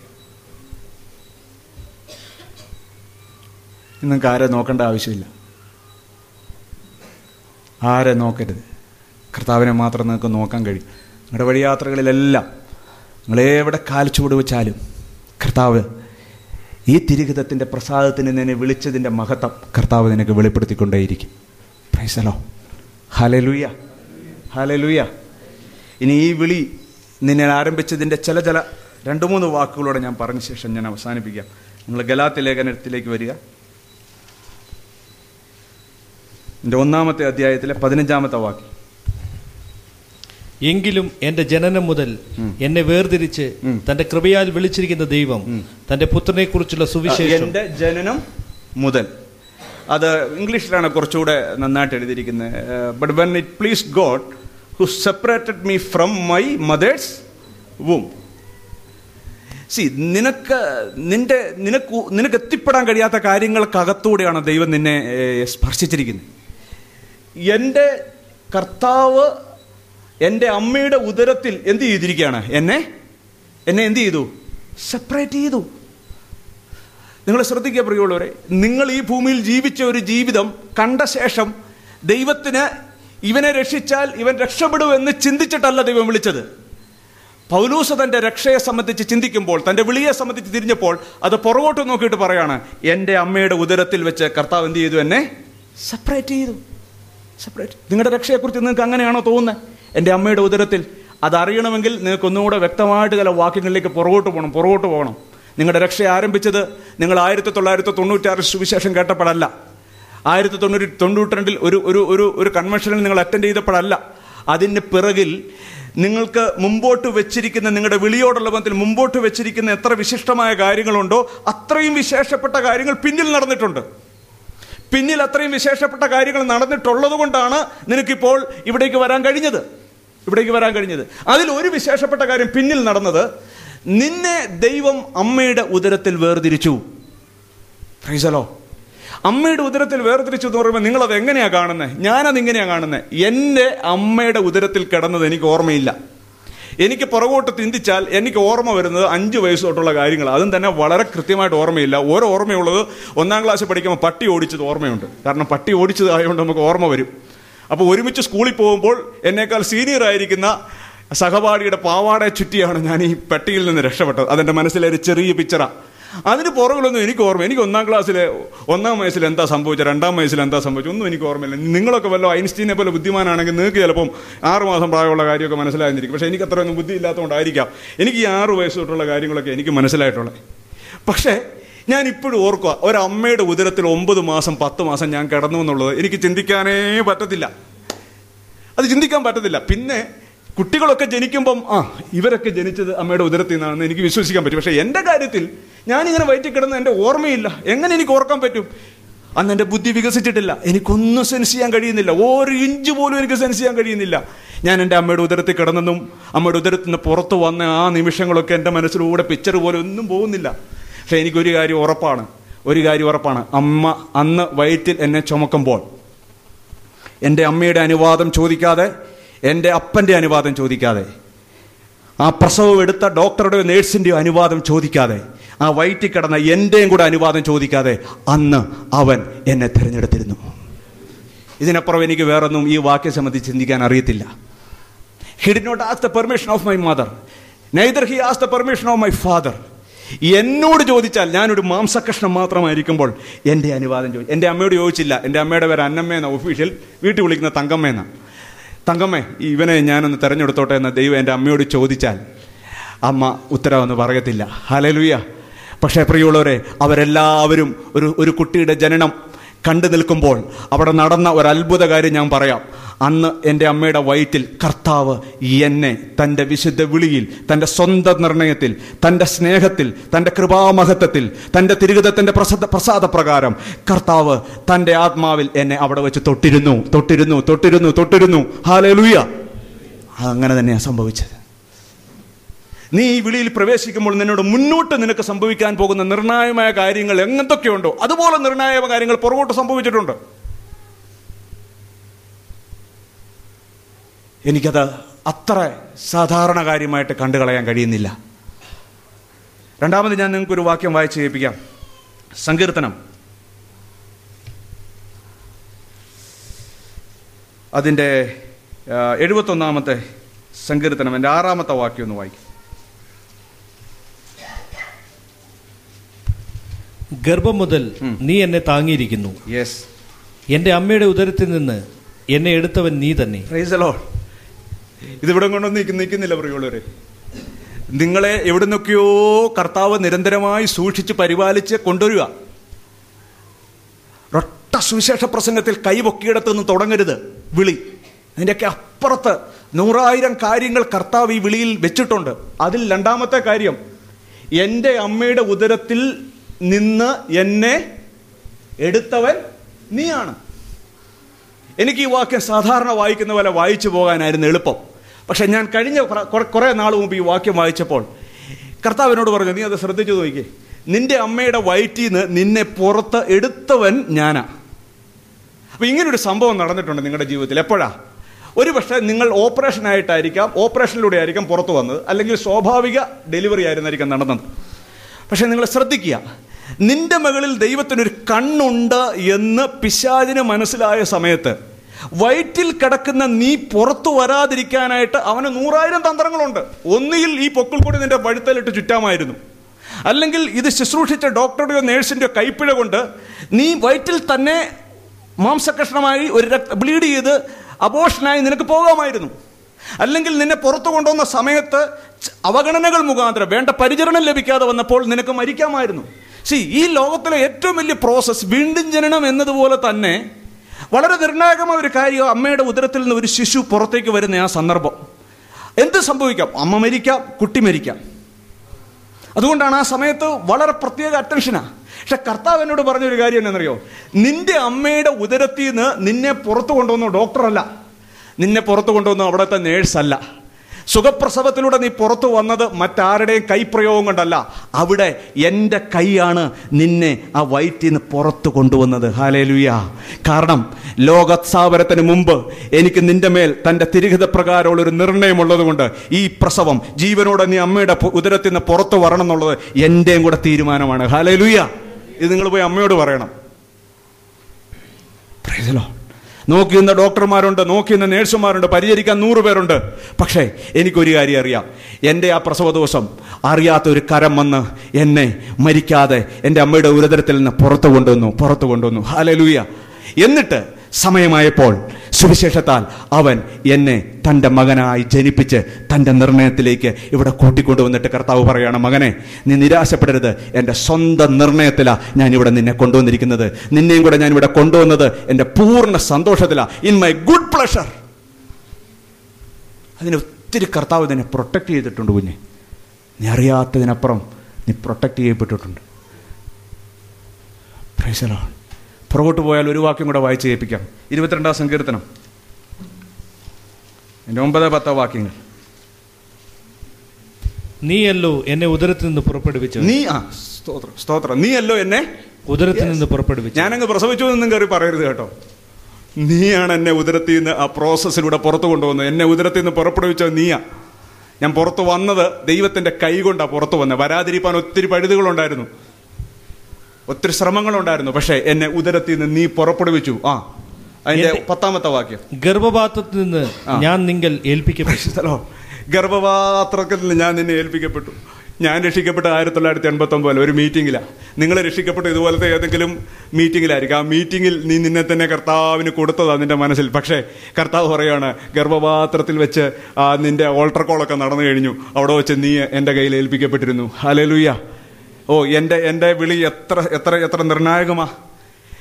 നിങ്ങൾക്ക് ആരെ നോക്കേണ്ട ആവശ്യമില്ല ആരെ നോക്കരുത് കർത്താവിനെ മാത്രം നിങ്ങൾക്ക് നോക്കാൻ കഴിയും നിങ്ങളുടെ വഴിയാത്രകളിലെല്ലാം നിങ്ങളെവിടെ കാൽച്ചുവട് വെച്ചാലും കർത്താവ് ഈ തിരുഹിതത്തിൻ്റെ പ്രസാദത്തിന് നിന്നെ വിളിച്ചതിൻ്റെ മഹത്വം കർത്താവ് നിനക്ക് വെളിപ്പെടുത്തിക്കൊണ്ടേയിരിക്കും പ്രൈസലോ ഹലലുയ ഹലലുയ ഇനി ഈ വിളി നിന്നെ ആരംഭിച്ചതിൻ്റെ ചില ചില രണ്ട് മൂന്ന് വാക്കുകളോടെ ഞാൻ പറഞ്ഞ ശേഷം ഞാൻ അവസാനിപ്പിക്കാം നിങ്ങൾ ഗലാത്തി ലേഖനത്തിലേക്ക് വരിക എൻ്റെ ഒന്നാമത്തെ അധ്യായത്തിലെ പതിനഞ്ചാമത്തെ വാക്യം എങ്കിലും എന്റെ ജനനം മുതൽ എന്നെ വേർതിരിച്ച് തന്റെ കൃപയാൽ വിളിച്ചിരിക്കുന്ന ദൈവം തന്റെ പുത്രനെ കുറിച്ചുള്ള സുവിശേഷം എൻ്റെ ജനനം മുതൽ അത് ഇംഗ്ലീഷിലാണ് കുറച്ചുകൂടെ നന്നായിട്ട് എഴുതിയിരിക്കുന്നത് but when it please God who separated me from my mother's womb see നിനക്ക് നിന്റെ നിനക്ക് നിനക്ക് എത്തിപ്പെടാൻ കഴിയാത്ത കാര്യങ്ങൾക്കകത്തൂടെയാണ് ദൈവം നിന്നെ ഏഹ്, സ്പർശിച്ചിരിക്കുന്നത് എൻ്റെ കർത്താവ് എൻ്റെ അമ്മയുടെ ഉദരത്തിൽ എന്ത് ചെയ്തിരിക്കുകയാണ് എന്നെ എന്നെ എന്ത് ചെയ്തു സെപ്പറേറ്റ് ചെയ്തു നിങ്ങൾ ശ്രദ്ധിക്കുക പ്രിയമുള്ളവരെ നിങ്ങൾ ഈ ഭൂമിയിൽ ജീവിച്ച ഒരു ജീവിതം കണ്ട ശേഷം ദൈവത്തിന് ഇവനെ രക്ഷിച്ചാൽ ഇവൻ രക്ഷപ്പെടും എന്ന് ചിന്തിച്ചിട്ടല്ല ദൈവം വിളിച്ചത് പൗലൂസ് തന്റെ രക്ഷയെ സംബന്ധിച്ച് ചിന്തിക്കുമ്പോൾ തന്റെ വിളിയെ സംബന്ധിച്ച് തിരിഞ്ഞപ്പോൾ അത് പുറകോട്ട് നോക്കിയിട്ട് പറയാണ് എൻ്റെ അമ്മയുടെ ഉദരത്തിൽ വെച്ച് കർത്താവ് എന്ത് ചെയ്തു എന്നെ സെപ്പറേറ്റ് ചെയ്തു സെപ്പറേറ്റ് നിങ്ങളുടെ രക്ഷയെക്കുറിച്ച് നിങ്ങൾക്ക് അങ്ങനെയാണോ തോന്നുന്നത് എൻ്റെ അമ്മയുടെ ഉദരത്തിൽ അതറിയണമെങ്കിൽ നിങ്ങൾക്ക് ഒന്നുകൂടെ വ്യക്തമായിട്ട് ചില വാക്യങ്ങളിലേക്ക് പുറകോട്ട് പോകണം പുറകോട്ട് പോകണം നിങ്ങളുടെ രക്ഷ ആരംഭിച്ചത് നിങ്ങൾ ആയിരത്തി തൊള്ളായിരത്തി തൊണ്ണൂറ്റാറ് സുവിശേഷം കേട്ടപ്പോഴല്ല ആയിരത്തി തൊണ്ണൂറ്റി തൊണ്ണൂറ്റി രണ്ടിൽ ഒരു ഒരു ഒരു ഒരു കൺവെൻഷനിൽ നിങ്ങൾ അറ്റൻഡ് ചെയ്തപ്പോഴല്ല അതിന് പിറകിൽ നിങ്ങൾക്ക് മുമ്പോട്ട് വെച്ചിരിക്കുന്ന നിങ്ങളുടെ വിളിയോടുള്ള ബന്ധത്തിൽ മുമ്പോട്ട് വെച്ചിരിക്കുന്ന എത്ര വിശിഷ്ടമായ കാര്യങ്ങളുണ്ടോ അത്രയും വിശേഷപ്പെട്ട കാര്യങ്ങൾ പിന്നിൽ നടന്നിട്ടുണ്ട് പിന്നിൽ അത്രയും വിശേഷപ്പെട്ട കാര്യങ്ങൾ നടന്നിട്ടുള്ളത് കൊണ്ടാണ് നിനക്കിപ്പോൾ ഇവിടേക്ക് വരാൻ കഴിഞ്ഞത് ഇവിടേക്ക് വരാൻ കഴിഞ്ഞത് അതിൽ ഒരു വിശേഷപ്പെട്ട കാര്യം പിന്നിൽ നടന്നത് നിന്നെ ദൈവം അമ്മയുടെ ഉദരത്തിൽ വേർതിരിച്ചു ഫ്രൈസലോ അമ്മയുടെ ഉദരത്തിൽ വേർതിരിച്ചു എന്ന് പറയുമ്പോൾ നിങ്ങളത് എങ്ങനെയാണ് കാണുന്നത് ഞാനത് ഇങ്ങനെയാണ് കാണുന്നത് എൻ്റെ അമ്മയുടെ ഉദരത്തിൽ കിടന്നത് എനിക്ക് ഓർമ്മയില്ല എനിക്ക് പുറകോട്ട് ചിന്തിച്ചാൽ എനിക്ക് ഓർമ്മ വരുന്നത് അഞ്ച് വയസ്സ് തൊട്ടുള്ള കാര്യങ്ങൾ അതും തന്നെ വളരെ കൃത്യമായിട്ട് ഓർമ്മയില്ല ഓരോ ഓർമ്മയുള്ളത് ഒന്നാം ക്ലാസ്സിൽ പഠിക്കുമ്പോൾ പട്ടി ഓടിച്ചത് ഓർമ്മയുണ്ട് കാരണം പട്ടി ഓടിച്ചത് ആയതുകൊണ്ട് നമുക്ക് ഓർമ്മ വരും അപ്പോൾ ഒരുമിച്ച് സ്കൂളിൽ പോകുമ്പോൾ എന്നേക്കാൾ സീനിയർ ആയിരിക്കുന്ന സഹപാഠിയുടെ പാവാട ചുറ്റിയാണ് ഞാൻ ഈ പട്ടിയിൽ നിന്ന് രക്ഷപ്പെട്ടത് അതെൻ്റെ മനസ്സിലെ ഒരു ചെറിയ പിക്ചറാണ് അതിന് പുറകിലൊന്നും എനിക്ക് ഓർമ്മ എനിക്ക് ഒന്നാം ക്ലാസ്സിലെ ഒന്നാം വയസ്സിൽ എന്താ സംഭവിച്ചത് രണ്ടാം വയസ്സിൽ എന്താ സംഭവിച്ചത് ഒന്നും എനിക്ക് ഓർമ്മയില്ല നിങ്ങളൊക്കെ വല്ല ഐൻസ്റ്റീനെ പോലെ ബുദ്ധിമാനാണെങ്കിൽ നിങ്ങൾക്ക് ചിലപ്പം ആറ് മാസം പ്രായമുള്ള കാര്യമൊക്കെ മനസ്സിലായിരിക്കും പക്ഷേ എനിക്ക് അത്രയൊന്നും ബുദ്ധി ഇല്ലാത്തതുകൊണ്ടായിരിക്കാം എനിക്ക് ഈ ആറ് വയസ്സ് തൊട്ടുള്ള കാര്യങ്ങളൊക്കെ എനിക്ക് മനസ്സിലായിട്ടുള്ളത് പക്ഷേ ഞാൻ ഇപ്പോഴും ഓർക്കുക ഒരമ്മയുടെ ഉദരത്തിൽ ഒമ്പത് മാസം പത്ത് മാസം ഞാൻ കിടന്നു എന്നുള്ളത് എനിക്ക് ചിന്തിക്കാനേ പറ്റത്തില്ല അത് ചിന്തിക്കാൻ പറ്റത്തില്ല പിന്നെ കുട്ടികളൊക്കെ ജനിക്കുമ്പം ആ ഇവരൊക്കെ ജനിച്ചത് അമ്മയുടെ ഉദരത്തിൽ നിന്നാണെന്ന് എനിക്ക് വിശ്വസിക്കാൻ പറ്റും പക്ഷേ എൻ്റെ കാര്യത്തിൽ ഞാനിങ്ങനെ വയറ്റിൽ കിടന്ന് എൻ്റെ ഓർമ്മയില്ല എങ്ങനെ എനിക്ക് ഓർക്കാൻ പറ്റും അന്ന് എൻ്റെ ബുദ്ധി വികസിച്ചിട്ടില്ല എനിക്കൊന്നും സെൻസ് ചെയ്യാൻ കഴിയുന്നില്ല ഒരു ഇഞ്ച് പോലും എനിക്ക് സെൻസ് ചെയ്യാൻ കഴിയുന്നില്ല ഞാൻ എൻ്റെ അമ്മയുടെ ഉദരത്തിൽ കിടന്നെന്നും അമ്മയുടെ ഉദരത്തിൽ നിന്ന് പുറത്ത് വന്ന ആ നിമിഷങ്ങളൊക്കെ എൻ്റെ മനസ്സിലൂടെ പിക്ചർ പോലെ ഒന്നും പോകുന്നില്ല പക്ഷേ എനിക്കൊരു കാര്യം ഉറപ്പാണ് ഒരു കാര്യം ഉറപ്പാണ് അമ്മ അന്ന് വയറ്റിൽ എന്നെ ചുമക്കുമ്പോൾ എൻ്റെ അമ്മയുടെ അനുവാദം ചോദിക്കാതെ എൻ്റെ അപ്പൻ്റെ അനുവാദം ചോദിക്കാതെ ആ പ്രസവം എടുത്ത ഡോക്ടറുടെയോ നേഴ്സിൻ്റെയോ അനുവാദം ചോദിക്കാതെ ആ വയറ്റിൽ കിടന്ന എൻ്റെയും കൂടെ അനുവാദം ചോദിക്കാതെ അന്ന് അവൻ എന്നെ തിരഞ്ഞെടുത്തിരുന്നു ഇതിനപ്പുറം എനിക്ക് വേറൊന്നും ഈ വാക്യം സംബന്ധിച്ച് ചിന്തിക്കാൻ അറിയത്തില്ല he did not ask the permission of my mother neither he ask the permission of my father എന്നോട് ചോദിച്ചാൽ ഞാനൊരു മാംസകഷ്ണം മാത്രമായിരിക്കുമ്പോൾ എൻ്റെ അനുവാദം ചോദിച്ചു എൻ്റെ അമ്മയോട് ചോദിച്ചില്ല എൻ്റെ അമ്മയുടെ പേര് അന്നമ്മയെന്ന ഒഫീഷ്യൽ വീട്ടിൽ വിളിക്കുന്ന തങ്കമ്മയെന്ന തങ്കമ്മേ ഇവനെ ഞാനൊന്ന് തിരഞ്ഞെടുത്തോട്ടെ എന്ന് ദൈവം എൻ്റെ അമ്മയോട് ചോദിച്ചാൽ അമ്മ ഉത്തരവെന്ന് പറയത്തില്ല ഹലലുയ പക്ഷേ പ്രിയമുള്ളവരെ അവരെല്ലാവരും ഒരു ഒരു കുട്ടിയുടെ ജനനം കണ്ടു നിൽക്കുമ്പോൾ അവിടെ നടന്ന ഒരു അത്ഭുത കാര്യം ഞാൻ പറയാം അന്ന് എൻ്റെ അമ്മയുടെ വയറ്റിൽ കർത്താവ് എന്നെ തൻ്റെ വിശുദ്ധ വിളിയിൽ തൻ്റെ സ്വന്തം നിർണയത്തിൽ തൻ്റെ സ്നേഹത്തിൽ തൻ്റെ കൃപാമഹത്വത്തിൽ തൻ്റെ തിരുഗതത്തിൻ്റെ പ്രസദ പ്രസാദപ്രകാരം കർത്താവ് തൻ്റെ ആത്മാവിൽ എന്നെ അവിടെ വെച്ച് തൊട്ടിരുന്നു തൊട്ടിരുന്നു തൊട്ടിരുന്നു തൊട്ടിരുന്നു ഹാലലുയ അങ്ങനെ തന്നെയാണ് സംഭവിച്ചത് നീ ഈ വിളിയിൽ പ്രവേശിക്കുമ്പോൾ നിന്നോട് മുന്നോട്ട് നിനക്ക് സംഭവിക്കാൻ പോകുന്ന നിർണായകമായ കാര്യങ്ങൾ എന്തൊക്കെയുണ്ടോ അതുപോലെ നിർണായക കാര്യങ്ങൾ പുറകോട്ട് സംഭവിച്ചിട്ടുണ്ട് എനിക്കത് അത്ര സാധാരണ കാര്യമായിട്ട് കണ്ടുകളയാൻ കഴിയുന്നില്ല രണ്ടാമത് ഞാൻ നിങ്ങൾക്കൊരു വാക്യം വായിച്ച് കേൾപ്പിക്കാം സങ്കീർത്തനം അതിൻ്റെ ആ, എഴുപത്തൊന്നാമത്തെ സങ്കീർത്തനം എൻ്റെ ആറാമത്തെ വാക്യം ഒന്ന് വായിക്കും ഗർഭം മുതൽ നീ എന്നെ താങ്ങിയിരിക്കുന്നു യെസ് എന്റെ അമ്മയുടെ ഉദരത്തിൽ നിന്ന് എന്നെ എടുത്തവൻ നീ തന്നെ പ്രൈസലോ ഇതിവിടെ കൊണ്ടൊന്നും നിൽക്കുന്ന നിൽക്കുന്നില്ല പ്രിയമുള്ളവരെ നിങ്ങളെ എവിടെ നിന്നൊക്കെയോ കർത്താവ് നിരന്തരമായി സൂക്ഷിച്ച് പരിപാലിച്ച് കൊണ്ടുവരിക ഒറ്റ സുവിശേഷ പ്രസംഗത്തിൽ കൈപൊക്കിയിടത്ത് നിന്ന് തുടങ്ങരുത് വിളി അതിൻ്റെയൊക്കെ അപ്പുറത്ത് നൂറായിരം കാര്യങ്ങൾ കർത്താവ് ഈ വിളിയിൽ വെച്ചിട്ടുണ്ട് അതിൽ രണ്ടാമത്തെ കാര്യം എൻ്റെ അമ്മയുടെ ഉദരത്തിൽ നിന്ന് എന്നെ എടുത്തവൻ നീയാണ് എനിക്ക് ഈ വാക്യം സാധാരണ വായിക്കുന്ന പോലെ വായിച്ചു പോകാനായിരുന്നു എളുപ്പം പക്ഷെ ഞാൻ കഴിഞ്ഞ കുറെ- കുറെ- കുറെ നാൾ മുമ്പ് ഈ വാക്യം വായിച്ചപ്പോൾ കർത്താവിനോട് പറഞ്ഞു നീ അത് ശ്രദ്ധിച്ചു നോക്കിയേ നിന്റെ അമ്മയുടെ വയറ്റിൽ നിന്ന് നിന്നെ പുറത്ത് എടുത്തവൻ ഞാനാ അപ്പൊ ഇങ്ങനൊരു സംഭവം നടന്നിട്ടുണ്ട് നിങ്ങളുടെ ജീവിതത്തിൽ എപ്പോഴാ ഒരു പക്ഷേ നിങ്ങൾ ഓപ്പറേഷൻ ആയിട്ടായിരിക്കാം ഓപ്പറേഷനിലൂടെ ആയിരിക്കാം പുറത്തു വന്നത് അല്ലെങ്കിൽ സ്വാഭാവിക ഡെലിവറി ആയിരുന്നായിരിക്കാം നടന്നത് പക്ഷെ നിങ്ങൾ ശ്രദ്ധിക്കുക നിന്റെ മകളിൽ ദൈവത്തിനൊരു കണ്ണുണ്ട് എന്ന് പിശാചിന് മനസ്സിലായ സമയത്ത് വയറ്റിൽ കിടക്കുന്ന നീ പുറത്തു വരാതിരിക്കാനായിട്ട് അവന് നൂറായിരം തന്ത്രങ്ങളുണ്ട് ഒന്നുകിൽ ഈ പൊക്കിൾ കൂടി നിന്റെ വഴുത്തലിട്ട് ചുറ്റാമായിരുന്നു അല്ലെങ്കിൽ ഇത് ശുശ്രൂഷിച്ച ഡോക്ടറുടെയോ നേഴ്സിന്റെയോ കൈപ്പിഴ കൊണ്ട് നീ വയറ്റിൽ തന്നെ മാംസകഷ്ണമായി ഒരു രക്ത ബ്ലീഡ് ചെയ്ത് അബോഷനായി നിനക്ക് പോകാമായിരുന്നു അല്ലെങ്കിൽ നിന്നെ പുറത്തു കൊണ്ടുവന്ന സമയത്ത് ച- അവഗണനകൾ മുഖാന്തരം വേണ്ട പരിചരണം ലഭിക്കാതെ വന്നപ്പോൾ നിനക്ക് മരിക്കാമായിരുന്നു സി ഈ ലോകത്തിലെ ഏറ്റവും വലിയ പ്രോസസ്സ് വീണ്ടും ജനനം എന്നതുപോലെ തന്നെ വളരെ നിർണായകമായ ഒരു കാര്യം അമ്മയുടെ ഉദരത്തിൽ നിന്ന് ഒരു ശിശു പുറത്തേക്ക് വരുന്ന ആ സന്ദർഭം എന്ത് സംഭവിക്കാം അമ്മ മരിക്കാം കുട്ടി മരിക്കാം അതുകൊണ്ടാണ് ആ സമയത്ത് വളരെ പ്രത്യേക അറ്റൻഷനാ പക്ഷെ കർത്താവ് എന്നോട് പറഞ്ഞൊരു കാര്യം എന്നറിയോ നിന്റെ അമ്മയുടെ ഉദരത്തിൽ നിന്ന് നിന്നെ പുറത്തു കൊണ്ടുവന്ന ഡോക്ടറല്ല നിന്നെ പുറത്തു കൊണ്ടുവന്ന അവിടുത്തെ നേഴ്സല്ല സുഖപ്രസവത്തിലൂടെ നീ പുറത്തു വന്നത് മറ്റാരുടെയും കൈപ്രയോഗം കൊണ്ടല്ല അവിടെ എൻ്റെ കൈയാണ് നിന്നെ ആ വയറ്റിൽ നിന്ന് പുറത്തു കൊണ്ടുവന്നത് ഹാലേലുയ കാരണം ലോകസ്ഥാപനത്തിന് മുമ്പ് എനിക്ക് നിന്റെ മേൽ തൻ്റെ തിരികത പ്രകാരമുള്ള ഒരു നിർണയമുള്ളത് കൊണ്ട് ഈ പ്രസവം ജീവനോടെ നീ അമ്മയുടെ പു- ഉദരത്തിൽ നിന്ന് പുറത്തു വരണം എന്നുള്ളത് എൻ്റെയും കൂടെ തീരുമാനമാണ് ഹാലേലുയ ഇത് നിങ്ങൾ പോയി അമ്മയോട് പറയണം Praise the Lord. നോക്കി നിന്ന ഡോക്ടർമാരുണ്ട് നോക്കി നിന്ന നേഴ്സുമാരുണ്ട് പരിചരിക്കാൻ നൂറ് പേരുണ്ട് പക്ഷേ എനിക്കൊരു കാര്യം അറിയാം എൻ്റെ ആ പ്രസവ ദിവസം അറിയാത്ത ഒരു കരം വന്ന് എന്നെ മരിക്കാതെ എൻ്റെ അമ്മയുടെ ഉരതരത്തിൽ നിന്ന് പുറത്തു കൊണ്ടുവന്നു പുറത്തു കൊണ്ടുവന്നു ഹാലലൂയ എന്നിട്ട് സമയമായപ്പോൾ സുവിശേഷത്താൽ അവൻ എന്നെ തൻ്റെ മകനായി ജനിപ്പിച്ച് തൻ്റെ നിർണയത്തിലേക്ക് ഇവിടെ കൂട്ടിക്കൊണ്ടുവന്നിട്ട് കർത്താവ് പറയാണ് മകനെ നീ നിരാശപ്പെടരുത് എൻ്റെ സ്വന്തം നിർണയത്തിലാണ് ഞാൻ ഇവിടെ നിന്നെ കൊണ്ടുവന്നിരിക്കുന്നത് നിന്നെയും കൂടെ ഞാൻ ഇവിടെ കൊണ്ടുവന്നത് എൻ്റെ പൂർണ്ണ സന്തോഷത്തിലാണ് ഇൻ മൈ ഗുഡ് പ്ലഷർ അതിന് ഒത്തിരി കർത്താവ് നിന്നെ പ്രൊട്ടക്ട് ചെയ്തിട്ടുണ്ട് കുഞ്ഞെ നീ അറിയാത്തതിനപ്പുറം നീ പ്രൊട്ടക്ട് ചെയ്യപ്പെട്ടിട്ടുണ്ട് Praise the Lord. പുറകോട്ട് പോയാൽ ഒരു വാക്യം കൂടെ വായിച്ച് കേൾപ്പിക്കാം ഇരുപത്തിരണ്ടാം സങ്കീർത്തനം എൻ്റെ ഒമ്പത് പത്തോ വാക്യങ്ങൾ നീയല്ലോ എന്നെ ഉദരത്തിൽ നിന്ന് പുറപ്പെടുവിച്ചത് നീ ആ സ്തോത്രം സ്തോത്രം നീയല്ലോ എന്നെ ഉദരത്തിൽ നിന്ന് പുറപ്പെടുവിച്ചു ഞാനങ്ങ് പ്രസവിച്ചു എന്നും കയറി പറയരുത് കേട്ടോ നീയാണ് എന്നെ ഉദരത്തിൽ നിന്ന് ആ പ്രോസസ്സിലൂടെ പുറത്തു കൊണ്ടുവന്നത് എന്നെ ഉദരത്തിൽ നിന്ന് പുറപ്പെടുവിച്ചത് നീയാ ഞാൻ പുറത്തു വന്നത് ദൈവത്തിന്റെ കൈ കൊണ്ടാണ് പുറത്തു വന്നത് വരാതിരിക്കാൻ ഒത്തിരി പഴുതുകളുണ്ടായിരുന്നു ഒത്തിരി ശ്രമങ്ങളുണ്ടായിരുന്നു പക്ഷേ എന്നെ ഉദരത്തിൽ നിന്ന് നീ പുറപ്പെടുവിച്ചു ആ അതിന്റെ എന്റെ- പത്താമത്തെ വാക്യം ഗർഭപാത്രത്തിൽ നിന്ന് ആ. ഞാൻ നിങ്ങൾ ഏൽപ്പിക്കപ്പെട്ടു സ്ഥലോ ഗർഭപാത്രത്തിൽ നിന്ന് ഞാൻ നിന്നെ ഏൽപ്പിക്കപ്പെട്ടു ഞാൻ രക്ഷിക്കപ്പെട്ട ആയിരത്തി തൊള്ളായിരത്തി എൺപത്തി ഒമ്പതിൽ ഒരു മീറ്റിംഗിലാണ് നിങ്ങൾ രക്ഷിക്കപ്പെട്ട ഇതുപോലത്തെ ഏതെങ്കിലും മീറ്റിംഗിലായിരിക്കും ആ മീറ്റിംഗിൽ നീ നിന്നെ തന്നെ കർത്താവിന് കൊടുത്തതാ നിന്റെ മനസ്സിൽ പക്ഷേ കർത്താവ് പറയാണ് ഗർഭപാത്രത്തിൽ വെച്ച് ആ നിന്റെ ഓൾട്ടർ കോളൊക്കെ നടന്നു കഴിഞ്ഞു അവിടെ വെച്ച് നീ എൻ്റെ കയ്യിൽ ഏൽപ്പിക്കപ്പെട്ടിരുന്നു ഹലലുയ്യ ഓ എൻ്റെ എൻ്റെ വിളി എത്ര എത്ര എത്ര നിർണായകമാ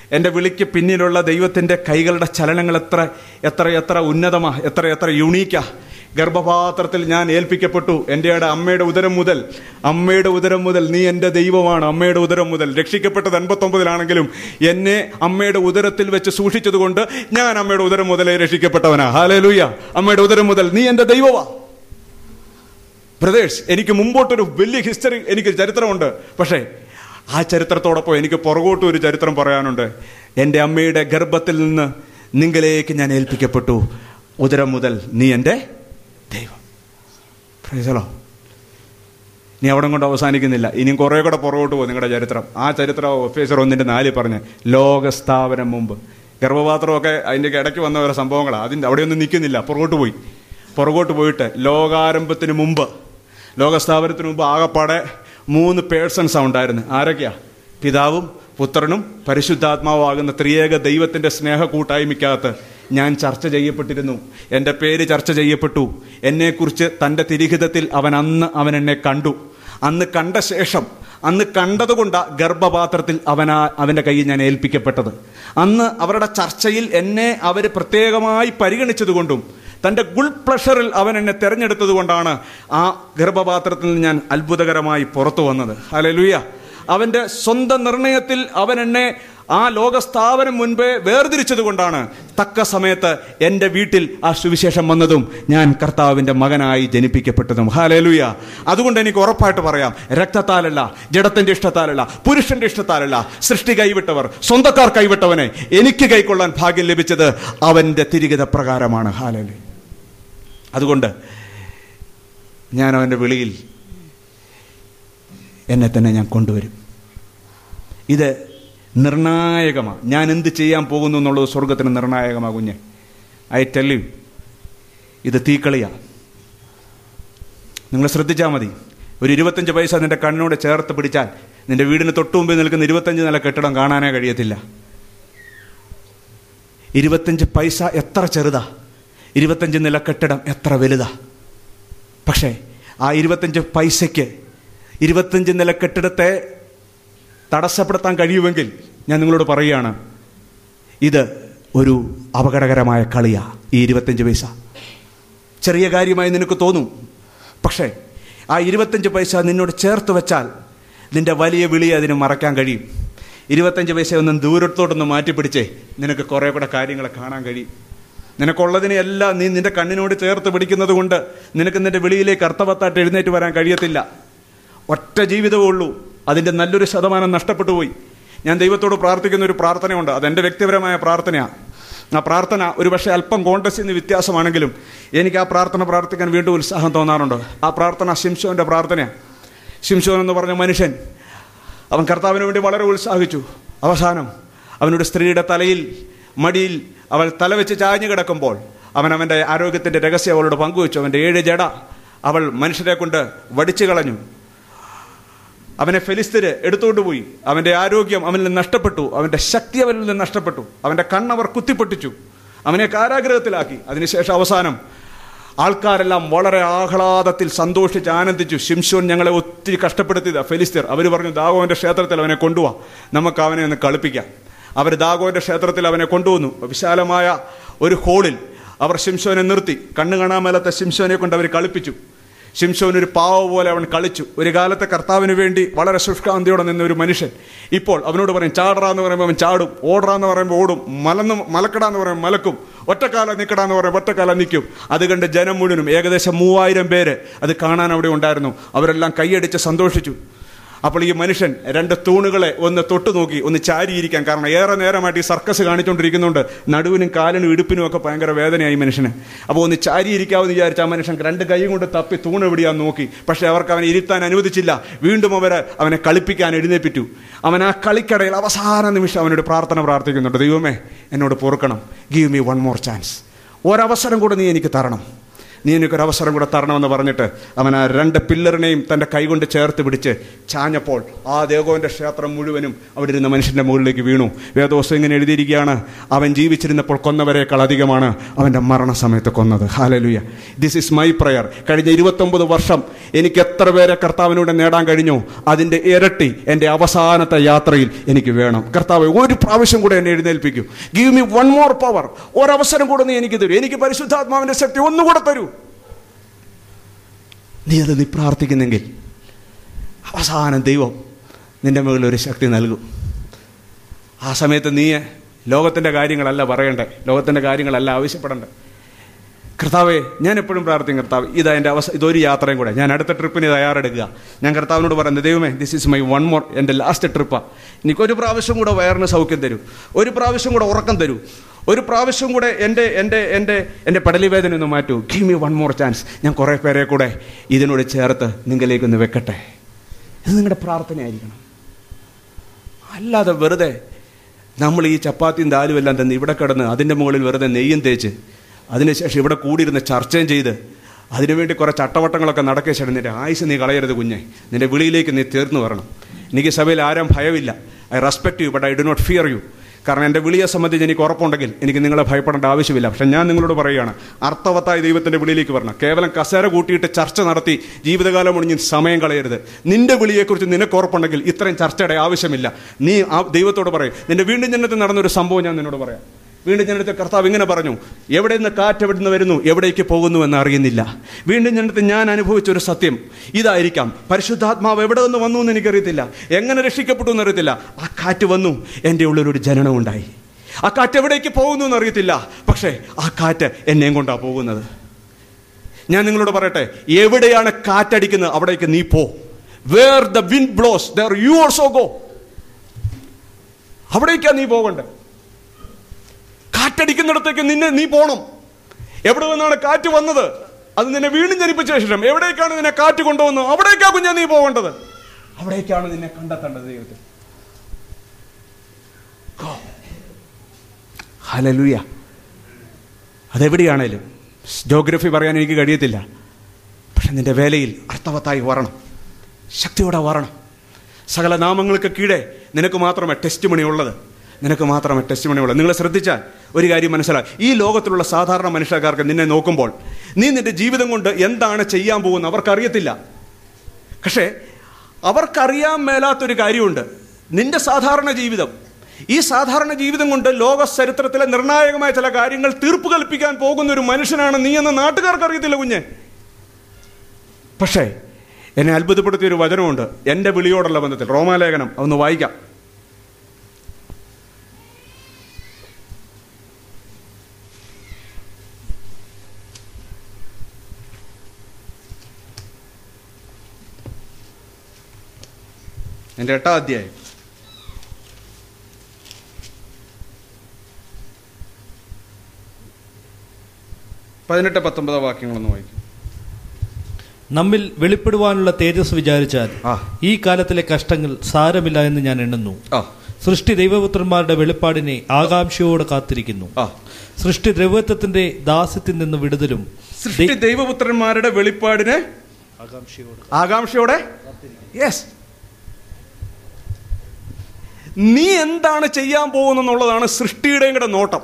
എൻ്റെ വിളിക്ക് പിന്നിലുള്ള ദൈവത്തിൻ്റെ കൈകളുടെ ചലനങ്ങൾ എത്ര എത്ര എത്ര ഉന്നതമാ എത്ര എത്ര യുണീക്കാ ഗർഭപാത്രത്തിൽ ഞാൻ ഏൽപ്പിക്കപ്പെട്ടു എൻ്റെ അമ്മയുടെ ഉദരം മുതൽ അമ്മയുടെ ഉദരം മുതൽ നീ എൻ്റെ ദൈവമാണ് അമ്മയുടെ ഉദരം മുതൽ രക്ഷിക്കപ്പെട്ടത് എൺപത്തൊമ്പതിലാണെങ്കിലും എന്നെ അമ്മയുടെ ഉദരത്തിൽ വെച്ച് സൂക്ഷിച്ചതുകൊണ്ട് ഞാൻ അമ്മയുടെ ഉദരം മുതലേ രക്ഷിക്കപ്പെട്ടവനാ ഹാലലൂയ അമ്മയുടെ ഉദരം മുതൽ നീ എൻ്റെ ദൈവമാ ബ്രദേഴ്സ് എനിക്ക് മുമ്പോട്ടൊരു വലിയ ഹിസ്റ്ററി എനിക്ക് ചരിത്രമുണ്ട് പക്ഷേ ആ ചരിത്രത്തോടൊപ്പം എനിക്ക് പുറകോട്ടും ഒരു ചരിത്രം പറയാനുണ്ട് എൻ്റെ അമ്മയുടെ ഗർഭത്തിൽ നിന്ന് നിങ്ങളിലേക്ക് ഞാൻ ഏൽപ്പിക്കപ്പെട്ടു ഉദരം മുതൽ നീ എൻ്റെ ദൈവം പ്രൈസലോ നീ അവിടെ കൊണ്ട് അവസാനിക്കുന്നില്ല ഇനിയും കുറേ കൂടെ പുറകോട്ട് പോകും നിങ്ങളുടെ ചരിത്രം ആ ചരിത്രം ഓഫീസർ ഒന്നിൻ്റെ നാലിൽ പറഞ്ഞ് ലോകസ്ഥാപനം മുമ്പ് ഗർഭപാത്രമൊക്കെ അതിൻ്റെ ഇടയ്ക്ക് വന്ന ഓരോ സംഭവങ്ങളാണ് അതിൻ്റെ അവിടെയൊന്നും നിൽക്കുന്നില്ല പുറകോട്ട് പോയി പുറകോട്ട് പോയിട്ട് ലോകാരംഭത്തിന് മുമ്പ് ലോകസ്ഥാപനത്തിന് മുമ്പ് ആകപ്പാടെ മൂന്ന് പേഴ്സൺസാണ് ഉണ്ടായിരുന്നു ആരൊക്കെയാ പിതാവും പുത്രനും പരിശുദ്ധാത്മാവാകുന്ന ത്രിയേക ദൈവത്തിൻ്റെ സ്നേഹ കൂട്ടായ്മയ്ക്കകത്ത് ഞാൻ ചർച്ച ചെയ്യപ്പെട്ടിരുന്നു എൻ്റെ പേര് ചർച്ച ചെയ്യപ്പെട്ടു എന്നെക്കുറിച്ച് തൻ്റെ തിരിഹിതത്തിൽ അവൻ അന്ന് അവൻ എന്നെ കണ്ടു അന്ന് കണ്ട ശേഷം അന്ന് കണ്ടതുകൊണ്ട് ഗർഭപാത്രത്തിൽ അവനാ അവൻ്റെ കയ്യിൽ ഞാൻ ഏൽപ്പിക്കപ്പെട്ടത് അന്ന് അവരുടെ ചർച്ചയിൽ എന്നെ അവർ പ്രത്യേകമായി പരിഗണിച്ചതുകൊണ്ടും തൻ്റെ ഗുൾ പ്ലഷറിൽ അവൻ എന്നെ തിരഞ്ഞെടുത്തത് കൊണ്ടാണ് ആ ഗർഭപാത്രത്തിൽ നിന്ന് ഞാൻ അത്ഭുതകരമായി പുറത്തു വന്നത് ഹലലുയ അവൻ്റെ സ്വന്തം നിർണയത്തിൽ അവൻ എന്നെ ആ ലോകസ്ഥാപനം മുൻപേ വേർതിരിച്ചത് കൊണ്ടാണ് തക്ക സമയത്ത് എൻ്റെ വീട്ടിൽ ആ സുവിശേഷം വന്നതും ഞാൻ കർത്താവിൻ്റെ മകനായി ജനിപ്പിക്കപ്പെട്ടതും ഹാലേലുയ അതുകൊണ്ട് എനിക്ക് ഉറപ്പായിട്ട് പറയാം രക്തത്താലല്ല ജഡത്തിൻ്റെ ഇഷ്ടത്താലല്ല പുരുഷന്റെ ഇഷ്ടത്താലല്ല സൃഷ്ടി കൈവിട്ടവർ സ്വന്തക്കാർ കൈവിട്ടവനെ എനിക്ക് കൈക്കൊള്ളാൻ ഭാഗ്യം ലഭിച്ചത് അവൻ്റെ തിരികത പ്രകാരമാണ് ഹാലേലു അതുകൊണ്ട് ഞാൻ അവൻ്റെ വിളിയിൽ എന്നെ തന്നെ ഞാൻ കൊണ്ടുവരും ഇത് നിർണായകമാണ് ഞാൻ എന്ത് ചെയ്യാൻ പോകുന്നു എന്നുള്ളത് സ്വർഗത്തിന് നിർണായകമാണ് കുഞ്ഞെ ഐ ടെല്ലു ഇത് തീക്കളിയാണ് നിങ്ങൾ ശ്രദ്ധിച്ചാൽ മതി ഒരു ഇരുപത്തഞ്ച് പൈസ നിന്റെ കണ്ണിനോട് ചേർത്ത് പിടിച്ചാൽ നിന്റെ വീടിന് തൊട്ടു മുമ്പിൽ നിൽക്കുന്ന ഇരുപത്തഞ്ച് നില കെട്ടിടം കാണാനേ കഴിയത്തില്ല ഇരുപത്തഞ്ച് പൈസ എത്ര ചെറുതാ ഇരുപത്തഞ്ച് നില കെട്ടിടം എത്ര വലുതാ പക്ഷേ ആ ഇരുപത്തഞ്ച് പൈസയ്ക്ക് ഇരുപത്തഞ്ച് നില കെട്ടിടത്തെ തടസ്സപ്പെടുത്താൻ കഴിയുമെങ്കിൽ ഞാൻ നിങ്ങളോട് പറയുകയാണ് ഇത് ഒരു അപകടകരമായ കളിയാ ഈ ഇരുപത്തഞ്ച് പൈസ ചെറിയ കാര്യമായി നിനക്ക് തോന്നും പക്ഷേ ആ ഇരുപത്തഞ്ച് പൈസ നിന്നോട് ചേർത്ത് വെച്ചാൽ നിന്റെ വലിയ വിളി അതിന് മറക്കാൻ കഴിയും ഇരുപത്തഞ്ച് പൈസ ഒന്നും ദൂരത്തോട്ടൊന്ന് മാറ്റിപ്പിടിച്ചേ നിനക്ക് കുറേ കൂടെ കാര്യങ്ങൾ കാണാൻ കഴിയും നിനക്കുള്ളതിനെയെല്ലാം നീ നിന്റെ കണ്ണിനോട് ചേർത്ത് പിടിക്കുന്നത് കൊണ്ട് നിനക്ക് നിന്റെ വിളിയിലേക്ക് അർത്ഥവത്തായിട്ട് എഴുന്നേറ്റ് വരാൻ കഴിയത്തില്ല ഒറ്റ ജീവിതമേ ഉള്ളൂ അതിൻ്റെ നല്ലൊരു ശതമാനം നഷ്ടപ്പെട്ടു പോയി ഞാൻ ദൈവത്തോട് പ്രാർത്ഥിക്കുന്ന ഒരു പ്രാർത്ഥനയുണ്ട് അതെൻ്റെ വ്യക്തിപരമായ പ്രാർത്ഥനയാണ് ആ പ്രാർത്ഥന ഒരു പക്ഷേ അല്പം കോണ്ടസ് നിന്ന് വ്യത്യാസമാണെങ്കിലും എനിക്ക് ആ പ്രാർത്ഥന പ്രാർത്ഥിക്കാൻ വീണ്ടും ഉത്സാഹം തോന്നാറുണ്ട് ആ പ്രാർത്ഥന ശിംഷോൻ്റെ പ്രാർത്ഥനയാണ് ശിംഷോൻ എന്ന് പറഞ്ഞ മനുഷ്യൻ അവൻ കർത്താവിന് വേണ്ടി വളരെ ഉത്സാഹിച്ചു അവസാനം അവനൊരു സ്ത്രീയുടെ തലയിൽ മടിയിൽ അവൾ തല വെച്ച് ചാഞ്ഞു കിടക്കുമ്പോൾ അവൻ അവൻ്റെ ആരോഗ്യത്തിൻ്റെ രഹസ്യം അവളോട് പങ്കുവച്ചു അവൻ്റെ ഏഴ് ജട അവൾ മനുഷ്യരെ കൊണ്ട് വടിച്ചു കളഞ്ഞു അവനെ ഫെലിസ്തര് എടുത്തുകൊണ്ട് പോയി അവൻ്റെ ആരോഗ്യം അവനിൽ നിന്ന് നഷ്ടപ്പെട്ടു അവൻ്റെ ശക്തി അവനിൽ നിന്ന് നഷ്ടപ്പെട്ടു അവൻ്റെ കണ്ണവർ കുത്തിപ്പൊട്ടിച്ചു അവനെ കാരാഗ്രഹത്തിലാക്കി അതിനുശേഷം അവസാനം ആൾക്കാരെല്ലാം വളരെ ആഹ്ലാദത്തിൽ സന്തോഷിച്ച് ആനന്ദിച്ചു ശിംശോൻ ഞങ്ങളെ ഒത്തിരി കഷ്ടപ്പെടുത്തിയതാ ഫെലിസ്തീർ അവർ പറഞ്ഞു ദാഗോന്റെ ക്ഷേത്രത്തിൽ അവനെ കൊണ്ടുപോവാ നമുക്ക് അവനെ ഒന്ന് കളിപ്പിക്കാം അവർ ദാഗോന്റെ ക്ഷേത്രത്തിൽ അവനെ കൊണ്ടുവന്നു വിശാലമായ ഒരു ഹോളിൽ അവർ ശിംശോനെ നിർത്തി കണ്ണു കാണാൻ മേലത്തെ ശിംശോനെ കൊണ്ട് അവർ കളിപ്പിച്ചു ശിംശോൻ ഒരു പാവ പോലെ അവൻ കളിച്ചു ഒരു കാലത്തെ കർത്താവിന് വേണ്ടി വളരെ ശുഷ്കാന്തിയോടെ നിന്ന ഒരു മനുഷ്യൻ ഇപ്പോൾ അവനോട് പറയും ചാടറാന്ന് പറയുമ്പോൾ അവൻ ചാടും ഓടറാന്ന് പറയുമ്പോൾ ഓടും മലന്ന് മലക്കടാന്ന് പറയുമ്പോൾ മലക്കും ഒറ്റക്കാലം നിൽക്കടാന്ന് പറയുമ്പോൾ ഒറ്റക്കാലം നിൽക്കും അത് കണ്ട് ജനം മുഴുവനും ഏകദേശം മൂവായിരം പേര് അത് കാണാൻ അവിടെ ഉണ്ടായിരുന്നു അവരെല്ലാം കൈയടിച്ച് സന്തോഷിച്ചു അപ്പോൾ ഈ മനുഷ്യൻ രണ്ട് തൂണുകളെ ഒന്ന് തൊട്ടു നോക്കി ഒന്ന് ചാരിയിരിക്കാൻ കാരണം ഏറെ നേരമായിട്ട് ഈ സർക്കസ് കാണിച്ചുകൊണ്ടിരിക്കുന്നുണ്ട് നടുവിനും കാലിനും ഇടുപ്പിനും ഒക്കെ ഭയങ്കര വേദനയായി മനുഷ്യന് അപ്പോൾ ഒന്ന് ചാരിയിരിക്കാമെന്ന് വിചാരിച്ച ആ മനുഷ്യൻ രണ്ട് കൈ കൊണ്ട് തപ്പി തൂണ് എവിടെയാന്ന് നോക്കി പക്ഷെ അവർക്ക് അവനെ ഇരുത്താൻ അനുവദിച്ചില്ല വീണ്ടും അവർ അവനെ കളിപ്പിക്കാൻ എഴുന്നേപ്പിച്ചു അവൻ ആ കളിക്കടയിൽ അവസാന നിമിഷം അവനോട് പ്രാർത്ഥന പ്രാർത്ഥിക്കുന്നുണ്ട് ദൈവമേ എന്നോട് പൊറുക്കണം give me one more chance ഒരവസരം കൂടെ നീ എനിക്ക് തരണം നീ എനിക്കൊരു അവസരം കൂടെ തരണമെന്ന് പറഞ്ഞിട്ട് അവൻ ആ രണ്ട് പില്ലറിനെയും തൻ്റെ കൈകൊണ്ട് ചേർത്ത് പിടിച്ച് ചാഞ്ഞപ്പോൾ ആ ദേവോന്റെ ക്ഷേത്രം മുഴുവനും അവിടെ ഇരുന്ന മനുഷ്യന്റെ മുകളിലേക്ക് വീണു വേദോസം ഇങ്ങനെ എഴുതിയിരിക്കുകയാണ് അവൻ ജീവിച്ചിരുന്നപ്പോൾ കൊന്നവരെക്കാൾ അധികമാണ് അവൻ്റെ മരണസമയത്ത് കൊന്നത് hallelujah this is my prayer കഴിഞ്ഞ ഇരുപത്തൊമ്പത് വർഷം എനിക്ക് എത്ര പേരെ കർത്താവിനൂടെ നേടാൻ കഴിഞ്ഞു അതിൻ്റെ ഇരട്ടി എൻ്റെ അവസാനത്തെ യാത്രയിൽ എനിക്ക് വേണം കർത്താവ് ഒരു പ്രാവശ്യം കൂടെ എന്നെ എഴുന്നേൽപ്പിക്കൂ give me one more power ഒരവസരം കൂടെ നീ എനിക്ക് തരൂ എനിക്ക് പരിശുദ്ധാത്മാവിന്റെ ശക്തി ഒന്നുകൂടെ തരൂ നീ അത് നീ പ്രാർത്ഥിക്കുന്നെങ്കിൽ അവസാനം ദൈവം നിന്റെ മുകളിൽ ഒരു ശക്തി നൽകും ആ സമയത്ത് നീ ലോകത്തിൻ്റെ കാര്യങ്ങളല്ല പറയണ്ടേ ലോകത്തിൻ്റെ കാര്യങ്ങളല്ല ആവശ്യപ്പെടണ്ടേ കർത്താവേ ഞാൻ എപ്പോഴും പ്രാർത്ഥിക്കും കർത്താവ് ഇതാ എൻ്റെ അവസ്ഥ ഇതൊരു യാത്രയും കൂടെ ഞാൻ അടുത്ത ട്രിപ്പിന് തയ്യാറെടുക്കുക ഞാൻ കർത്താവിനോട് പറയുന്നത് ദൈവമേ this is my one more എൻ്റെ ലാസ്റ്റ് ട്രിപ്പാണ് എനിക്കൊരു പ്രാവശ്യം കൂടെ വയറിന് സൗഖ്യം തരൂ ഒരു പ്രാവശ്യം കൂടെ ഉറക്കം തരൂ ഒരു പ്രാവശ്യം കൂടെ എൻ്റെ എൻ്റെ എൻ്റെ എൻ്റെ പടലി വേദന ഒന്ന് മാറ്റൂ give me one more chance ഞാൻ കുറേ പേരെ കൂടെ ഇതിനോട് ചേർത്ത് നിങ്ങളിലേക്കൊന്ന് വെക്കട്ടെ ഇത് നിങ്ങളുടെ പ്രാർത്ഥനയായിരിക്കണം അല്ലാതെ വെറുതെ നമ്മൾ ഈ ചപ്പാത്തിയും ദാലും എല്ലാം തന്നെ ഇവിടെ കിടന്ന് അതിൻ്റെ മുകളിൽ വെറുതെ നെയ്യും തേച്ച് അതിനുശേഷം ഇവിടെ കൂടിയിരുന്ന് ചർച്ചയും ചെയ്ത് അതിനുവേണ്ടി കുറേ ചട്ടവട്ടങ്ങളൊക്കെ നടക്കിയ ശേഷം നിന്റെ ആയുസ് നീ കളയരുത് കുഞ്ഞെ നിന്റെ വിളിയിലേക്ക് നീ തീർന്നു വരണം എനിക്ക് സഭയിൽ ആരും ഭയമില്ല I respect you but I do not fear you കാരണം എൻ്റെ വിളിയെ സംബന്ധിച്ച് എനിക്ക് ഉറപ്പുണ്ടെങ്കിൽ എനിക്ക് നിങ്ങളെ ഭയപ്പെടേണ്ട ആവശ്യമില്ല പക്ഷെ ഞാൻ നിങ്ങളോട് പറയുകയാണ് അർത്ഥവത്തായ ദൈവത്തിൻ്റെ വിളിയിലേക്ക് വരണം കേവലം കസേര കൂട്ടിയിട്ട് ചർച്ച നടത്തി ജീവിതകാലം മുടിഞ്ഞ് സമയം കളയരുത് നിന്റെ വിളിയെക്കുറിച്ച് നിനക്ക് ഉറപ്പുണ്ടെങ്കിൽ ഇത്രയും ചർച്ചയുടെ ആവശ്യമില്ല നീ ആ ദൈവത്തോട് പറയും നിന്റെ വീണ്ടും ജനത്തിൽ നടന്നൊരു സംഭവം ഞാൻ നിന്നോട് പറയാം വീണ്ടും ജനത്തെ കർത്താവ് ഇങ്ങനെ പറഞ്ഞു എവിടെ നിന്ന് കാറ്റ് എവിടെ നിന്ന് വരുന്നു എവിടേക്ക് പോകുന്നു എന്ന് അറിയുന്നില്ല വീണ്ടും ജനത്തെ ഞാൻ അനുഭവിച്ച ഒരു സത്യം ഇതായിരിക്കാം പരിശുദ്ധാത്മാവ് എവിടെ നിന്ന് വന്നു എന്ന് എനിക്കറിയത്തില്ല എങ്ങനെ രക്ഷിക്കപ്പെട്ടു എന്നറിയത്തില്ല ആ കാറ്റ് വന്നു എൻ്റെ ഉള്ളിലൊരു ജനനം ഉണ്ടായി ആ കാറ്റ് എവിടേക്ക് പോകുന്നു എന്നറിയത്തില്ല പക്ഷേ ആ കാറ്റ് എന്നെയും കൊണ്ടാണ് പോകുന്നത് ഞാൻ നിങ്ങളോട് പറയട്ടെ എവിടെയാണ് കാറ്റടിക്കുന്നത് അവിടേക്ക് നീ പോ where the wind blows there you also go അവിടേക്കാ നീ പോകണ്ടേ കാറ്റടിക്കുന്നിടത്തേക്ക് നിന്നെ നീ പോണം എവിടെ നിന്നാണ് കാറ്റ് വന്നത് അത് നിന്നെ വീണ്ടും ജനിപ്പിച്ച ശേഷം എവിടേക്കാണ് നിന്നെ കാറ്റ് കൊണ്ടുവന്നത് അവിടേക്കാ കുഞ്ഞാ നീ പോകേണ്ടത് അവിടേക്കാണ് നിന്നെ കണ്ടെത്തേണ്ടത് ദൈവത്തിൽ ഹലലുയ അതെവിടെയാണേലും ജോഗ്രഫി പറയാൻ എനിക്ക് കഴിയത്തില്ല പക്ഷെ നിന്റെ വേലയിൽ അർത്ഥവത്തായി വരണം ശക്തിയോടെ വരണം സകല നാമങ്ങൾക്ക് കീഴെ നിനക്ക് മാത്രമേ ടെസ്റ്റ് മണി ഉള്ളത് നിനക്ക് മാത്രമേ ടെസ്റ്റ് മണി ഉള്ളത് നിങ്ങൾ ശ്രദ്ധിച്ചാൽ ഒരു കാര്യം മനസ്സിലാക്കി ഈ ലോകത്തിലുള്ള സാധാരണ മനുഷ്യക്കാർക്ക് നിന്നെ നോക്കുമ്പോൾ നീ നിന്റെ ജീവിതം കൊണ്ട് എന്താണ് ചെയ്യാൻ പോകുന്നത് അവർക്കറിയത്തില്ല പക്ഷേ അവർക്കറിയാൻ മേലാത്തൊരു കാര്യമുണ്ട് നിന്റെ സാധാരണ ജീവിതം ഈ സാധാരണ ജീവിതം കൊണ്ട് ലോക ചരിത്രത്തിലെ നിർണായകമായ ചില കാര്യങ്ങൾ തീർപ്പ് കൽപ്പിക്കാൻ പോകുന്ന ഒരു മനുഷ്യനാണ് നീ എന്ന് നാട്ടുകാർക്ക് അറിയത്തില്ല കുഞ്ഞെ പക്ഷേ എന്നെ അത്ഭുതപ്പെടുത്തിയ ഒരു വചനമുണ്ട് എൻ്റെ വിളിയോടുള്ള ബന്ധത്തിൽ റോമാലേഖനം ഒന്ന് വായിക്കാം എൻ്റെ എട്ടാം അധ്യായം പതിനെട്ട് പത്തൊമ്പത് വാക്യങ്ങളൊന്ന് വായിക്കും നമ്മിൽ വെളിപ്പെടുവാനുള്ള തേജസ് വിചാരിച്ചാൽ ആ. ഈ കാലത്തിലെ കഷ്ടങ്ങൾ സാരമില്ല എന്ന് ഞാൻ എണ്ണുന്നു ആ സൃഷ്ടി ദൈവപുത്രന്മാരുടെ വെളിപ്പാടിനെ ആകാംക്ഷയോടെ കാത്തിരിക്കുന്നു ആ സൃഷ്ടി ദ്രവത്വത്തിന്റെ ദാസ്യത്തിൽ നിന്ന് വിടുതലും സൃഷ്ടി ദൈവപുത്രന്മാരുടെ വെളിപ്പാടിന് ആകാംക്ഷയോടെ യെസ് നീ എന്താണ് ചെയ്യാൻ പോകുന്നെന്നുള്ളതാണ് സൃഷ്ടിയുടെയും കൂടെ നോട്ടം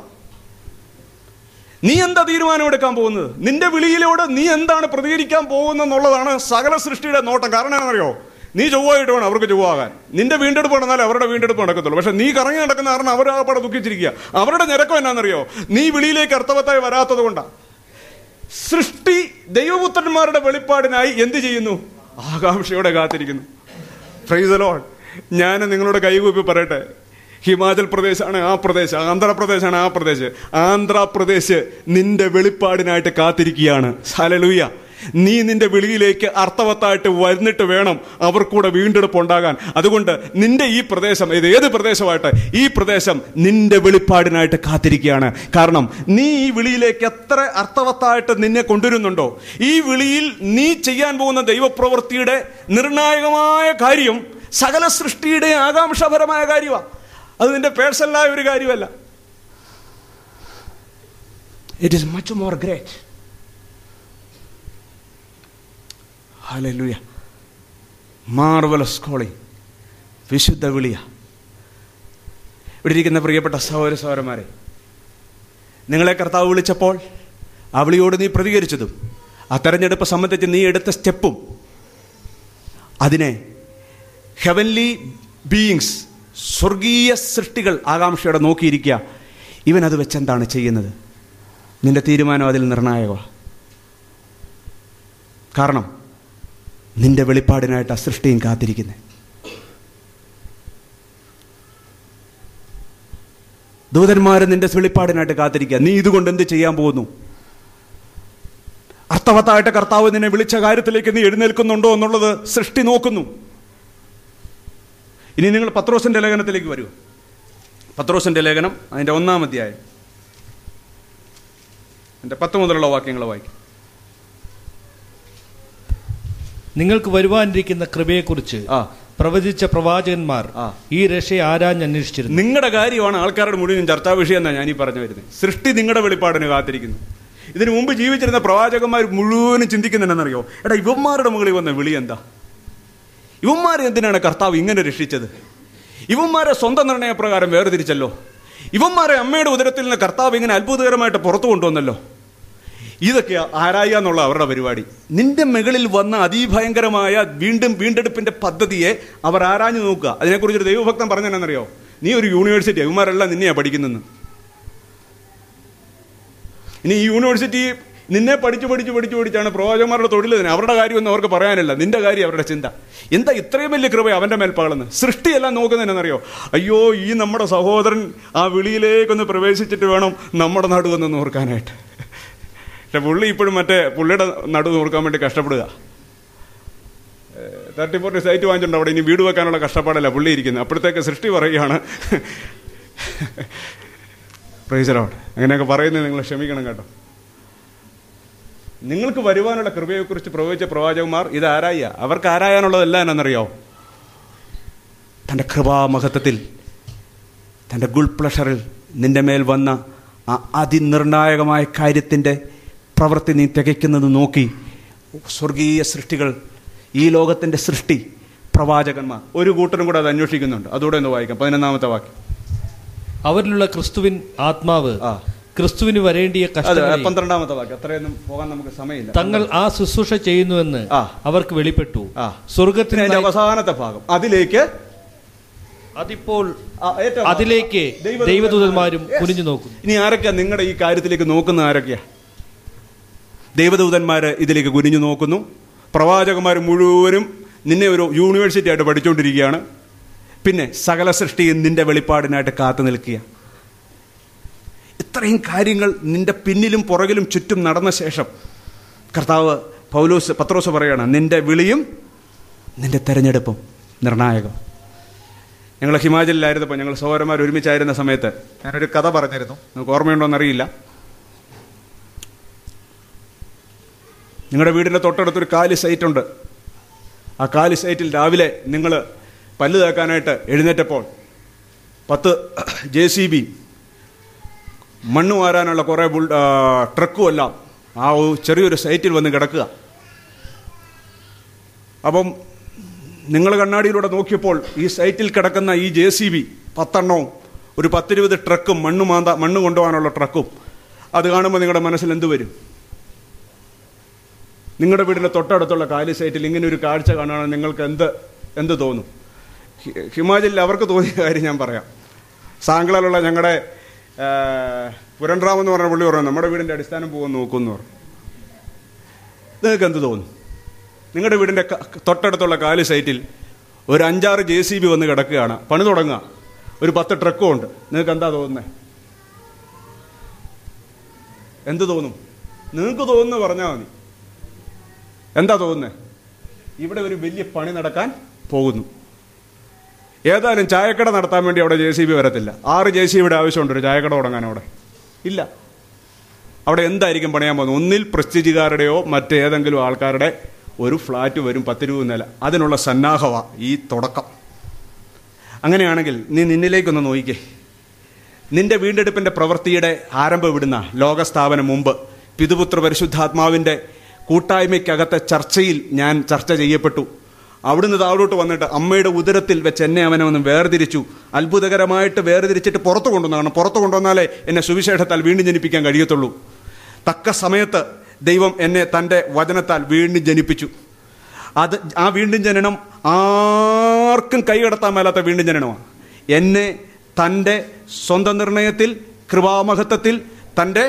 നീ എന്താ തീരുമാനം എടുക്കാൻ പോകുന്നത് നിന്റെ വിളിയിലൂടെ നീ എന്താണ് പ്രതികരിക്കാൻ പോകുന്നെന്നുള്ളതാണ് സകല സൃഷ്ടിയുടെ നോട്ടം കാരണം എന്താണെന്നറിയോ നീ ചൊവ്വായിട്ട് വേണം അവർക്ക് ചൊവ്വാകാൻ നിന്റെ വീണ്ടെടുപ്പ് നടന്നാലേ അവരുടെ വീണ്ടെടുപ്പ് നടക്കത്തുള്ളൂ പക്ഷെ നീ കറങ്ങി നടക്കുന്ന കാരണം അവർ ആ പടം ദുഃഖിച്ചിരിക്കുക അവരുടെ ഞരക്കം എന്നാണെന്നറിയോ നീ വിളിയിലേക്ക് അർത്ഥവത്തായി വരാത്തത് കൊണ്ടാണ് സൃഷ്ടി ദൈവപുത്രന്മാരുടെ വെളിപ്പാടിനായി എന്ത് ചെയ്യുന്നു ആകാംക്ഷയോടെ കാത്തിരിക്കുന്നു ഫ്രൈസ് ലോൺ ഞാൻ നിങ്ങളോട് കൈകൂപ്പി പറയട്ടെ ഹിമാചൽ പ്രദേശാണ് ആ പ്രദേശ് ആന്ധ്രാപ്രദേശാണ് ആ പ്രദേശ് ആന്ധ്രാപ്രദേശ് നിന്റെ വെളിപ്പാടിനായിട്ട് കാത്തിരിക്കുകയാണ് ഹല്ലേലൂയ നീ നിന്റെ വിളിയിലേക്ക് അർത്ഥവത്തായിട്ട് വരുന്നിട്ട് വേണം അവർക്കൂടെ വീണ്ടെടുപ്പ് ഉണ്ടാകാൻ അതുകൊണ്ട് നിന്റെ ഈ പ്രദേശം ഇത് ഏത് പ്രദേശമായിട്ട് ഈ പ്രദേശം നിന്റെ വെളിപ്പാടിനായിട്ട് കാത്തിരിക്കുകയാണ് കാരണം നീ ഈ വിളിയിലേക്ക് എത്ര അർത്ഥവത്തായിട്ട് നിന്നെ കൊണ്ടുവരുന്നുണ്ടോ ഈ വിളിയിൽ നീ ചെയ്യാൻ പോകുന്ന ദൈവപ്രവൃത്തിയുടെ നിർണായകമായ കാര്യം സകല സൃഷ്ടിയുടെ ആകാംക്ഷാപരമായ കാര്യമാണ് അത് നിന്റെ പേഴ്സണലായ ഒരു കാര്യമല്ല it is much more great hallelujah marvellous calling വിശുദ്ധ വിളിയ ഇവിടെ ഇരിക്കുന്ന പ്രിയപ്പെട്ട സഹോദര സഹോദരന്മാരെ നിങ്ങളെ കർത്താവ് വിളിച്ചപ്പോൾ ആ വിളിയോട് നീ പ്രതികരിച്ചതും ആ തെരഞ്ഞെടുപ്പ് സംബന്ധിച്ച് നീ എടുത്ത സ്റ്റെപ്പും അതിനെ ഹെവൻലി ബീയിങ്സ് സ്വർഗീയ സൃഷ്ടികൾ ആകാംക്ഷയോടെ നോക്കിയിരിക്കുക ഇവൻ അത് വെച്ചെന്താണ് ചെയ്യുന്നത് നിന്റെ തീരുമാനം അതിൽ നിർണായകമാണ് കാരണം നിന്റെ വെളിപ്പാടിനായിട്ട് ആ സൃഷ്ടിയും കാത്തിരിക്കുന്നത് ദൂതന്മാര് നിന്റെ വെളിപ്പാടിനായിട്ട് കാത്തിരിക്കുക നീ ഇതുകൊണ്ട് എന്ത് ചെയ്യാൻ പോകുന്നു അർത്ഥവത്തായിട്ട് കർത്താവ് നിന്നെ വിളിച്ച കാര്യത്തിലേക്ക് നീ എഴുന്നേൽക്കുന്നുണ്ടോ എന്നുള്ളത് സൃഷ്ടി നോക്കുന്നു ഇനി നിങ്ങൾ പത്രോസിന്റെ ലേഖനത്തിലേക്ക് വരൂ പത്രോസിന്റെ ലേഖനം അതിന്റെ ഒന്നാം അധ്യായം എൻ്റെ പത്ത് മുതലുള്ള വാക്യങ്ങൾ വായിക്കും നിങ്ങൾക്ക് വരുവാനിരിക്കുന്ന കൃപയെക്കുറിച്ച് ആ പ്രവചിച്ച പ്രവാചകന്മാർ ആ. ഈ രക്ഷയെ ആരാഞ്ഞ് അന്വേഷിച്ചിരുന്നു നിങ്ങളുടെ കാര്യമാണ് ആൾക്കാരുടെ മുഴുവൻ ചർച്ചാ വിഷയം എന്നാണ് ഞാനീ പറഞ്ഞു വരുന്നത് സൃഷ്ടി നിങ്ങളുടെ വെളിപ്പാടിന് കാത്തിരിക്കുന്നു ഇതിനു മുമ്പ് ജീവിച്ചിരുന്ന പ്രവാചകന്മാർ മുഴുവനും ചിന്തിക്കുന്നുണ്ടെന്നറിയോ എടാ ഇവന്മാരുടെ മുകളിൽ വന്ന വിളി എന്താ ഇവന്മാരെ എന്തിനാണ് കർത്താവ് ഇങ്ങനെ രക്ഷിച്ചത് ഇവന്മാരെ സ്വന്തം നിർണയപ്രകാരം വേർതിരിച്ചല്ലോ ഇവന്മാരെ അമ്മയുടെ ഉദരത്തിൽ നിന്ന് കർത്താവ് ഇങ്ങനെ അത്ഭുതകരമായിട്ട് പുറത്തു കൊണ്ടുവന്നല്ലോ ഇതൊക്കെ ആരായ എന്നുള്ള അവരുടെ പരിപാടി നിന്റെ മുകളിൽ വന്ന അതിഭയങ്കരമായ വീണ്ടും വീണ്ടെടുപ്പിന്റെ പദ്ധതിയെ അവർ ആരാഞ്ഞു നോക്കുക അതിനെക്കുറിച്ചൊരു ദൈവഭക്തൻ പറഞ്ഞെന്നറിയോ നീ ഒരു യൂണിവേഴ്സിറ്റി ഇവന്മാരെല്ലാം നിന്നെയാ പഠിക്കുന്നെന്ന് ഇനി ഈ യൂണിവേഴ്സിറ്റി നിന്നെ പഠിച്ചു പഠിച്ചു പഠിച്ചു പഠിച്ചാണ് പ്രവാചകന്മാരുടെ തൊഴിൽ തന്നെ അവരുടെ കാര്യമൊന്നും അവർക്ക് പറയാനില്ല നിന്റെ കാര്യം അവരുടെ ചിന്ത എന്താ ഇത്രയും വലിയ കൃപ അവന്റെ മേൽപ്പാളെന്ന് സൃഷ്ടിയെല്ലാം നോക്കുന്നതിനെന്നറിയോ അയ്യോ ഈ നമ്മുടെ സഹോദരൻ ആ വിളിയിലേക്കൊന്ന് പ്രവേശിച്ചിട്ട് വേണം നമ്മുടെ നടുവെന്ന് നോർക്കാനായിട്ട് പക്ഷെ പുള്ളി ഇപ്പോഴും മറ്റേ പുള്ളിയുടെ നടുവ് നോർക്കാൻ വേണ്ടി കഷ്ടപ്പെടുക തേർട്ടി ഫോർട്ടി സൈറ്റ് വാങ്ങിച്ചിട്ടുണ്ട് അവിടെ ഇനി വീട് വെക്കാനുള്ള കഷ്ടപ്പാടല്ല പുള്ളി ഇരിക്കുന്നത് അപ്പോഴത്തേക്ക് സൃഷ്ടി പറയുകയാണ് പ്രൈസറോട് അങ്ങനെയൊക്കെ പറയുന്നത് നിങ്ങൾ ക്ഷമിക്കണം കേട്ടോ നിങ്ങൾക്ക് വരുവാനുള്ള കൃപയെക്കുറിച്ച് പ്രവചിച്ച പ്രവാചകന്മാർ ഇത് ആരായ അവർക്ക് ആരായാനുള്ളതല്ല എന്നറിയോ തൻ്റെ കൃപാമഹത്വത്തിൽ തൻ്റെ ഗുൾ പ്ലഷറിൽ നിന്റെ മേൽ വന്ന ആ അതിനിർണായകമായ കാര്യത്തിൻ്റെ പ്രവൃത്തി നീ തികയ്ക്കുന്നത് നോക്കി സ്വർഗീയ സൃഷ്ടികൾ ഈ ലോകത്തിൻ്റെ സൃഷ്ടി പ്രവാചകന്മാർ ഒരു കൂട്ടരും കൂടെ അത് അന്വേഷിക്കുന്നുണ്ട് അതുകൂടെ ഒന്ന് വായിക്കാം പതിനൊന്നാമത്തെ വാക്യം അവരിലുള്ള ക്രിസ്തുവിൻ ആത്മാവ് ആ. ക്രിസ്തുവിന് വരേണ്ടിയ അതെ കഷ്ടങ്ങളെ പന്ത്രണ്ടാമത്തെ വാക്യം അത്രയൊന്നും പോകാൻ നമുക്ക് സമയമില്ല തങ്ങൾ ആ ശുശ്രൂഷ ചെയ്യുന്നുവെന്ന് ആ. അവർക്ക് വെളിപ്പെട്ടു ആ. സ്വർഗത്തിന് അതിന്റെ അവസാനത്തെ ഭാഗം അതിലേക്ക് അതിപ്പോൾ ആ, ഏറ്റവും അതിലേക്ക് ദൈവദൂതന്മാർ- ദൈവദൂതന്മാരും Yes. കുനിഞ്ഞു നോക്കുന്നു ഇനി ആരൊക്കെയാ നിങ്ങളുടെ ഈ കാര്യത്തിലേക്ക് നോക്കുന്ന ആരൊക്കെയാ ദൈവദൂതന്മാര് ഇതിലേക്ക് കുനിഞ്ഞു നോക്കുന്നു പ്രവാചകന്മാർ മുഴുവനും നിന്നെ ഒരു യൂണിവേഴ്സിറ്റി ആയിട്ട് പഠിച്ചുകൊണ്ടിരിക്കുകയാണ് പിന്നെ സകല സൃഷ്ടിയും നിന്റെ വെളിപ്പാടിനായിട്ട് കാത്തു നിൽക്കുക ഇത്രയും കാര്യങ്ങൾ നിന്റെ പിന്നിലും പുറകിലും ചുറ്റും നടന്ന ശേഷം കർത്താവ് പൗലോസ് പത്രോസ് പറയണം നിന്റെ വിളിയും നിന്റെ തെരഞ്ഞെടുപ്പും നിർണായകം ഞങ്ങൾ ഹിമാചലിലായിരുന്നപ്പോൾ ഞങ്ങൾ സഹോദരന്മാർ ഒരുമിച്ചായിരുന്ന സമയത്ത് ഞാനൊരു കഥ പറഞ്ഞിരുന്നു നിങ്ങൾക്ക് ഓർമ്മയുണ്ടോയെന്നറിയില്ല നിങ്ങളുടെ വീടിൻ്റെ തൊട്ടടുത്തൊരു കാലി സൈറ്റ് ഉണ്ട് ആ കാലി സൈറ്റിൽ രാവിലെ നിങ്ങൾ പല്ല് തേക്കാനായിട്ട് എഴുന്നേറ്റപ്പോൾ പത്ത് ജെ സി ബി മണ്ണ് വാരാനുള്ള കുറേ ബുൾ ആ, ട്രക്കും എല്ലാം ആ ഒരു ചെറിയൊരു സൈറ്റിൽ വന്ന് കിടക്കുക അപ്പം നിങ്ങൾ കണ്ണാടിയിലൂടെ നോക്കിയപ്പോൾ ഈ സൈറ്റിൽ കിടക്കുന്ന ഈ ജെ സി ബി പത്തെണ്ണവും ഒരു പത്തിരുപത് ട്രക്കും മണ്ണ് മാന്ത മണ്ണ് കൊണ്ടുപോകാനുള്ള ട്രക്കും അത് കാണുമ്പോൾ നിങ്ങളുടെ മനസ്സിൽ എന്ത് വരും നിങ്ങളുടെ വീടിൻ്റെ തൊട്ടടുത്തുള്ള കാലി സൈറ്റിൽ ഇങ്ങനെ ഒരു കാഴ്ച കാണുകയാണെങ്കിൽ നിങ്ങൾക്ക് എന്ത് എന്ത് തോന്നും ഹി- ഹിമാചലിൽ അവർക്ക് തോന്നിയ കാര്യം ഞാൻ പറയാം സാങ്കളയിലുള്ള ഞങ്ങളുടെ ആ, പുരൺറാം എന്ന് പറഞ്ഞ പുള്ളി പറഞ്ഞു നമ്മുടെ വീടിൻ്റെ അടിസ്ഥാനം പോകുമെന്ന് നോക്കുമെന്ന് പറഞ്ഞു നിങ്ങൾക്ക് എന്ത് തോന്നും നിങ്ങളുടെ വീടിൻ്റെ ക- തൊട്ടടുത്തുള്ള കാലി സൈറ്റിൽ ഒരു അഞ്ചാറ് ജെ സി ബി വന്ന് കിടക്കുകയാണ് പണി തുടങ്ങുക ഒരു പത്ത് ട്രക്കും ഉണ്ട് നിങ്ങൾക്ക് എന്താ തോന്നുന്നത് എന്ത് തോന്നും നിങ്ങൾക്ക് തോന്നുന്നു പറഞ്ഞാൽ മതി എന്താ തോന്നുന്നത് ഇവിടെ ഒരു വലിയ പണി നടക്കാൻ പോകുന്നു ഏതായാലും ചായക്കട നടത്താൻ വേണ്ടി അവിടെ ജെ സി ബി വരത്തില്ല ആറ് ജെ സി ബിയുടെ ആവശ്യമുണ്ട് ഒരു ചായക്കട തുടങ്ങാൻ അവിടെ ഇല്ല അവിടെ എന്തായിരിക്കും പണിയാൻ പോകുന്നത് ഒന്നിൽ പ്രസ്റ്റീജുകാരുടെയോ മറ്റേതെങ്കിലും ആൾക്കാരുടെ ഒരു ഫ്ലാറ്റ് വരും പത്ത് രൂപ നില അതിനുള്ള സന്നാഹവ ഈ തുടക്കം അങ്ങനെയാണെങ്കിൽ നീ നിന്നിലേക്കൊന്ന് നോയിക്കേ നിന്റെ വീണ്ടെടുപ്പിന്റെ പ്രവൃത്തിയുടെ ആരംഭം വിടുന്ന ലോകസ്ഥാപനം മുമ്പ് പിതുപുത്ര പരിശുദ്ധാത്മാവിന്റെ കൂട്ടായ്മയ്ക്കകത്തെ ചർച്ചയിൽ ഞാൻ ചർച്ച ചെയ്യപ്പെട്ടു അവിടുന്ന് താഴോട്ട് വന്നിട്ട് അമ്മയുടെ ഉദരത്തിൽ വെച്ച് എന്നെ അവനെ ഒന്ന് വേർതിരിച്ചു അത്ഭുതകരമായിട്ട് വേർതിരിച്ചിട്ട് പുറത്തു കൊണ്ടുവന്നു കാരണം പുറത്തു കൊണ്ടുവന്നാലേ എന്നെ സുവിശേഷത്താൽ വീണ്ടും ജനിപ്പിക്കാൻ കഴിയത്തുള്ളൂ തക്ക സമയത്ത് ദൈവം എന്നെ തൻ്റെ വചനത്താൽ വീണ്ടും ജനിപ്പിച്ചു അത് ആ വീണ്ടും ജനനം ആർക്കും കൈകടത്താൻ മേലാത്ത വീണ്ടും ജനനമാണ് എന്നെ തൻ്റെ സ്വന്തം നിർണയത്തിൽ കൃപാമഹത്വത്തിൽ തൻ്റെ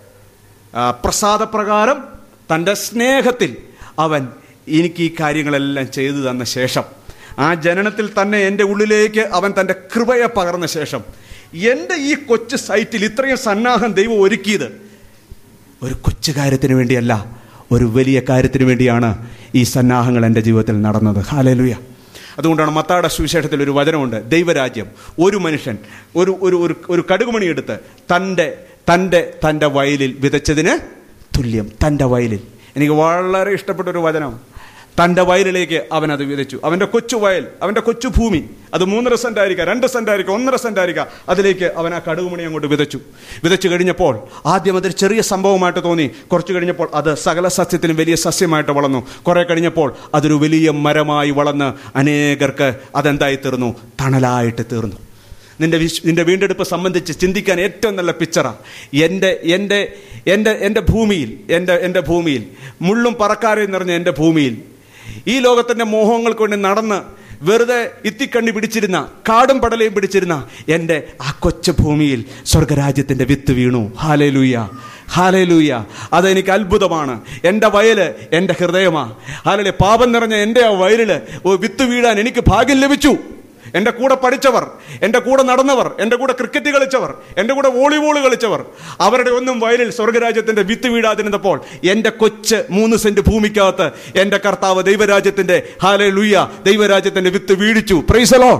ആ, പ്രസാദപ്രകാരം തൻ്റെ സ്നേഹത്തിൽ അവൻ എനിക്ക് ഈ കാര്യങ്ങളെല്ലാം ചെയ്തു തന്ന ശേഷം ആ ജനനത്തിൽ തന്നെ എൻ്റെ ഉള്ളിലേക്ക് അവൻ തൻ്റെ കൃപയെ പകർന്ന ശേഷം എൻ്റെ ഈ കൊച്ചു സൈറ്റിൽ ഇത്രയും സന്നാഹം ദൈവം ഒരുക്കിയത് ഒരു കൊച്ചു കാര്യത്തിന് വേണ്ടിയല്ല ഒരു വലിയ കാര്യത്തിന് വേണ്ടിയാണ് ഈ സന്നാഹങ്ങൾ എൻ്റെ ജീവിതത്തിൽ നടന്നത് ഹാലേലുയ അതുകൊണ്ടാണ് മത്താടെ സുവിശേഷത്തിൽ ഒരു വചനമുണ്ട് ദൈവരാജ്യം ഒരു മനുഷ്യൻ ഒരു ഒരു ഒരു ഒരു കടുകുമണി എടുത്ത് തൻ്റെ തൻ്റെ തൻ്റെ വയലിൽ വിതച്ചതിന് തുല്യം തൻ്റെ വയലിൽ എനിക്ക് വളരെ ഇഷ്ടപ്പെട്ട ഒരു വചനമാണ് തൻ്റെ വയലിലേക്ക് അവൻ അത് വിതച്ചു അവൻ്റെ കൊച്ചു വയൽ അവൻ്റെ കൊച്ചു ഭൂമി അത് മൂന്നര സെന്റ് ആയിരിക്കാം രണ്ട് സെന്റ് ആയിരിക്കാം ഒന്നര സെന്റ് ആയിരിക്കാം അതിലേക്ക് അവൻ ആ കടുകുമണി അങ്ങോട്ട് വിതച്ചു വിതച്ചു കഴിഞ്ഞപ്പോൾ ആദ്യം അതൊരു ചെറിയ സംഭവമായിട്ട് തോന്നി കുറച്ച് കഴിഞ്ഞപ്പോൾ അത് സകല സസ്യത്തിനും വലിയ സസ്യമായിട്ട് വളർന്നു കുറെ കഴിഞ്ഞപ്പോൾ അതൊരു വലിയ മരമായി വളർന്ന് അനേകർക്ക് അതെന്തായി തീർന്നു തണലായിട്ട് തീർന്നു നിന്റെ വിശ് നിന്റെ വീണ്ടെടുപ്പ് സംബന്ധിച്ച് ചിന്തിക്കാൻ ഏറ്റവും നല്ല പിക്ചറാ എൻ്റെ എൻ്റെ എൻ്റെ എൻ്റെ ഭൂമിയിൽ എൻ്റെ എൻ്റെ ഭൂമിയിൽ മുള്ളും പറക്കാരയും നിറഞ്ഞ എൻ്റെ ഭൂമിയിൽ ഈ ലോകത്തിൻ്റെ മോഹങ്ങൾക്ക് വേണ്ടി നടന്ന് വെറുതെ ഇത്തിക്കണ്ണി പിടിച്ചിരുന്ന കാടും പടലയും പിടിച്ചിരുന്ന എൻ്റെ ആ കൊച്ചു ഭൂമിയിൽ സ്വർഗരാജ്യത്തിൻ്റെ വിത്ത് വീണു ഹാലേലൂയ ഹാലേലൂയ അതെനിക്ക് അത്ഭുതമാണ് എൻ്റെ വയല് എൻ്റെ ഹൃദയമാ ഹാലേ പാപം നിറഞ്ഞ എൻ്റെ ആ വയലില് ഓ വിത്ത് വീഴാൻ എനിക്ക് ഭാഗ്യം ലഭിച്ചു എൻ്റെ കൂടെ പഠിച്ചവർ എൻ്റെ കൂടെ നടന്നവർ എൻ്റെ കൂടെ ക്രിക്കറ്റ് കളിച്ചവർ എൻ്റെ കൂടെ വോളിബോൾ കളിച്ചവർ അവരുടെ ഒന്നും വയലിൽ സ്വർഗരാജ്യത്തിൻ്റെ വിത്ത് വീഴാതിരുന്നപ്പോൾ എൻ്റെ കൊച്ച് മൂന്ന് സെന്റ് ഭൂമിക്കകത്ത് എൻ്റെ കർത്താവ് ദൈവരാജ്യത്തിൻ്റെ ഹാലെ ലുയ്യ ദൈവരാജ്യത്തിൻ്റെ വിത്ത് വീഴിച്ചു പ്രൈസലോ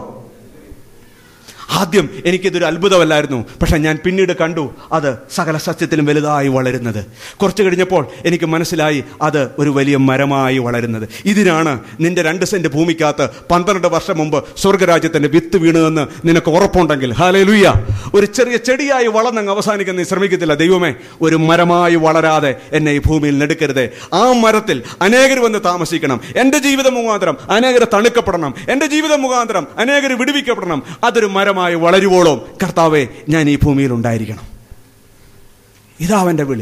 ആദ്യം എനിക്കിതൊരു അത്ഭുതമല്ലായിരുന്നു പക്ഷെ ഞാൻ പിന്നീട് കണ്ടു അത് സകല സസ്യത്തിലും വലുതായി വളരുന്നത് കുറച്ച് കഴിഞ്ഞപ്പോൾ എനിക്ക് മനസ്സിലായി അത് ഒരു വലിയ മരമായി വളരുന്നത് ഇതിനാണ് നിന്റെ രണ്ട് സെന്റ് ഭൂമിക്കകത്ത് പന്ത്രണ്ട് വർഷം മുമ്പ് സ്വർഗരാജ്യത്തിന്റെ വിത്ത് വീണുവെന്ന് നിനക്ക് ഉറപ്പുണ്ടെങ്കിൽ ഹാലേ ലുയ്യ ഒരു ചെറിയ ചെടിയായി വളർന്നങ്ങ് അവസാനിക്കുന്ന നീ ശ്രമിക്കത്തില്ല ദൈവമേ ഒരു മരമായി വളരാതെ എന്നെ ഈ ഭൂമിയിൽ നെടുക്കരുതേ ആ മരത്തിൽ അനേകർ വന്ന് താമസിക്കണം എൻ്റെ ജീവിതം മുഖാന്തരം അനേകർ തണുക്കപ്പെടണം എൻ്റെ ജീവിതം മുഖാന്തരം അനേകർ വിടുവിക്കപ്പെടണം അതൊരു മരമായി വളരുവോളം കർത്താവെ ഞാൻ ഈ ഭൂമിയിൽ ഉണ്ടായിരിക്കണം ഇതാ അവൻ്റെ വിളി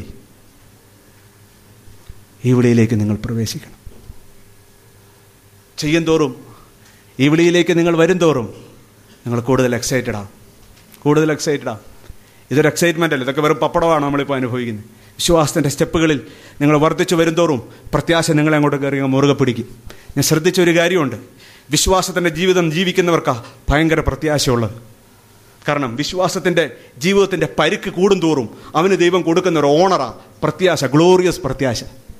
ഈ വിളിയിലേക്ക് നിങ്ങൾ പ്രവേശിക്കണം ചെയ്യും തോറും ഈ വിളിയിലേക്ക് നിങ്ങൾ വരും തോറും നിങ്ങൾ കൂടുതൽ എക്സൈറ്റഡ് ആവും കൂടുതൽ എക്സൈറ്റഡ് ആവും ഇതൊരു എക്സൈറ്റ്മെൻ്റ് അല്ല ഇതൊക്കെ വെറും പപ്പടമാണ് നമ്മളിപ്പോൾ അനുഭവിക്കുന്നത് വിശ്വാസത്തിൻ്റെ സ്റ്റെപ്പുകളിൽ നിങ്ങൾ വർദ്ധിച്ചു വരുംതോറും പ്രത്യാശ നിങ്ങളെ അങ്ങോട്ട് കയറി അങ്ങ് മുറുകെ പിടിക്കും ഞാൻ ശ്രദ്ധിച്ച ഒരു കാര്യമുണ്ട് വിശ്വാസത്തിൻ്റെ ജീവിതം ജീവിക്കുന്നവർക്കാ ഭയങ്കര പ്രത്യാശയുള്ളത് കാരണം വിശ്വാസത്തിൻ്റെ ജീവിതത്തിൻ്റെ പരുക്ക് കൂടും തോറും അവന് ദൈവം കൊടുക്കുന്ന ഒരു ഓണറാ പ്രത്യാശ ഗ്ലോറിയസ് പ്രത്യാശ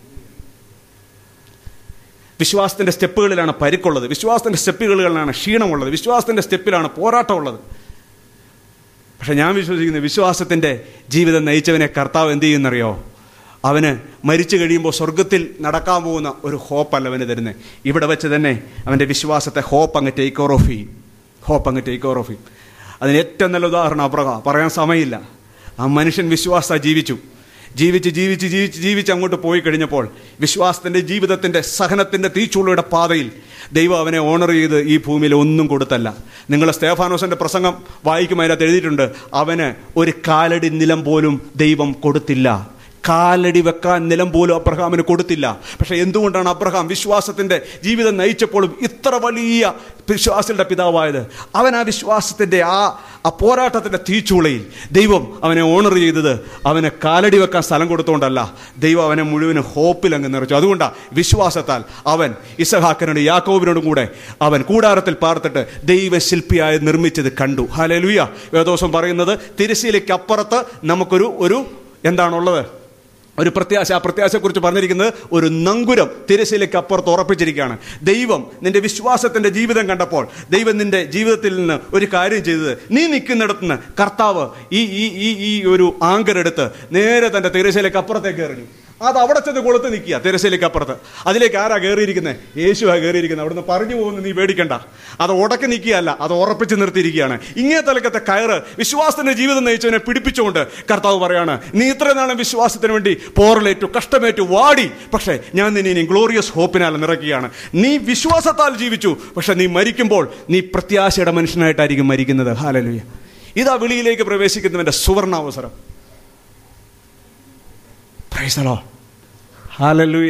വിശ്വാസത്തിൻ്റെ സ്റ്റെപ്പുകളിലാണ് പരുക്കുള്ളത് വിശ്വാസത്തിൻ്റെ സ്റ്റെപ്പുകളിലാണ് ക്ഷീണമുള്ളത് വിശ്വാസത്തിൻ്റെ സ്റ്റെപ്പിലാണ് പോരാട്ടമുള്ളത് പക്ഷെ ഞാൻ വിശ്വസിക്കുന്നത് വിശ്വാസത്തിൻ്റെ ജീവിതം നയിച്ചവനെ കർത്താവ് എന്ത് ചെയ്യുന്നറിയോ അവന് മരിച്ചു കഴിയുമ്പോൾ സ്വർഗത്തിൽ നടക്കാൻ പോകുന്ന ഒരു ഹോപ്പല്ല അവന് തരുന്നത് ഇവിടെ വെച്ച് തന്നെ അവൻ്റെ വിശ്വാസത്തെ ഹോപ്പ് അങ്ങ് ടേക്ക് ഓവർ ഓഫ് ചെയ്യും ഹോപ്പ് അങ്ങ് ടേക്ക് ഓവർ ഓഫ് ചെയ്യും അതിന് ഏറ്റവും നല്ല ഉദാഹരണം അബ്രഹ പറയാൻ സമയമില്ല ആ മനുഷ്യൻ വിശ്വാസ ജീവിച്ചു ജീവിച്ച് ജീവിച്ച് ജീവിച്ച് ജീവിച്ച് അങ്ങോട്ട് പോയി കഴിഞ്ഞപ്പോൾ വിശ്വാസത്തിൻ്റെ ജീവിതത്തിൻ്റെ സഹനത്തിൻ്റെ തീച്ചുള്ളയുടെ പാതയിൽ ദൈവം അവനെ ഓണർ ചെയ്ത് ഈ ഭൂമിയിൽ ഒന്നും കൊടുത്തല്ല നിങ്ങൾ സ്തേഫാനോസിൻ്റെ പ്രസംഗം വായിക്കുമ്പോൾ അതിനകത്ത് എഴുതിയിട്ടുണ്ട് അവന് ഒരു കാലടി നിലം പോലും ദൈവം കൊടുത്തില്ല കാലടി വെക്കാൻ നിലം പോലും അബ്രഹാമിന് കൊടുത്തില്ല പക്ഷെ എന്തുകൊണ്ടാണ് അബ്രഹാം വിശ്വാസത്തിന്റെ ജീവിതം നയിച്ചപ്പോഴും ഇത്ര വലിയ വിശ്വാസികളുടെ പിതാവായത് അവൻ ആ വിശ്വാസത്തിന്റെ ആ ആ പോരാട്ടത്തിന്റെ തീച്ചൂളയിൽ ദൈവം അവനെ ഓണർ ചെയ്തത് അവന് കാലടി വെക്കാൻ സ്ഥലം കൊടുത്തുകൊണ്ടല്ല ദൈവം അവനെ മുഴുവൻ ഹോപ്പിൽ അങ്ങ് നിറച്ചു അതുകൊണ്ടാണ് വിശ്വാസത്താൽ അവൻ ഇസഹാക്കനോട് യാക്കോബിനോടും കൂടെ അവൻ കൂടാരത്തിൽ പാർത്തിട്ട് ദൈവശില്പിയായി നിർമ്മിച്ചത് കണ്ടു ഹലലുയ വേദോസം പറയുന്നത് തിരശ്ശീലയ്ക്ക് അപ്പുറത്ത് നമുക്കൊരു ഒരു എന്താണുള്ളത് ഒരു പ്രത്യാശ ആ പ്രത്യാശയെക്കുറിച്ച് പറഞ്ഞിരിക്കുന്നത് ഒരു നങ്കുരം തിരശ്ശീലയ്ക്ക് അപ്പുറത്ത് ഉറപ്പിച്ചിരിക്കുകയാണ് ദൈവം നിന്റെ വിശ്വാസത്തിന്റെ ജീവിതം കണ്ടപ്പോൾ ദൈവം നിന്റെ ജീവിതത്തിൽ നിന്ന് ഒരു കാര്യം ചെയ്തത് നീ നിൽക്കുന്നിടത്ത് നിന്ന് കർത്താവ് ഈ ഈ ഈ ഈ ഒരു ആങ്കർ എടുത്ത് നേരെ തന്റെ തിരശ്ശീലയ്ക്ക് അപ്പുറത്തേക്ക് എറിഞ്ഞു അത് അവിടെ ചെന്ന് കൊളുത്ത് നിൽക്കുക തെരശ്ശേലിക്ക് അപ്പുറത്ത് അതിലേക്ക് ആരാ കയറിയിരിക്കുന്നത് യേശുവാ കയറിയിരിക്കുന്നത് അവിടുന്ന് പറഞ്ഞു പോകുന്നു നീ പേടിക്കണ്ട അത് ഉടക്കി നിൽക്കുകയല്ല അത് ഉറപ്പിച്ച് നിർത്തിയിരിക്കുകയാണ് ഇങ്ങേ തലക്കത്തെ കയറ് വിശ്വാസത്തിന്റെ ജീവിതം നയിച്ചവനെ പിടിപ്പിച്ചുകൊണ്ട് കർത്താവ് പറയാണ് നീ ഇത്ര നാളും വിശ്വാസത്തിന് വേണ്ടി പോറലേറ്റു കഷ്ടമേറ്റു വാടി പക്ഷേ ഞാൻ നിന്നെ ഇനി ഗ്ലോറിയസ് ഹോപ്പിനാൽ നിറയ്ക്കുകയാണ് നീ വിശ്വാസത്താൽ ജീവിച്ചു പക്ഷെ നീ മരിക്കുമ്പോൾ നീ പ്രത്യാശയുടെ മനുഷ്യനായിട്ടായിരിക്കും മരിക്കുന്നത് ഹാലലുയ ഇതാ വിളിയിലേക്ക് പ്രവേശിക്കുന്നവന്റെ സുവർണാവസരം പ്രൈസലോ ഹാലലൂയ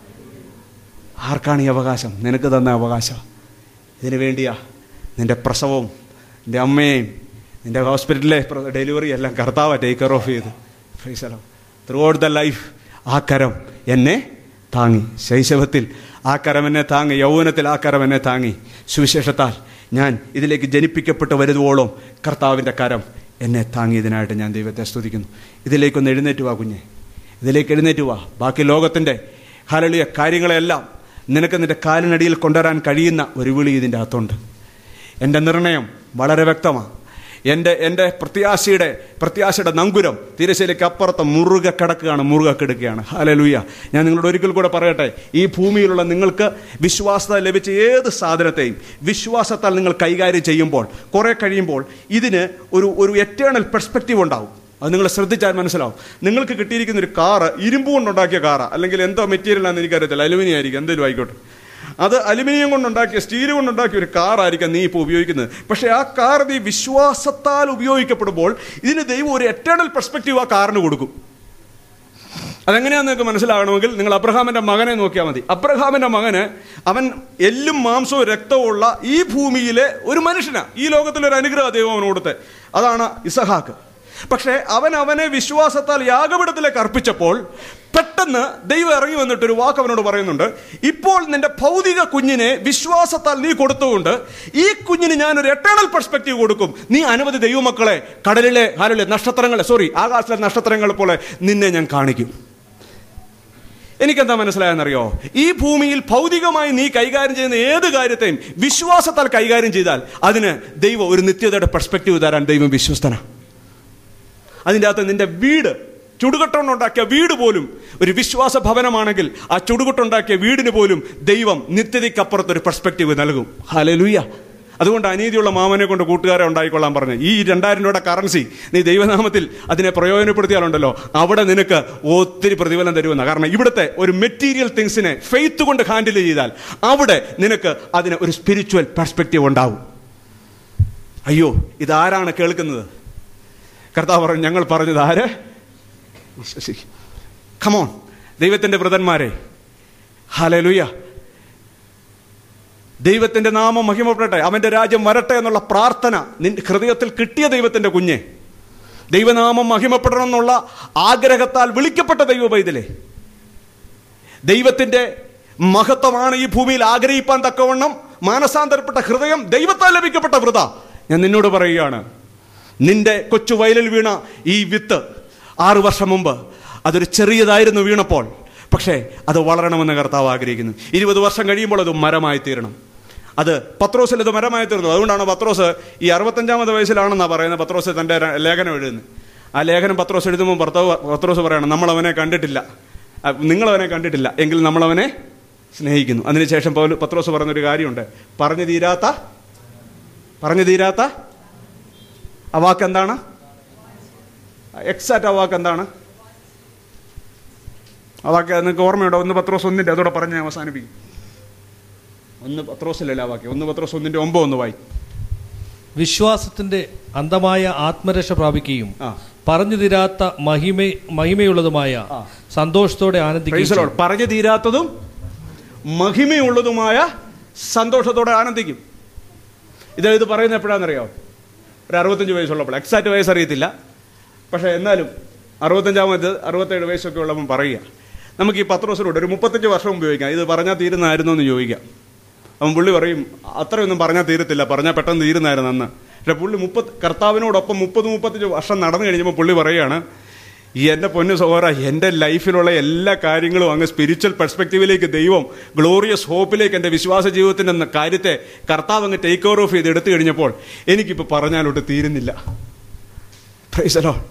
ആർക്കാണ് ഈ അവകാശം നിനക്ക് തന്ന അവകാശം ഇതിനു വേണ്ടിയാ നിന്റെ പ്രസവവും നിന്റെ അമ്മയെയും നിന്റെ ഹോസ്പിറ്റലിലെ പ്ര- ഡെലിവറി എല്ലാം കർത്താവ് ടേക്ക് കെയർ ഓഫ് ചെയ്ത് പ്രൈസലോ ത്രൂ ഔട്ട് ദ ലൈഫ് ആ കരം എന്നെ താങ്ങി ശൈശവത്തിൽ ആ കരം എന്നെ താങ്ങി യൗവനത്തിൽ ആ കരം എന്നെ താങ്ങി സുവിശേഷത്താൽ ഞാൻ ഇതിലേക്ക് ജനിപ്പിക്കപ്പെട്ട് വരുവോളം കർത്താവിൻ്റെ കരം എന്നെ താങ്ങിയതിനായിട്ട് ഞാൻ ദൈവത്തെ സ്തുതിക്കുന്നു ഇതിലേക്കൊന്ന് എഴുന്നേറ്റ് വാ കുഞ്ഞെ ഇതിലേക്ക് എഴുന്നേറ്റ് വാ ബാക്കി ലോകത്തിൻ്റെ ഹലളിയ കാര്യങ്ങളെല്ലാം നിനക്ക് നിന്റെ കാലിനടിയിൽ കൊണ്ടുവരാൻ കഴിയുന്ന ഒരു വിളി ഇതിൻ്റെ അകത്തുണ്ട് എൻ്റെ നിർണയം വളരെ വ്യക്തമാണ് എൻ്റെ എൻ്റെ പ്രത്യാശയുടെ പ്രത്യാശയുടെ നങ്കുരം തിരശ്ശേലിക്ക് അപ്പുറത്ത് മുറുകെ കിടക്കുകയാണ് മുറുകെ കിടക്കുകയാണ് ഹാലലൂയ ഞാൻ നിങ്ങളോട് ഒരിക്കൽ കൂടെ പറയട്ടെ ഈ ഭൂമിയിലുള്ള നിങ്ങൾക്ക് വിശ്വാസത ലഭിച്ച ഏത് സാധനത്തെയും വിശ്വാസത്താൽ നിങ്ങൾ കൈകാര്യം ചെയ്യുമ്പോൾ കുറെ കഴിയുമ്പോൾ ഇതിന് ഒരു ഒരു എറ്റേണൽ പെർസ്പെക്റ്റീവ് ഉണ്ടാവും അത് നിങ്ങൾ ശ്രദ്ധിച്ചാൽ മനസ്സിലാവും നിങ്ങൾക്ക് കിട്ടിയിരിക്കുന്ന ഒരു കാറ് ഇരുമ്പ് കൊണ്ടുണ്ടാക്കിയ കാറാ അല്ലെങ്കിൽ എന്തോ മെറ്റീരിയൽ ആണെന്ന് എനിക്കറിയത്തില്ല അലുമിനിയം ആയിരിക്കും എന്തെങ്കിലും ആയിക്കോട്ടെ അത് അലുമിനിയം കൊണ്ടുണ്ടാക്കിയ സ്റ്റീൽ കൊണ്ടുണ്ടാക്കിയ ഒരു കാറായിരിക്കാം നീ ഇപ്പോൾ ഉപയോഗിക്കുന്നത് പക്ഷേ ആ കാർ നീ വിശ്വാസത്താൽ ഉപയോഗിക്കപ്പെടുമ്പോൾ ഇതിന് ദൈവം ഒരു എറ്റേണൽ പെർസ്പെക്റ്റീവ് ആ കാറിന് കൊടുക്കും അതെങ്ങനെയാന്ന് നിങ്ങൾക്ക് മനസ്സിലാകണമെങ്കിൽ നിങ്ങൾ അബ്രഹാമിന്റെ മകനെ നോക്കിയാൽ മതി അബ്രഹാമിന്റെ മകന് അവൻ എല്ലും മാംസവും രക്തവും ഉള്ള ഈ ഭൂമിയിലെ ഒരു മനുഷ്യനാ ഈ ലോകത്തിലെ ഒരു അനുഗ്രഹ ദൈവം അവന് കൊടുത്തെ അതാണ് ഇസഹാക്ക് പക്ഷേ അവൻ അവനെ വിശ്വാസത്താൽ യാഗപീഠത്തിലേക്ക് അർപ്പിച്ചപ്പോൾ പെട്ടെന്ന് ദൈവം ഇറങ്ങി വന്നിട്ട് ഒരു വാക്ക് അവനോട് പറയുന്നുണ്ട് ഇപ്പോൾ നിന്റെ ഭൗതിക കുഞ്ഞിനെ വിശ്വാസത്താൽ നീ കൊടുത്തുകൊണ്ട് ഈ കുഞ്ഞിന് ഞാൻ ഒരു എറ്റേണൽ പെർസ്പെക്റ്റീവ് കൊടുക്കും നീ അനവധി ദൈവമക്കളെ കടലിലെ ഹാലിലെ നക്ഷത്രങ്ങളെ സോറി ആകാശത്തിലെ നക്ഷത്രങ്ങളെ പോലെ നിന്നെ ഞാൻ കാണിക്കും എനിക്കെന്താ മനസ്സിലായെന്നറിയോ ഈ ഭൂമിയിൽ ഭൗതികമായി നീ കൈകാര്യം ചെയ്യുന്ന ഏത് കാര്യത്തെയും വിശ്വാസത്താൽ കൈകാര്യം ചെയ്താൽ അതിന് ദൈവം ഒരു നിത്യതയുടെ പെർസ്പെക്റ്റീവ് തരാൻ ദൈവം വിശ്വസ്തനാണ് അതിൻ്റെ അകത്ത് നിന്റെ വീട് ചുടുകട്ടുണ്ടാക്കിയ വീട് പോലും ഒരു വിശ്വാസ ഭവനമാണെങ്കിൽ ആ ചുടുകട്ടുണ്ടാക്കിയ വീടിന് പോലും ദൈവം നിത്യതയ്ക്കപ്പുറത്ത് ഒരു പെർസ്പെക്റ്റീവ് നൽകും ഹാലലൂയ അതുകൊണ്ട് അനീതിയുള്ള മാമനെ കൊണ്ട് കൂട്ടുകാരെ ഉണ്ടായിക്കൊള്ളാൻ പറഞ്ഞു ഈ രണ്ടായിരം രൂപയുടെ കറൻസി നീ ദൈവനാമത്തിൽ അതിനെ പ്രയോജനപ്പെടുത്തിയാലുണ്ടല്ലോ അവിടെ നിനക്ക് ഒത്തിരി പ്രതിഫലം തരുമെന്ന കാരണം ഇവിടുത്തെ ഒരു മെറ്റീരിയൽ തിങ്സിനെ ഫെയ്ത്ത് കൊണ്ട് ഹാൻഡിൽ ചെയ്താൽ അവിടെ നിനക്ക് അതിന് ഒരു സ്പിരിച്വൽ പെർസ്പെക്റ്റീവ് ഉണ്ടാവും അയ്യോ ഇതാരാണ് കേൾക്കുന്നത് കർത്താവ് പറഞ്ഞു ഞങ്ങൾ പറഞ്ഞത് ആര് വിശ്വസിക്കും കമോൺ ദൈവത്തിന്റെ വ്രതന്മാരെ ഹാലലുയ ദൈവത്തിന്റെ നാമം മഹിമപ്പെടട്ടെ അവന്റെ രാജ്യം വരട്ടെ എന്നുള്ള പ്രാർത്ഥന നിന്റെ ഹൃദയത്തിൽ കിട്ടിയ ദൈവത്തിന്റെ കുഞ്ഞെ ദൈവനാമം മഹിമപ്പെടണം എന്നുള്ള ആഗ്രഹത്താൽ വിളിക്കപ്പെട്ട ദൈവ പൈതലേ ദൈവത്തിന്റെ മഹത്വമാണ് ഈ ഭൂമിയിൽ ആഗ്രഹിപ്പാൻ തക്കവണ്ണം മാനസാന്തരപ്പെട്ട ഹൃദയം ദൈവത്താൽ ലഭിക്കപ്പെട്ട വൃത ഞാൻ നിന്നോട് പറയുകയാണ് നിന്റെ കൊച്ചു വയലിൽ വീണ ഈ വിത്ത് ആറു വർഷം മുമ്പ് അതൊരു ചെറിയതായിരുന്നു വീണപ്പോൾ പക്ഷേ അത് വളരണമെന്ന് കർത്താവ് ആഗ്രഹിക്കുന്നു ഇരുപത് വർഷം കഴിയുമ്പോൾ അത് മരമായി തീരണം അത് പത്രോസിൽ അത് മരമായി തീർന്നു അതുകൊണ്ടാണ് പത്രോസ് ഈ അറുപത്തഞ്ചാമത് വയസ്സിലാണെന്നാണ് പറയുന്നത് പത്രോസ് തൻ്റെ ര- ലേഖനം എഴുതുന്നത് ആ ലേഖനം പത്രോസ് എഴുതുമ്പോൾ ഭർത്താവ് പത്രോസ് പറയണം നമ്മളവനെ കണ്ടിട്ടില്ല ആ, നിങ്ങളവനെ കണ്ടിട്ടില്ല എങ്കിൽ നമ്മളവനെ സ്നേഹിക്കുന്നു അതിനുശേഷം പൗല പത്രോസ് പറഞ്ഞൊരു കാര്യമുണ്ട് പറഞ്ഞു തീരാത്ത പറഞ്ഞു തീരാത്ത ആ വാക്ക് എന്താണ് എക്സാക്റ്റ് ആ വാക്ക് എന്താണ് ആ വാക്ക് നിങ്ങൾക്ക് ഓർമ്മയുണ്ടോ ഒന്ന് പത്രോസ് ഒന്നിൻ്റെ അതോടെ പറഞ്ഞ് ഞാൻ അവസാനിപ്പിക്കും ഒന്ന് പത്രോസിലല്ല ആ വാക്യം ഒന്ന് പത്രോസ് ഒന്നിൻ്റെ ഒമ്പത് ഒന്ന് വായി വിശ്വാസത്തിന്റെ അന്തമായ ആത്മരക്ഷ പ്രാപിക്കുകയും ആ. പറഞ്ഞു തീരാത്ത മഹിമ മഹിമയുള്ളതുമായ ആ. സന്തോഷത്തോടെ ആനന്ദിക്കുകയും Praise the Lord. പറഞ്ഞു തീരാത്തതും മഹിമയുള്ളതുമായ സന്തോഷത്തോടെ ആനന്ദിക്കും ഇത് ഇത് പറയുന്നത് എപ്പോഴാണെന്നറിയോ ഒരു അറുപത്തഞ്ച് വയസ്സുള്ളപ്പോൾ എക്സാക്ട് വയസ്സ് അറിയത്തില്ല പക്ഷേ എന്നാലും അറുപത്തഞ്ചാമത് അറുപത്തേഴ് വയസ്സൊക്കെ ഉള്ളപ്പോൾ പറയുക നമുക്ക് ഈ പത്രോസിലൂടെ ഒരു മുപ്പത്തഞ്ച് വർഷം ഉപയോഗിക്കാം ഇത് പറഞ്ഞാൽ തീരുന്നതായിരുന്നു എന്ന് ചോദിക്കാം അവൻ പുള്ളി പറയും അത്രയൊന്നും പറഞ്ഞാൽ തീരത്തില്ല പറഞ്ഞാൽ പെട്ടെന്ന് തീരുന്നായിരുന്നു അന്ന് പക്ഷെ പുള്ളി മുപ്പത് കർത്താവിനോടൊപ്പം മുപ്പത് മുപ്പത്തഞ്ച് വർഷം നടന്നു കഴിഞ്ഞപ്പോൾ പുള്ളി പറയുകയാണ് ഈ എൻ്റെ പൊന്നു സഹോദര എൻ്റെ ലൈഫിലുള്ള എല്ലാ കാര്യങ്ങളും അങ്ങ് സ്പിരിച്വൽ പെർസ്പെക്റ്റീവിലേക്ക് ദൈവം ഗ്ലോറിയസ് ഹോപ്പിലേക്ക് എൻ്റെ വിശ്വാസ ജീവിതത്തിൻ്റെ ന- കാര്യത്തെ കർത്താവ് അങ്ങ് ടേക്ക് ഓവർ ഓഫ് ചെയ്ത് എടുത്തു കഴിഞ്ഞപ്പോൾ എനിക്കിപ്പോൾ പറഞ്ഞാലോട്ട് തീരുന്നില്ല പ്രൈസലോ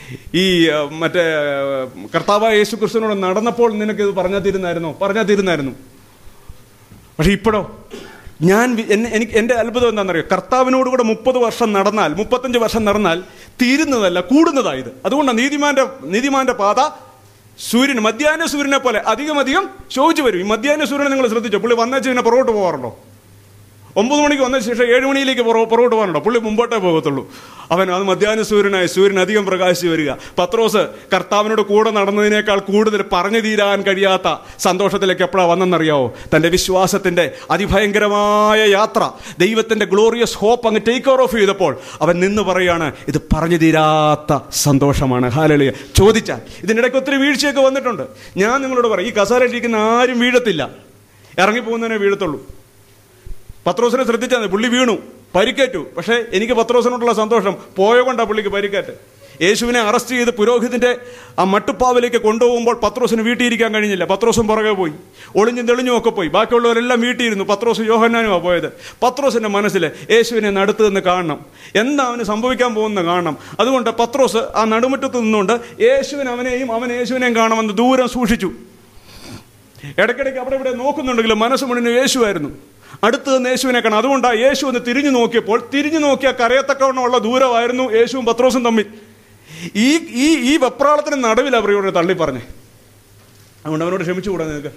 ഈ ആ, മറ്റേ ആ, കർത്താവായ യേശു ക്രിസ്തുവിനോട് നടന്നപ്പോൾ നിനക്ക് ഇത് പറഞ്ഞാൽ തീരുന്നായിരുന്നോ പറഞ്ഞാൽ തീരുന്നായിരുന്നു പക്ഷെ ഇപ്പോഴോ ഞാൻ വി- എന്നെ- എനിക്ക് എൻ്റെ അത്ഭുതം എന്താണെന്നറിയോ കർത്താവിനോട് കൂടെ മുപ്പത് വർഷം നടന്നാൽ മുപ്പത്തഞ്ച് വർഷം നടന്നാൽ തീരുന്നതല്ല കൂടുന്നതായത് അതുകൊണ്ടാണ് നീതിമാന്റെ നീതിമാന്റെ പാത സൂര്യൻ മധ്യാഹ്ന സൂര്യനെ പോലെ അധികം അധികം ശോഭിച്ചു വരും ഈ മധ്യാഹ്ന സൂര്യനെ നിങ്ങൾ ശ്രദ്ധിച്ചോ പുള്ളി വന്നേച്ച് പിന്നെ പുറകോട്ട് പോകാറുണ്ടോ ഒമ്പത് മണിക്ക് വന്ന ശേഷം ഏഴ് മണിയിലേക്ക് പുറ- പുറകോട്ട് പോകാനുണ്ടോ പുള്ളി മുമ്പോട്ടേ പോകത്തുള്ളൂ അവൻ അത് മധ്യാഹ്ന സൂര്യനായി സൂര്യൻ അധികം പ്രകാശിച്ച് വരിക പത്രോസ് കർത്താവിനോട് കൂടെ നടന്നതിനേക്കാൾ കൂടുതൽ പറഞ്ഞു തീരാൻ കഴിയാത്ത സന്തോഷത്തിലേക്ക് എപ്പോഴാണ് വന്നെന്നറിയാവോ തന്റെ വിശ്വാസത്തിന്റെ അതിഭയങ്കരമായ യാത്ര ദൈവത്തിന്റെ ഗ്ലോറിയസ് ഹോപ്പ് അങ്ങ് ടേക്ക് ഓവർ ഓഫ് ചെയ്തപ്പോൾ അവൻ നിന്ന് പറയാണ് ഇത് പറഞ്ഞു തീരാത്ത സന്തോഷമാണ് ഹാലളിയ ചോദിച്ചാൽ ഇതിനിടയ്ക്ക് ഒത്തിരി വീഴ്ചയൊക്കെ വന്നിട്ടുണ്ട് ഞാൻ നിങ്ങളോട് പറയും ഈ കസാലയിലിരിക്കുന്ന ആരും വീഴത്തില്ല ഇറങ്ങിപ്പോകുന്നതിനെ വീഴത്തുള്ളൂ പത്രോസിനെ ശ്രദ്ധിച്ചാൽ മതി. പുള്ളി വീണു പരിക്കേറ്റു പക്ഷേ എനിക്ക് പത്രോസിനോടുള്ള സന്തോഷം പോയ കൊണ്ടാ പുള്ളിക്ക് പരിക്കേറ്റ് യേശുവിനെ അറസ്റ്റ് ചെയ്ത് പുരോഹിതന്റെ ആ മട്ടുപ്പാവിലേക്ക് കൊണ്ടുപോകുമ്പോൾ പത്രോസിന് വീട്ടിയിരിക്കാൻ കഴിഞ്ഞില്ല പത്രോസും പുറകെ പോയി ഒളിഞ്ഞും തെളിഞ്ഞും ഒക്കെ പോയി ബാക്കിയുള്ളവരെല്ലാം വീട്ടിയിരുന്നു പത്രോസ് യോഹന്നാനുമാണ് പോയത് പത്രോസിന്റെ മനസ്സിൽ യേശുവിനെ നടുത്ത് നിന്ന് കാണണം എന്താ അവന് സംഭവിക്കാൻ പോകുന്ന കാണണം അതുകൊണ്ട് പത്രോസ് ആ നടുമുറ്റത്ത് നിന്നുകൊണ്ട് യേശുവിനെ അവനെയും അവൻ യേശുവിനെയും കാണുമെന്ന് ദൂരം സൂക്ഷിച്ചു ഇടയ്ക്കിടയ്ക്ക് അവിടെ ഇവിടെ നോക്കുന്നുണ്ടെങ്കിലും മനസ്സ് മുന്നിന് യേശുവായിരുന്നു അടുത്ത് നിന്ന് യേശുവിനെ കാണാം അതുകൊണ്ടാണ് യേശു ഒന്ന് തിരിഞ്ഞു നോക്കിയപ്പോൾ തിരിഞ്ഞു നോക്കിയ കരയത്തക്കവണ്ണമുള്ള ദൂരമായിരുന്നു യേശുവും പത്രോസും തമ്മിൽ ഈ ഈ ഈ വെപ്രാളത്തിന് നടുവിൽ അവർ ഇവിടെ തള്ളി പറഞ്ഞേ അതുകൊണ്ട് അവനോട് ക്ഷമിച്ചുകൂടാ നിനക്ക്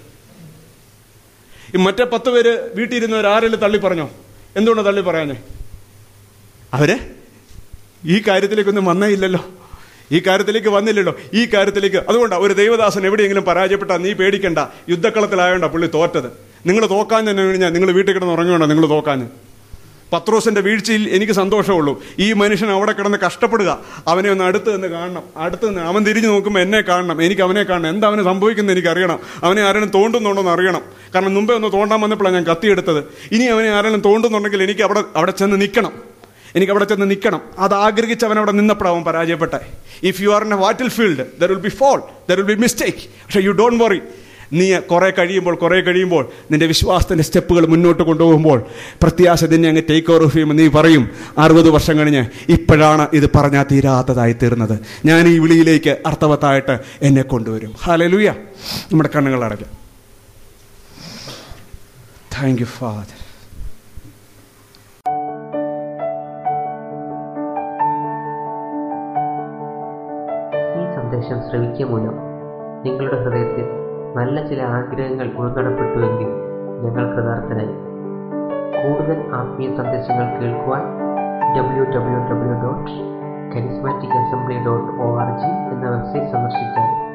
ഈ മറ്റേ പത്ത് പേര് വീട്ടിലിരുന്നവർ ആരെങ്കിലും തള്ളി പറഞ്ഞോ എന്തുകൊണ്ട് തള്ളി പറയാഞ്ഞേ അവര് ഈ കാര്യത്തിലേക്കൊന്നും വന്നേ ഇല്ലല്ലോ ഈ കാര്യത്തിലേക്ക് വന്നില്ലല്ലോ ഈ കാര്യത്തിലേക്ക് അതുകൊണ്ടാണ് ഒരു ദൈവദാസൻ എവിടെയെങ്കിലും പരാജയപ്പെട്ടാൽ നീ പേടിക്കണ്ട യുദ്ധക്കളത്തിലായോണ്ട പുള്ളി തോറ്റത് നിങ്ങൾ തോക്കാൻ തന്നെ കഴിഞ്ഞാൽ നിങ്ങൾ വീട്ടിൽ കിടന്ന് ഉറങ്ങുവേണ്ട നിങ്ങൾ തോക്കാൻ പത്രോസിന്റെ വീഴ്ചയിൽ എനിക്ക് സന്തോഷമുള്ളൂ ഈ മനുഷ്യൻ അവിടെ കിടന്ന് കഷ്ടപ്പെടുക അവനെ ഒന്ന് അടുത്ത് നിന്ന് കാണണം അടുത്ത് നിന്ന് അവൻ തിരിഞ്ഞു നോക്കുമ്പോൾ എന്നെ കാണണം എനിക്ക് അവനെ കാണണം എന്താ അവന് സംഭവിക്കുന്നത് എനിക്ക് അറിയണം അവനെ ആരെങ്കിലും തോണ്ടുന്നുണ്ടോ എന്ന് അറിയണം കാരണം മുമ്പേ ഒന്ന് തോണ്ടാൻ വന്നപ്പോഴാണ് ഞാൻ കത്തിയെടുത്തത് ഇനി അവനെ ആരെങ്കിലും തോണ്ടുന്നുണ്ടെങ്കിൽ എനിക്ക് അവിടെ അവിടെ ചെന്ന് നിൽക്കണം എനിക്ക് അവിടെ ചെന്ന് നിൽക്കണം അത് ആഗ്രഹിച്ച് അവൻ അവിടെ നിന്നപ്പോഴാണ് അവൻ പരാജയപ്പെട്ടെ if you are in a battle field there will be fall there will be mistake പക്ഷേ യു ഡോണ്ട് വറി നീ കുറെ കഴിയുമ്പോൾ കുറെ കഴിയുമ്പോൾ നിന്റെ വിശ്വാസത്തിന്റെ സ്റ്റെപ്പുകൾ മുന്നോട്ട് കൊണ്ടുപോകുമ്പോൾ പ്രത്യാശ നിന്നെ അങ്ങ് ടേക്ക് ഓവർ ചെയ്യുമ്പോൾ നീ പറയും അറുപത് വർഷം കഴിഞ്ഞ് ഇപ്പോഴാണ് ഇത് പറഞ്ഞാൽ തീരാത്തതായി തീർന്നത് ഞാൻ ഈ വിളിയിലേക്ക് അർത്ഥവത്തായിട്ട് എന്നെ കൊണ്ടുവരും ഹാലലുയ നമ്മുടെ കണ്ണുകൾ അടയ്ക്കാം താങ്ക് യു ഫാദർ ഈ സന്ദേശം ശ്രവിക്കുക മൂലം നിങ്ങളുടെ ഹൃദയത്തിൽ നല്ല ചില ആഗ്രഹങ്ങൾ ഉൾക്കടപ്പെട്ടുവെങ്കിൽ ഞങ്ങൾ കൃതാർത്ഥരായി കൂടുതൽ ആത്മീയ സന്ദേശങ്ങൾ കേൾക്കുവാൻ W W W dot charismatic assembly dot O R G എന്ന വെബ്സൈറ്റ് സന്ദർശിച്ചാൽ